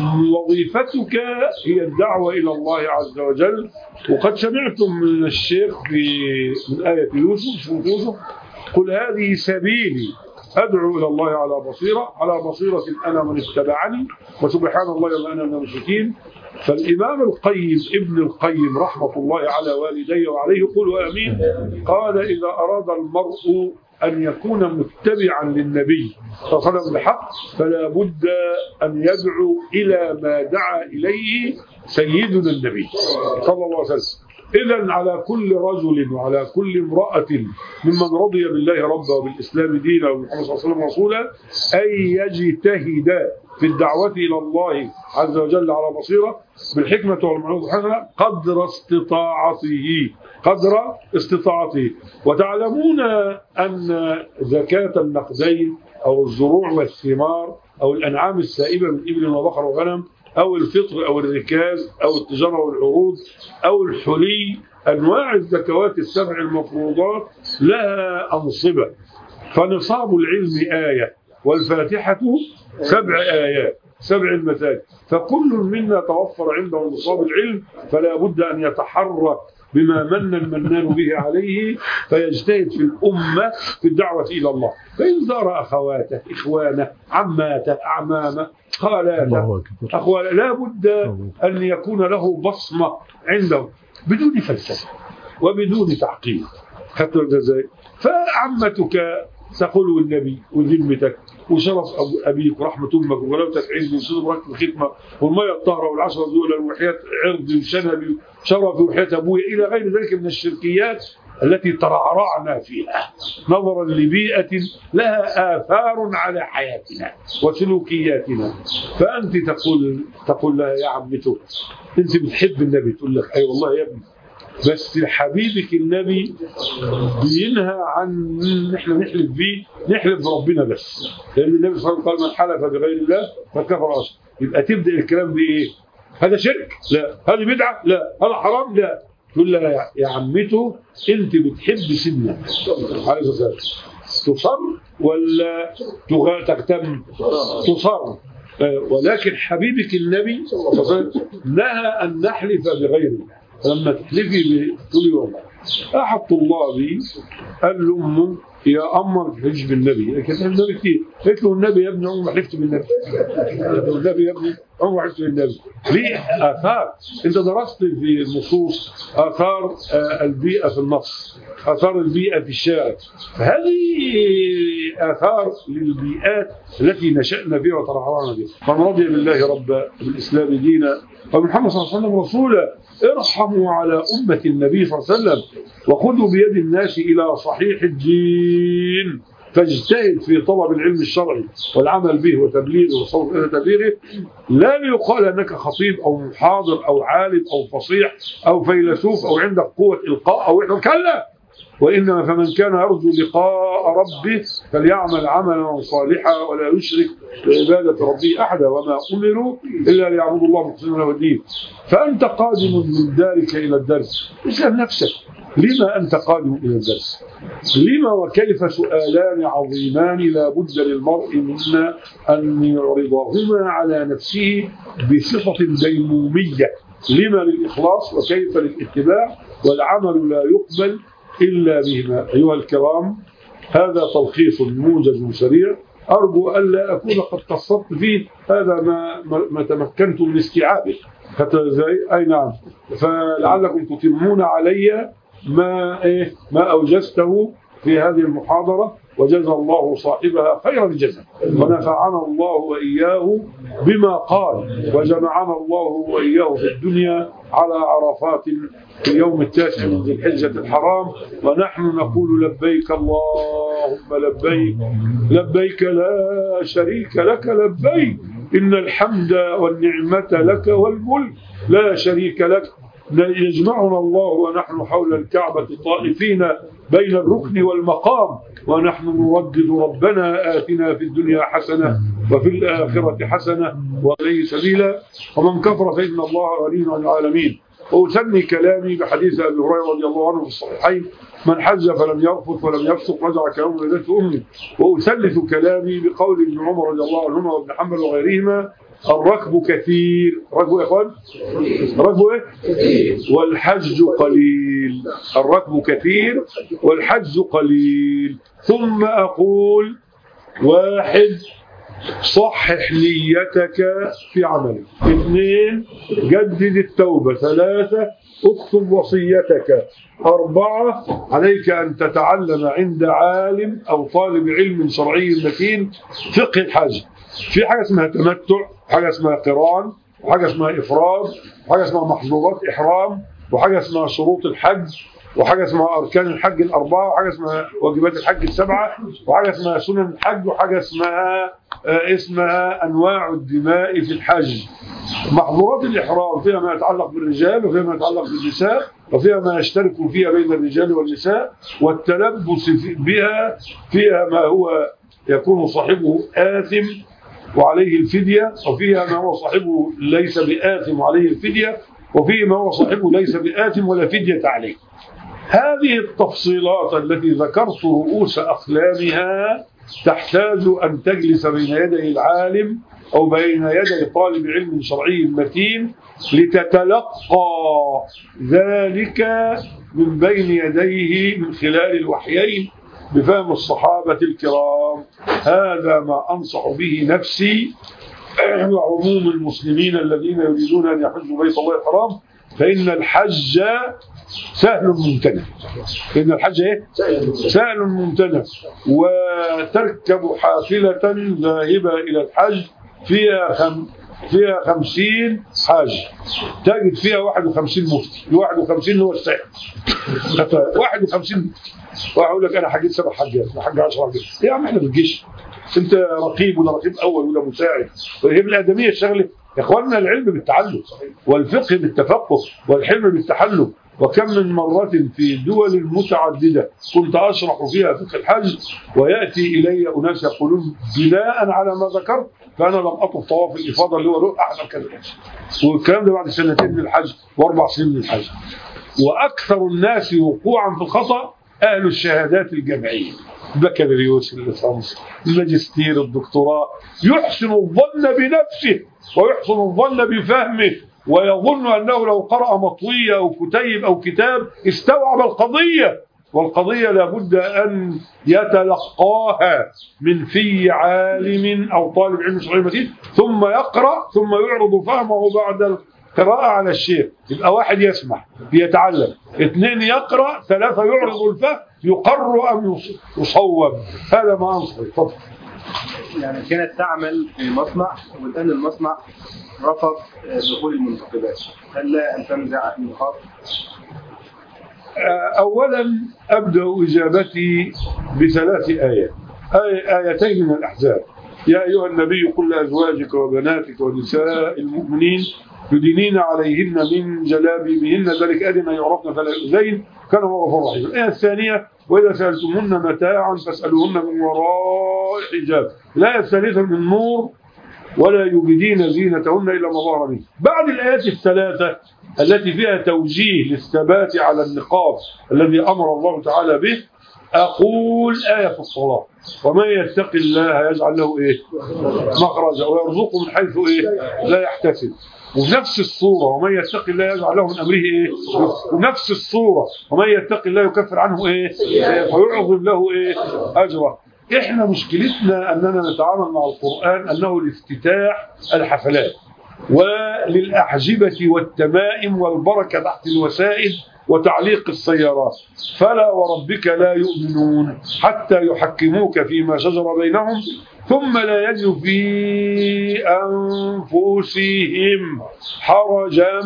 وظيفتك هي الدعوة إلى الله عز وجل وقد سمعتم من الشيخ في من آية يوسف سورة يوسف قل هذه سبيلي أدعو إلى الله على بصيرة على بصيرة أنا من اتبعني وسبحان الله وأنا من المشركين فالإمام القيم ابن القيم رحمة الله على والديه وعليه قولوا آمين قال إذا أراد المرء أن يكون متبعا للنبي صلى الله عليه وسلم بحق فلا بد أن يدعو إلى ما دعا إليه سيدنا النبي صلى الله عليه وسلم إذا على كل رجل وعلى كل امرأة ممن رضي بالله ربا وبالإسلام دينا ومحمد صلى الله عليه وسلم رسولا أن يجتهد في الدعوة إلى الله عز وجل على بصيرة بالحكمة والمعروف الحسنة قدر استطاعته قدر استطاعته وتعلمون أن زكاة النقدين أو الزروع والثمار أو الأنعام السائبة من إبل وبقر وغنم أو الفطر أو الركاز أو التجارة والعروض أو الحلي أنواع الزكوات السبع المفروضات لها أنصبة فنصاب العلم آية والفاتحة سبع آيات سبع المساجد فكل منا توفر عنده نصاب العلم فلا بد أن يتحرك بما من المنان به عليه فيجتهد في الأمة في الدعوة إلى الله فإن زار أخواته إخوانه عماته أعمامه خالاته أخواله لا بد أن يكون له بصمة عنده بدون فلسفة وبدون تعقيد حتى الجزائر فعمتك تقول النبي وذمتك وشرف أبو أبيك ورحمة أمك وغلاوتك عندي وصدرك الختمة والمية الطاهرة والعشرة دول وحياة عرضي وشنبي شرفي وحياة أبويا إلى غير ذلك من الشركيات التي ترعرعنا فيها نظرا لبيئة لها آثار على حياتنا وسلوكياتنا فأنت تقول تقول لها يا عمته أنت بتحب النبي تقول لك أي والله يا ابني بس حبيبك النبي بينهى عن ان احنا نحلف بيه نحلف بربنا بس لان النبي صلى الله عليه وسلم قال من حلف بغير الله فكفر اصلا يبقى تبدا الكلام بايه؟ هذا شرك؟ لا هذه بدعه؟ لا هذا حرام؟ لا تقول لها يا- يا عمته انت بتحب سيدنا عليه الصلاه والسلام تصر ولا تغ- تغتم تصر آه، ولكن حبيبك النبي صلى الله عليه وسلم نهى ان نحلف بغيره فلما تحلفي بتقولي والله احد طلابي قال لامه يا أمه ما تحلفش بالنبي لكن النبي كتير قلت له النبي يا ابني عمري ما حلفت بالنبي قلت له النبي يا ابني عمري ما حلفت بالنبي ليه آثار أنت درست في النصوص آثار آه، البيئة في النص آثار البيئة في الشارع فهذه آثار للبيئات التي نشأنا فيها وترعرعنا فيها من رضي بالله ربا بالإسلام دينا ومحمد صلى الله عليه وسلم رسولا ارحموا على أمة النبي صلى الله عليه وسلم وخذوا بيد الناس إلى صحيح الدين فاجتهد في طلب العلم الشرعي والعمل به وتبليغه والصوت إلى تبليغه لا ليقال أنك خطيب أو محاضر أو عالم أو فصيح أو فيلسوف أو عندك قوة إلقاء أو إحنا كلا وإنما فمن كان يرجو لقاء ربه فليعمل عملا صالحا ولا يشرك بعبادة ربه أحدا وما أمروا إلا ليعبدوا الله مخلصين له الدين فأنت قادم من دارك إلى الدرس اسأل نفسك لما أنت قادم إلى الدرس لما وكيف سؤالان عظيمان لا بد للمرء منا أن يعرضهما على نفسه بصفة ديمومية لما للإخلاص وكيف للاتباع والعمل لا يقبل إلا بهما أيها الكرام هذا تلخيص موجز سريع أرجو ألا أكون قد قصرت فيه هذا ما, ما, ما تمكنت من استيعابه حتى زي أي نعم فلعلكم تتمون علي ما إيه ما أوجزته في هذه المحاضرة وجزى الله صاحبها خير الجزاء ونفعنا الله وإياه بما قال وجمعنا الله وإياه في الدنيا على عرفات في اليوم التاسع من ذي الحجة الحرام ونحن نقول لبيك اللهم لبيك لبيك لا شريك لك لبيك إن الحمد والنعمة لك والملك لا شريك لك يجمعنا الله ونحن حول الكعبة طائفين بين الركن والمقام ونحن نردد ربنا آتنا في الدنيا حسنة وفي الآخرة حسنة وإليه سبيلا ومن كفر فإن الله غني عن العالمين وأسمي كلامي بحديث أبي هريرة رضي الله عنه في الصحيحين من حج فلم يرفث ولم يفسق رجع كيوم ولدته أمه وأسلف كلامي بقول ابن عمر رضي الله عنهما وابن حنبل وغيرهما الركب كثير ركب يا اخوان ركب ايه والحج قليل الركب كثير والحج قليل ثم اقول واحد صحح نيتك في عملك اثنين جدد التوبة ثلاثة اكتب وصيتك أربعة عليك أن تتعلم عند عالم أو طالب علم شرعي متين فقه الحج في حاجة اسمها تمتع حاجة اسمها قران وحاجة اسمها إفراد وحاجة اسمها محظورات إحرام وحاجة اسمها شروط الحج وحاجة اسمها أركان الحج الأربعة وحاجة اسمها واجبات الحج السبعة وحاجة اسمها سنن الحج وحاجة اسمها آه، اسمها أنواع الدماء في الحج محظورات الإحرام فيها ما يتعلق بالرجال وفيها ما يتعلق بالنساء وفيها ما يشترك فيها بين الرجال والنساء والتلبس في- بها فيها ما هو يكون صاحبه آثم وعليه الفدية وفيها ما هو صاحبه ليس بآثم وعليه الفدية وفيه ما هو صاحبه ليس بآثم ولا فدية عليه هذه التفصيلات التي ذكرت رؤوس أقلامها تحتاج أن تجلس بين يدي العالم أو بين يدي طالب علم شرعي متين لتتلقى ذلك من بين يديه من خلال الوحيين بفهم الصحابة الكرام هذا ما أنصح به نفسي وعموم المسلمين الذين يريدون أن يحجوا بيت الله الحرام فإن الحج سهل ممتنع إن الحج إيه؟ سهل ممتنع وتركب حافلة ذاهبة إلى الحج فيها خم فيها خمسين حاج تجد فيها واحد وخمسين مفتي الواحد وخمسين هو السائل واحد وخمسين واقول لك انا حجيت سبع حاجات انا حج 10 حاجات يا عم احنا بتجيش انت رقيب ولا رقيب اول ولا مساعد وهي الادميه الشغله يا اخواننا العلم بالتعلم والفقه بالتفقه والحلم بالتحلم وكم من مرة في دول متعددة كنت أشرح فيها فقه الحج ويأتي إلي أناس يقولون بناء على ما ذكرت فأنا لم أطف طواف الإفاضة اللي هو له أحسن كذا والكلام ده بعد سنتين من الحج وأربع سنين من الحج وأكثر الناس وقوعا في الخطأ أهل الشهادات الجامعية البكالوريوس الليسانس الماجستير الدكتوراه يحسن الظن بنفسه ويحسن الظن بفهمه ويظن أنه لو قرأ مطوية أو كتيب أو كتاب استوعب القضية والقضية لابد أن يتلقاها من في عالم أو طالب علم صحيح متين ثم يقرأ ثم يعرض فهمه بعد القراءة على الشيخ يبقى واحد يسمع بيتعلم اثنين يقرأ ثلاثة يعرض الفهم يقر أم يص- يصوب هذا ما أنصح تفضل يعني كانت تعمل في مصنع والآن المصنع رفض دخول المنتخبات هل لا أن تنزع النقاط؟ أولا أبدأ إجابتي بثلاث آيات آية آيتين من الأحزاب يا أيها النبي قل لأزواجك وبناتك ونساء المؤمنين يدينين عليهن من جلابيبهن ذلك أدنى يعرفن فلا يؤذين كان هو غفور رحيم الآية الثانية وإذا سألتمهن متاعا فاسألوهن من وراء حجاب الآية الثالثة من نور ولا يبدين زينتهن إلا ما ظهر منه بعد الآيات الثلاثة التي فيها توجيه للثبات على النقاب الذي أمر الله تعالى به أقول آية في الصلاة ومن يتق الله يجعل له إيه مخرجا ويرزقه من حيث إيه لا يحتسب ونفس الصورة ومن يتق الله يجعل له من أمره إيه ونفس الصورة ومن يتق الله يكفر عنه إيه ويعظم له إيه أجره إحنا مشكلتنا أننا نتعامل مع القرآن أنه الافتتاح الحفلات وللأحجبة والتمائم والبركة تحت الوسائد وتعليق السيارات فلا وربك لا يؤمنون حتى يحكموك فيما شجر بينهم ثم لا يجدوا في أنفسهم حرجا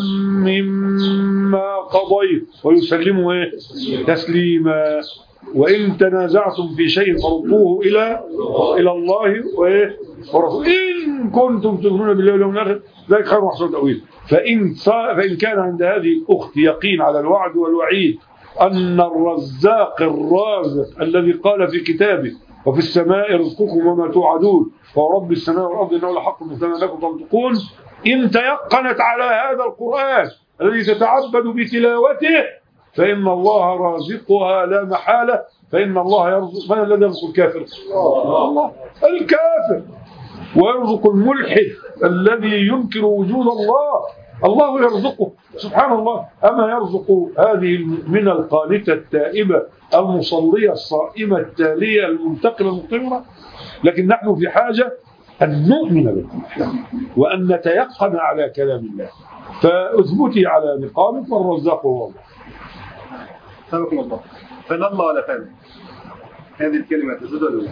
مما قضيت ويسلموا إيه؟ تسليما وإن تنازعتم في شيء فردوه إلى إلى الله وإيه ورسوله إن كنتم تؤمنون بالله واليوم الآخر ذلك خير وأحسن تأويل فإن صا- فإن كان عند هذه الأخت يقين على الوعد والوعيد أن الرزاق الرازق الذي قال في كتابه وفي السماء رزقكم وما توعدون ورب السماء والأرض إنه لحق مثل لكم تنطقون إن تيقنت على هذا القرآن الذي تتعبد بتلاوته فإن الله رازقها لا محالة فإن الله يرزق من الذي يرزق الكافر الله الكافر ويرزق الملحد الذي ينكر وجود الله الله يرزقه سبحان الله أما يرزق هذه المؤمنة القانتة التائبة المصلية الصائمة التالية المنتقمة المقتمرة لكن نحن في حاجة أن نؤمن بالقرآن وأن نتيقن على كلام الله فاثبتي على نقامك والرزاق هو الله سبقكم الله فلا الله ولا فهم هذه الكلمة تزيد ولا لا؟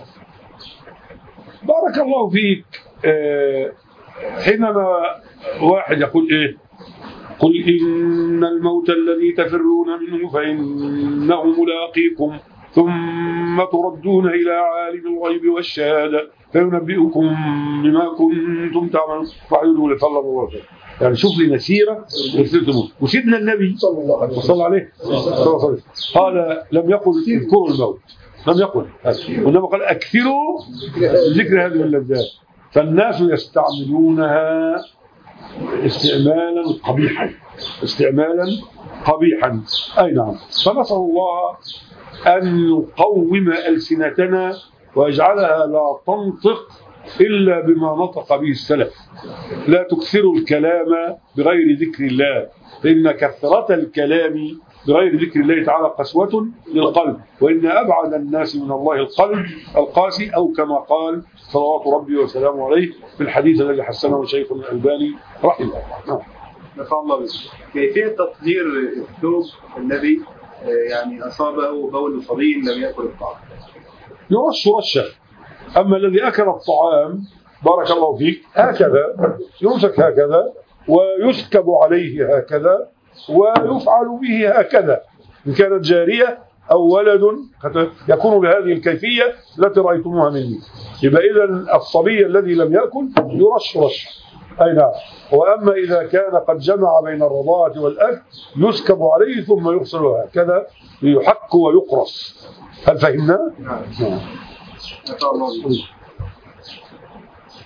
بارك الله فيك آه، حينما واحد يقول ايه قل إن الموت الذي تفرون منه فإنه ملاقيكم ثم تردون إلى عالم الغيب والشهادة فينبئكم بما كنتم تعملون وحيدوا صلى الله عليه وسلم يعني شوف لي مسيرة رسلتم وسيدنا النبي صلى الله عليه وسلم عليه صلى الله عليه وسلم قال لم يقل اذكروا الموت لم يقل هذا. وإنما قال أكثروا ذكر هذه اللذات فالناس يستعملونها استعمالا قبيحا استعمالا قبيحا أي نعم فنسأل الله أن يقوم ألسنتنا ويجعلها لا تنطق إلا بما نطق به السلف لا تكثروا الكلام بغير ذكر الله فإن كثرة الكلام بغير ذكر الله تعالى قسوة للقلب وإن أبعد الناس من الله القلب القاسي أو كما قال صلوات ربي وسلامه عليه في الحديث الذي حسنه شيخنا الألباني رحمه الله نعم. نفع الله بك كيفية تطهير الثوب الذي آه، يعني أصابه بول صبي لم يأكل الطعام يرش رشة أما الذي أكل الطعام بارك الله فيك هكذا يمسك هكذا ويسكب عليه هكذا ويفعل به هكذا إن كانت جارية أو ولد يكون بهذه الكيفية التي رأيتموها مني يبقى إذا الصبي الذي لم يأكل يرش رشة أي نعم وأما إذا كان قد جمع بين الرضاعة والأكل يسكب عليه ثم يغسل هكذا ليحك ويقرص هل فهمنا؟ نعم نعم نفع الله بك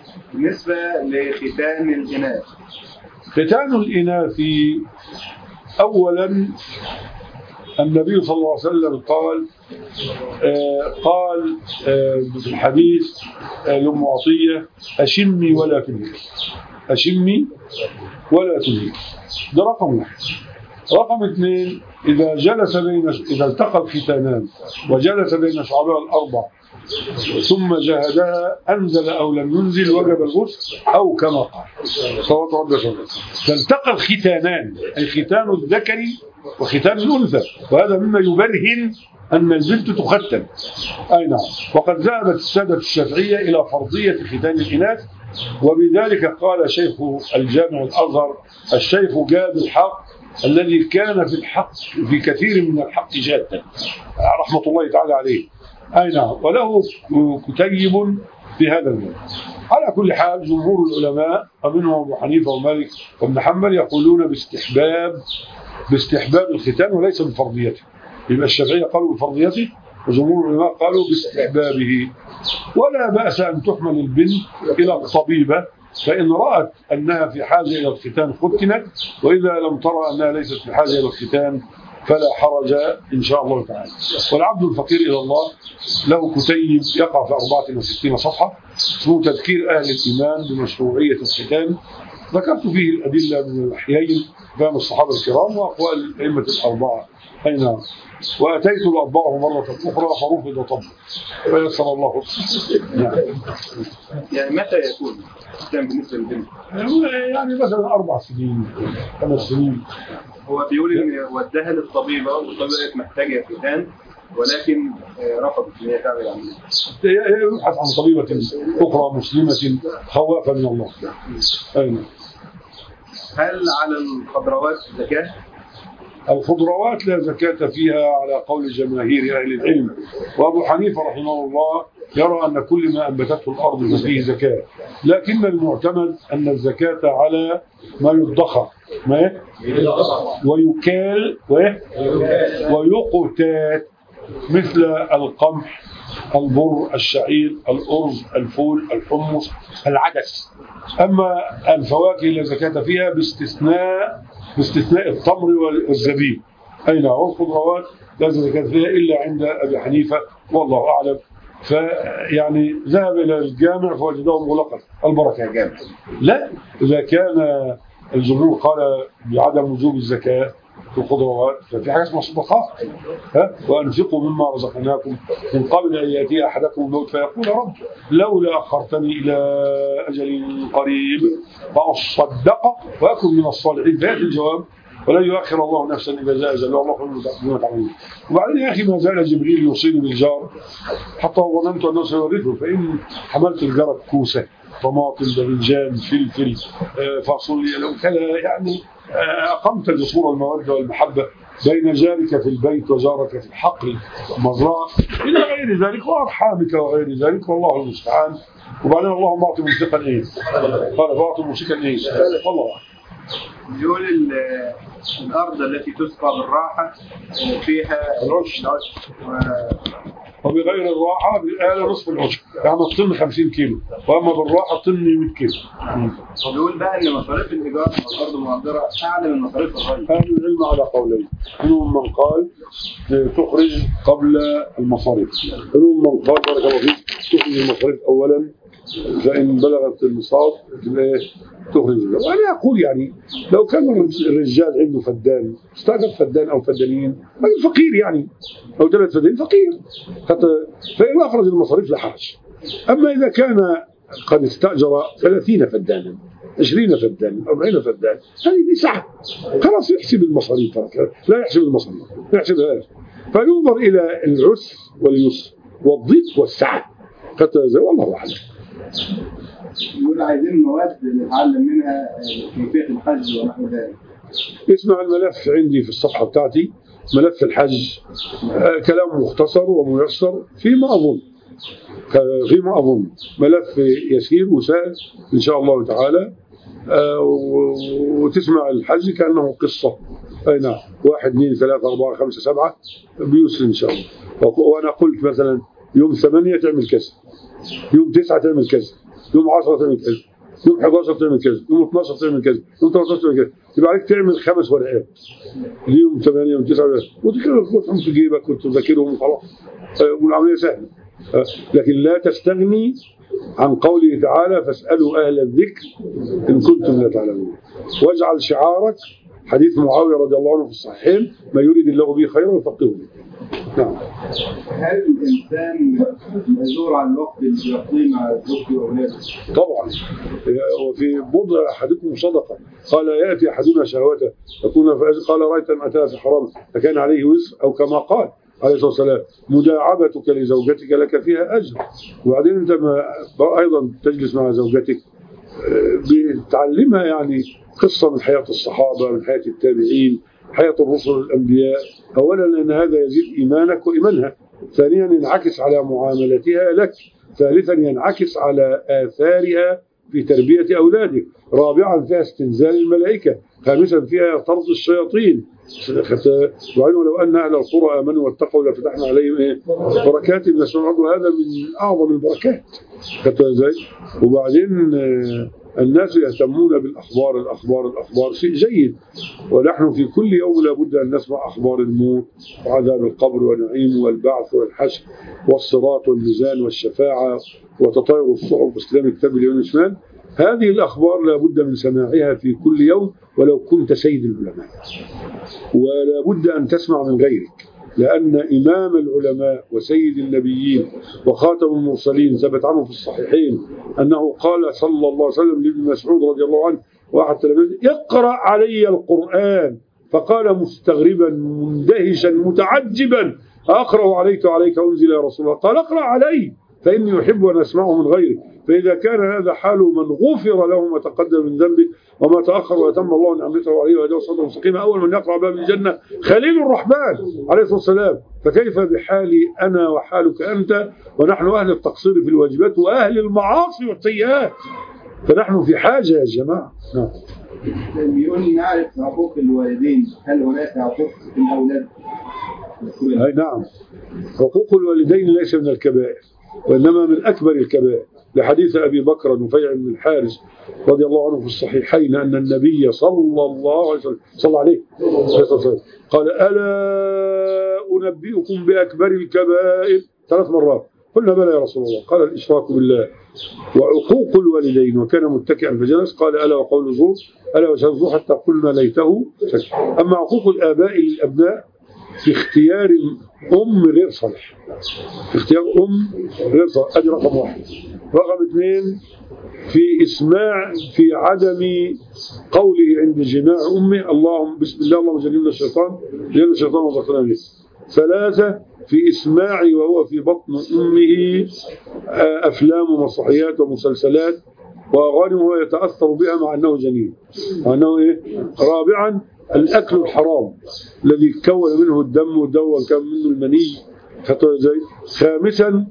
بالنسبة لختان الإناث ختان الإناث أولا النبي صلى الله عليه وسلم قال آه قال آه في الحديث آه لأم عطية أشمي ولا تنهي أشمي ولا تنهي ده رقم واحد رقم اثنين إذا جلس بين إذا التقى الختانان وجلس بين شعبها الأربع ثم جاهدها أنزل أو لم ينزل وجب الغسل أو كما قال صلوات ربي وسلامه فالتقى الختانان أي ختان الذكر وختان الأنثى وهذا مما يبرهن أن البنت تختن أي نعم وقد ذهبت السادة الشافعية إلى فرضية ختان الإناث وبذلك قال شيخ الجامع الأزهر الشيخ جاد الحق الذي كان في الحق في كثير من الحق جادا رحمة الله تعالى عليه أي نعم وله كتيب في هذا الموضوع على كل حال جمهور العلماء ومنهم أبو حنيفة ومالك وابن حنبل يقولون باستحباب باستحباب الختان وليس بفرضيته يبقى الشافعية قالوا بفرضيته وجمهور العلماء قالوا باستحبابه ولا بأس أن تحمل البنت إلى الطبيبة فإن رأت أنها في حاجة إلى الختان ختنت وإذا لم ترى أنها ليست في حاجة إلى الختان فلا حرج إن شاء الله تعالى والعبد الفقير إلى الله له كتيب يقع في 64 صفحة اسمه تذكير أهل الإيمان بمشروعية الختان ذكرت فيه الأدلة من الأحيين فهم الصحابة الكرام وأقوال الأئمة الأربعة أي نعم وأتيت لأطبعه مرة أخرى فرفض طبع فيسر الله نعم يعني متى يكون الختان بالنسبة للبنت؟ يعني مثلا أربع سنين خمس سنين هو بيقول ان وداها للطبيبه والطبيبه كانت محتاجه ختان ولكن آه، رفضت ان هي تعمل عمليه يبحث عن طبيبة أخرى مسلمة خوافة من الله أي نعم هل على الخضروات زكاه؟ الخضروات لا زكاة فيها على قول جماهير أهل العلم وأبو حنيفة رحمه الله يرى أن كل ما أنبتته الأرض ففيه زكاة لكن المعتمد أن الزكاة على ما يدخر ما إيه؟ ويكال وإيه؟ ويقتات مثل القمح البر الشعير الأرز الفول الحمص العدس أما الفواكه لا زكاة فيها باستثناء باستثناء التمر والزبيب أي نعم والخضروات لا زكاة فيها إلا عند أبي حنيفة والله أعلم فيعني ذهب إلى الجامع فوجده مغلقا البركة يا جامع لا إذا كان الجمهور قال بعدم وجوب الزكاة في الخضروات ففي حاجة اسمها صدقات ها وأنفقوا مما رزقناكم من قبل أن يأتي أحدكم الموت فيقول يا رب لولا أخرتني إلى أجل قريب فأصدق وأكن من الصالحين فيأتي الجواب ولن يؤخر الله نفسا إذا جاء أجلها الله خير بما تعملون وبعدين يا أخي ما زال جبريل يوصيني بالجار حتى ظننت أنه سيورثه فإن حملت الجرد كوسة طماطم باذنجان فلفل آه، فاصوليا لو كذا يعني آه، أقمت جسور المودة والمحبة بين جارك في البيت وجارك في الحقل مزرعة إلى غير ذلك وأرحامك وغير ذلك والله المستعان وبعدين اللهم أعطي ممسكا إيه قال فأعطي ممسكا إيه والله أعلم. بيقول ال- الارض التي تسقى بالراحه آه، فيها العشب. العشب و- وبغير الراحة بالآلة نصف العشب يعني الطن 50 كيلو وأما بالراحة الطن 100 كيلو بيقول بقى ان مصاريف الايجار على الارض المهدره اعلى من مصاريف الري أهل العلم على قولين منهم من قال تخرج قبل المصاريف منهم من قال بارك الله فيك تخرج المصاريف أولا فإن بلغت النصاب تبقى إيه؟ تخرج الزكاة. وأنا أقول يعني لو كان الرجال عنده فدان استأجر فدان أو فدانين راجل فقير يعني أو ثلاث فدانين فقير حتى فإن أخرج المصاريف لا حرج أما إذا كان قد استأجر 30 فدانا 20 فدان 40 فدان هذه دي سعة خلاص يحسب المصاريف لا يحسب المصاريف لا يحسبها فينظر إلى العسر واليسر والضيق والسعة حتى زي والله أعلم بيقول عايزين مواد نتعلم منها آه، كيفيه الحج ونحو ذلك اسمع الملف عندي في الصفحة بتاعتي ملف الحج آه، كلام مختصر وميسر فيما أظن ك- فيما أظن ملف يسير وسهل إن شاء الله تعالى آه، و- وتسمع الحج كأنه قصة أي نعم واحد اثنين ثلاثة أربعة خمسة سبعة بيسر إن شاء الله وق- وأنا قلت مثلا يوم ثمانية تعمل كذا يوم تسعة تعمل كذا يوم عشرة تعمل كذا يوم 11 تعمل كذا يوم 12 تعمل كذا يوم 13 تعمل كذا يبقى عليك تعمل خمس ورقات اليوم 8 يوم 9 وتكتبهم في جيبك وتذاكرهم وخلاص آه، والعمليه سهله آه، لكن لا تستغني عن قوله تعالى فاسألوا أهل الذكر إن كنتم لا تعلمون واجعل شعارك حديث معاوية رضي الله عنه في الصحيحين ما يريد الله به خيرا يفقهه فيه. نعم هل الانسان مأجور على الوقت اللي بيقضيه مع زوجته واولاده؟ طبعا وفي بضع احدكم صدقه قال ياتي احدنا شهوته يكون في أجل قال رايت ان اتاها في حرام فكان عليه وزر او كما قال عليه الصلاه والسلام مداعبتك لزوجتك لك فيها اجر وبعدين انت ما ايضا تجلس مع زوجتك آه، بتعلمها يعني قصه من حياه الصحابه من حياه التابعين حياه الرسل الانبياء اولا لان هذا يزيد ايمانك وايمانها ثانيا ينعكس على معاملتها لك ثالثا ينعكس على آثارها في تربية أولادك رابعا فيها استنزال الملائكة خامسا فيها طرد الشياطين وبعدين ولو أن أهل القرى آمنوا واتقوا لفتحنا عليهم إيه؟ بركات من السماء والأرض وهذا من أعظم البركات خدت ازاي؟ وبعدين آه، الناس يهتمون بالأخبار الأخبار الأخبار شيء جيد ونحن في كل يوم لابد أن نسمع أخبار الموت وعذاب القبر ونعيمه والبعث والحشر والصراط والميزان والشفاعة وتطاير الصحف واستلام الكتاب اليوم الشمال هذه الأخبار لابد من سماعها في كل يوم ولو كنت سيد العلماء ولابد أن تسمع من غيرك لأن إمام العلماء وسيد النبيين وخاتم المرسلين ثبت عنه في الصحيحين أنه قال صلى الله عليه وسلم لابن مسعود رضي الله عنه واحد تلاميذه اقرأ علي القرآن فقال مستغربا مندهشا متعجبا أقرأ عليك وعليك أنزل يا رسول الله قال اقرأ علي فإني أحب أن أسمعه من غيري فإذا كان هذا حال من غفر له ما تقدم من ذنبه وما تأخر وأتم الله نعمته عليه وهداه صراطا مستقيما أول من يقرأ باب الجنة خليل الرحمن عليه الصلاة والسلام فكيف بحالي أنا وحالك أنت ونحن أهل التقصير في الواجبات وأهل المعاصي والسيئات فنحن في حاجة يا جماعة نعم بيقول نعرف حقوق الوالدين هل هناك حقوق في الأولاد؟ أي نعم حقوق الوالدين ليس من الكبائر وإنما من أكبر الكبائر لحديث أبي بكر نفيع بن الحارث رضي الله عنه في الصحيحين أن النبي صلى الله عليه وسلم صلى عليه وسلم قال ألا أنبئكم بأكبر الكبائر ثلاث مرات قلنا بلى يا رسول الله قال الإشراك بالله وعقوق الوالدين وكان متكئا فجلس قال ألا وقول الزور ألا وشهد الزور حتى قلنا ليته سكت أما عقوق الآباء للأبناء في اختيار أم غير صالح في اختيار أم غير صالح أدي رقم واحد رقم اثنين في إسماع في عدم قوله عند جماع أمه اللهم بسم الله اللهم جنبنا الشيطان جنبنا الشيطان وزقنا به ثلاثة في إسماعي وهو في بطن أمه آه، أفلام ومسرحيات ومسلسلات وأغاني وهو يتأثر بها مع أنه جنين مع أنه إيه؟ رابعا الأكل الحرام الذي كون منه الدم ودون كان منه المني خطوة ازاي خامسا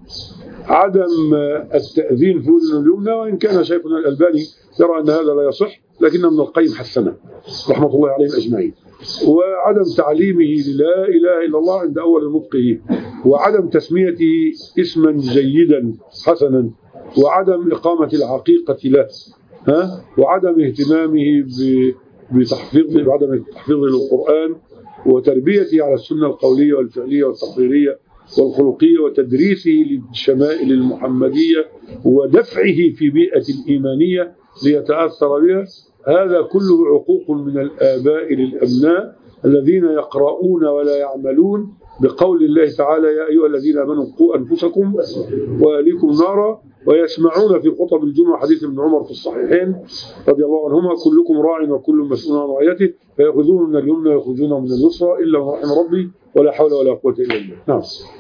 عدم التأذين في أذن اليمنى وإن كان شيخنا الألباني يرى أن هذا لا يصح لكن ابن القيم حسنه رحمة الله عليهم أجمعين وعدم تعليمه للا إله إلا الله عند أول نطقه وعدم تسميته اسما جيدا حسنا وعدم إقامة العقيقة له ها وعدم اهتمامه ب بتحفيظ بعدم تحفيظه للقرآن وتربيته على السنة القولية والفعلية والتقريرية والخلقية وتدريسه للشمائل المحمدية ودفعه في بيئة الإيمانية ليتأثر بها هذا كله عقوق من الآباء للأبناء الذين يقرؤون ولا يعملون بقول الله تعالى يا أيها الذين آمنوا قوا أنفسكم وأهليكم نارا ويسمعون في خطب الجمعة حديث ابن عمر في الصحيحين رضي الله عنهما كلكم راع وكل مسؤول عن رعيته فيأخذون من اليمنى ويأخذون من اليسرى إلا من رحم ربي ولا حول ولا قوة إلا بالله نعم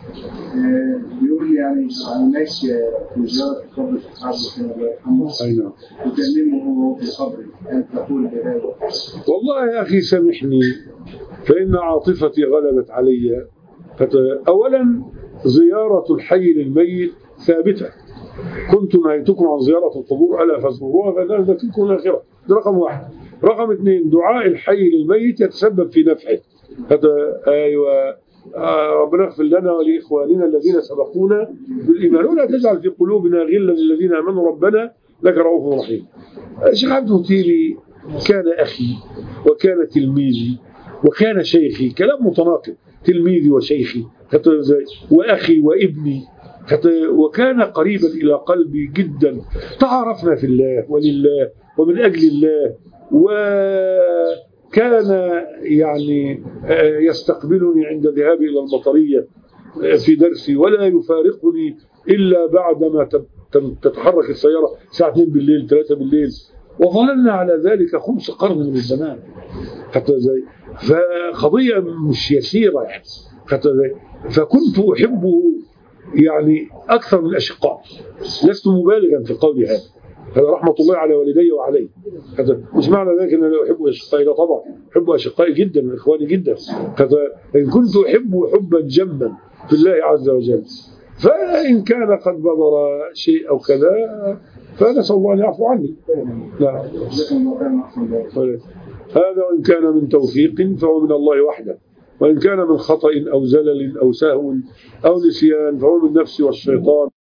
آه، بيقول يعني هناك في زيارة قبر الصحابة الله يرحمه أي نعم تكلمه في قبره أن تقول بهذا والله يا أخي سامحني فإن عاطفتي غلبت علي فت... أولا زيارة الحي للميت ثابتة كنت نهيتكم عن زيارة القبور ألا فازوروها فإنها ذكركم الآخرة ده رقم واحد رقم اثنين دعاء الحي للميت يتسبب في نفعه هذا أيوة آه، ربنا اغفر لنا ولإخواننا الذين سبقونا بالإيمان ولا تجعل في قلوبنا غلا للذين آمنوا ربنا لك رؤوف رحيم الشيخ عبد الوتيري كان أخي وكان تلميذي وكان شيخي كلام متناقض تلميذي وشيخي خدت بالك إزاي؟ وأخي وابني خدت- وكان قريبا إلى قلبي جدا تعارفنا في الله ولله ومن أجل الله وكان يعني آه، يستقبلني عند ذهابي إلى المطرية آه، في درسي ولا يفارقني إلا بعدما تب- تم- تتحرك السيارة الساعة 2 بالليل 3 بالليل وظللنا على ذلك خمس قرن من الزمان حتى زي فقضية مش يسيرة يعني حتى زي فكنت أحبه يعني أكثر من الأشقاء لست مبالغا في قولي هذا هذا رحمة الله على والدي وعلي هذا مش معنى ذلك أن لا أحب أشقائي لا طبعا أحب أشقائي جدا وإخواني جدا هذا إن كنت أحبه حبا جما في الله عز وجل فإن كان قد بذر شيء أو كذا فنسأل الله أن يعفو عني نعم هذا وإن كان من توفيق فهو من الله وحده وإن كان من خطأ أو زلل أو سهو أو نسيان فهو من نفسي والشيطان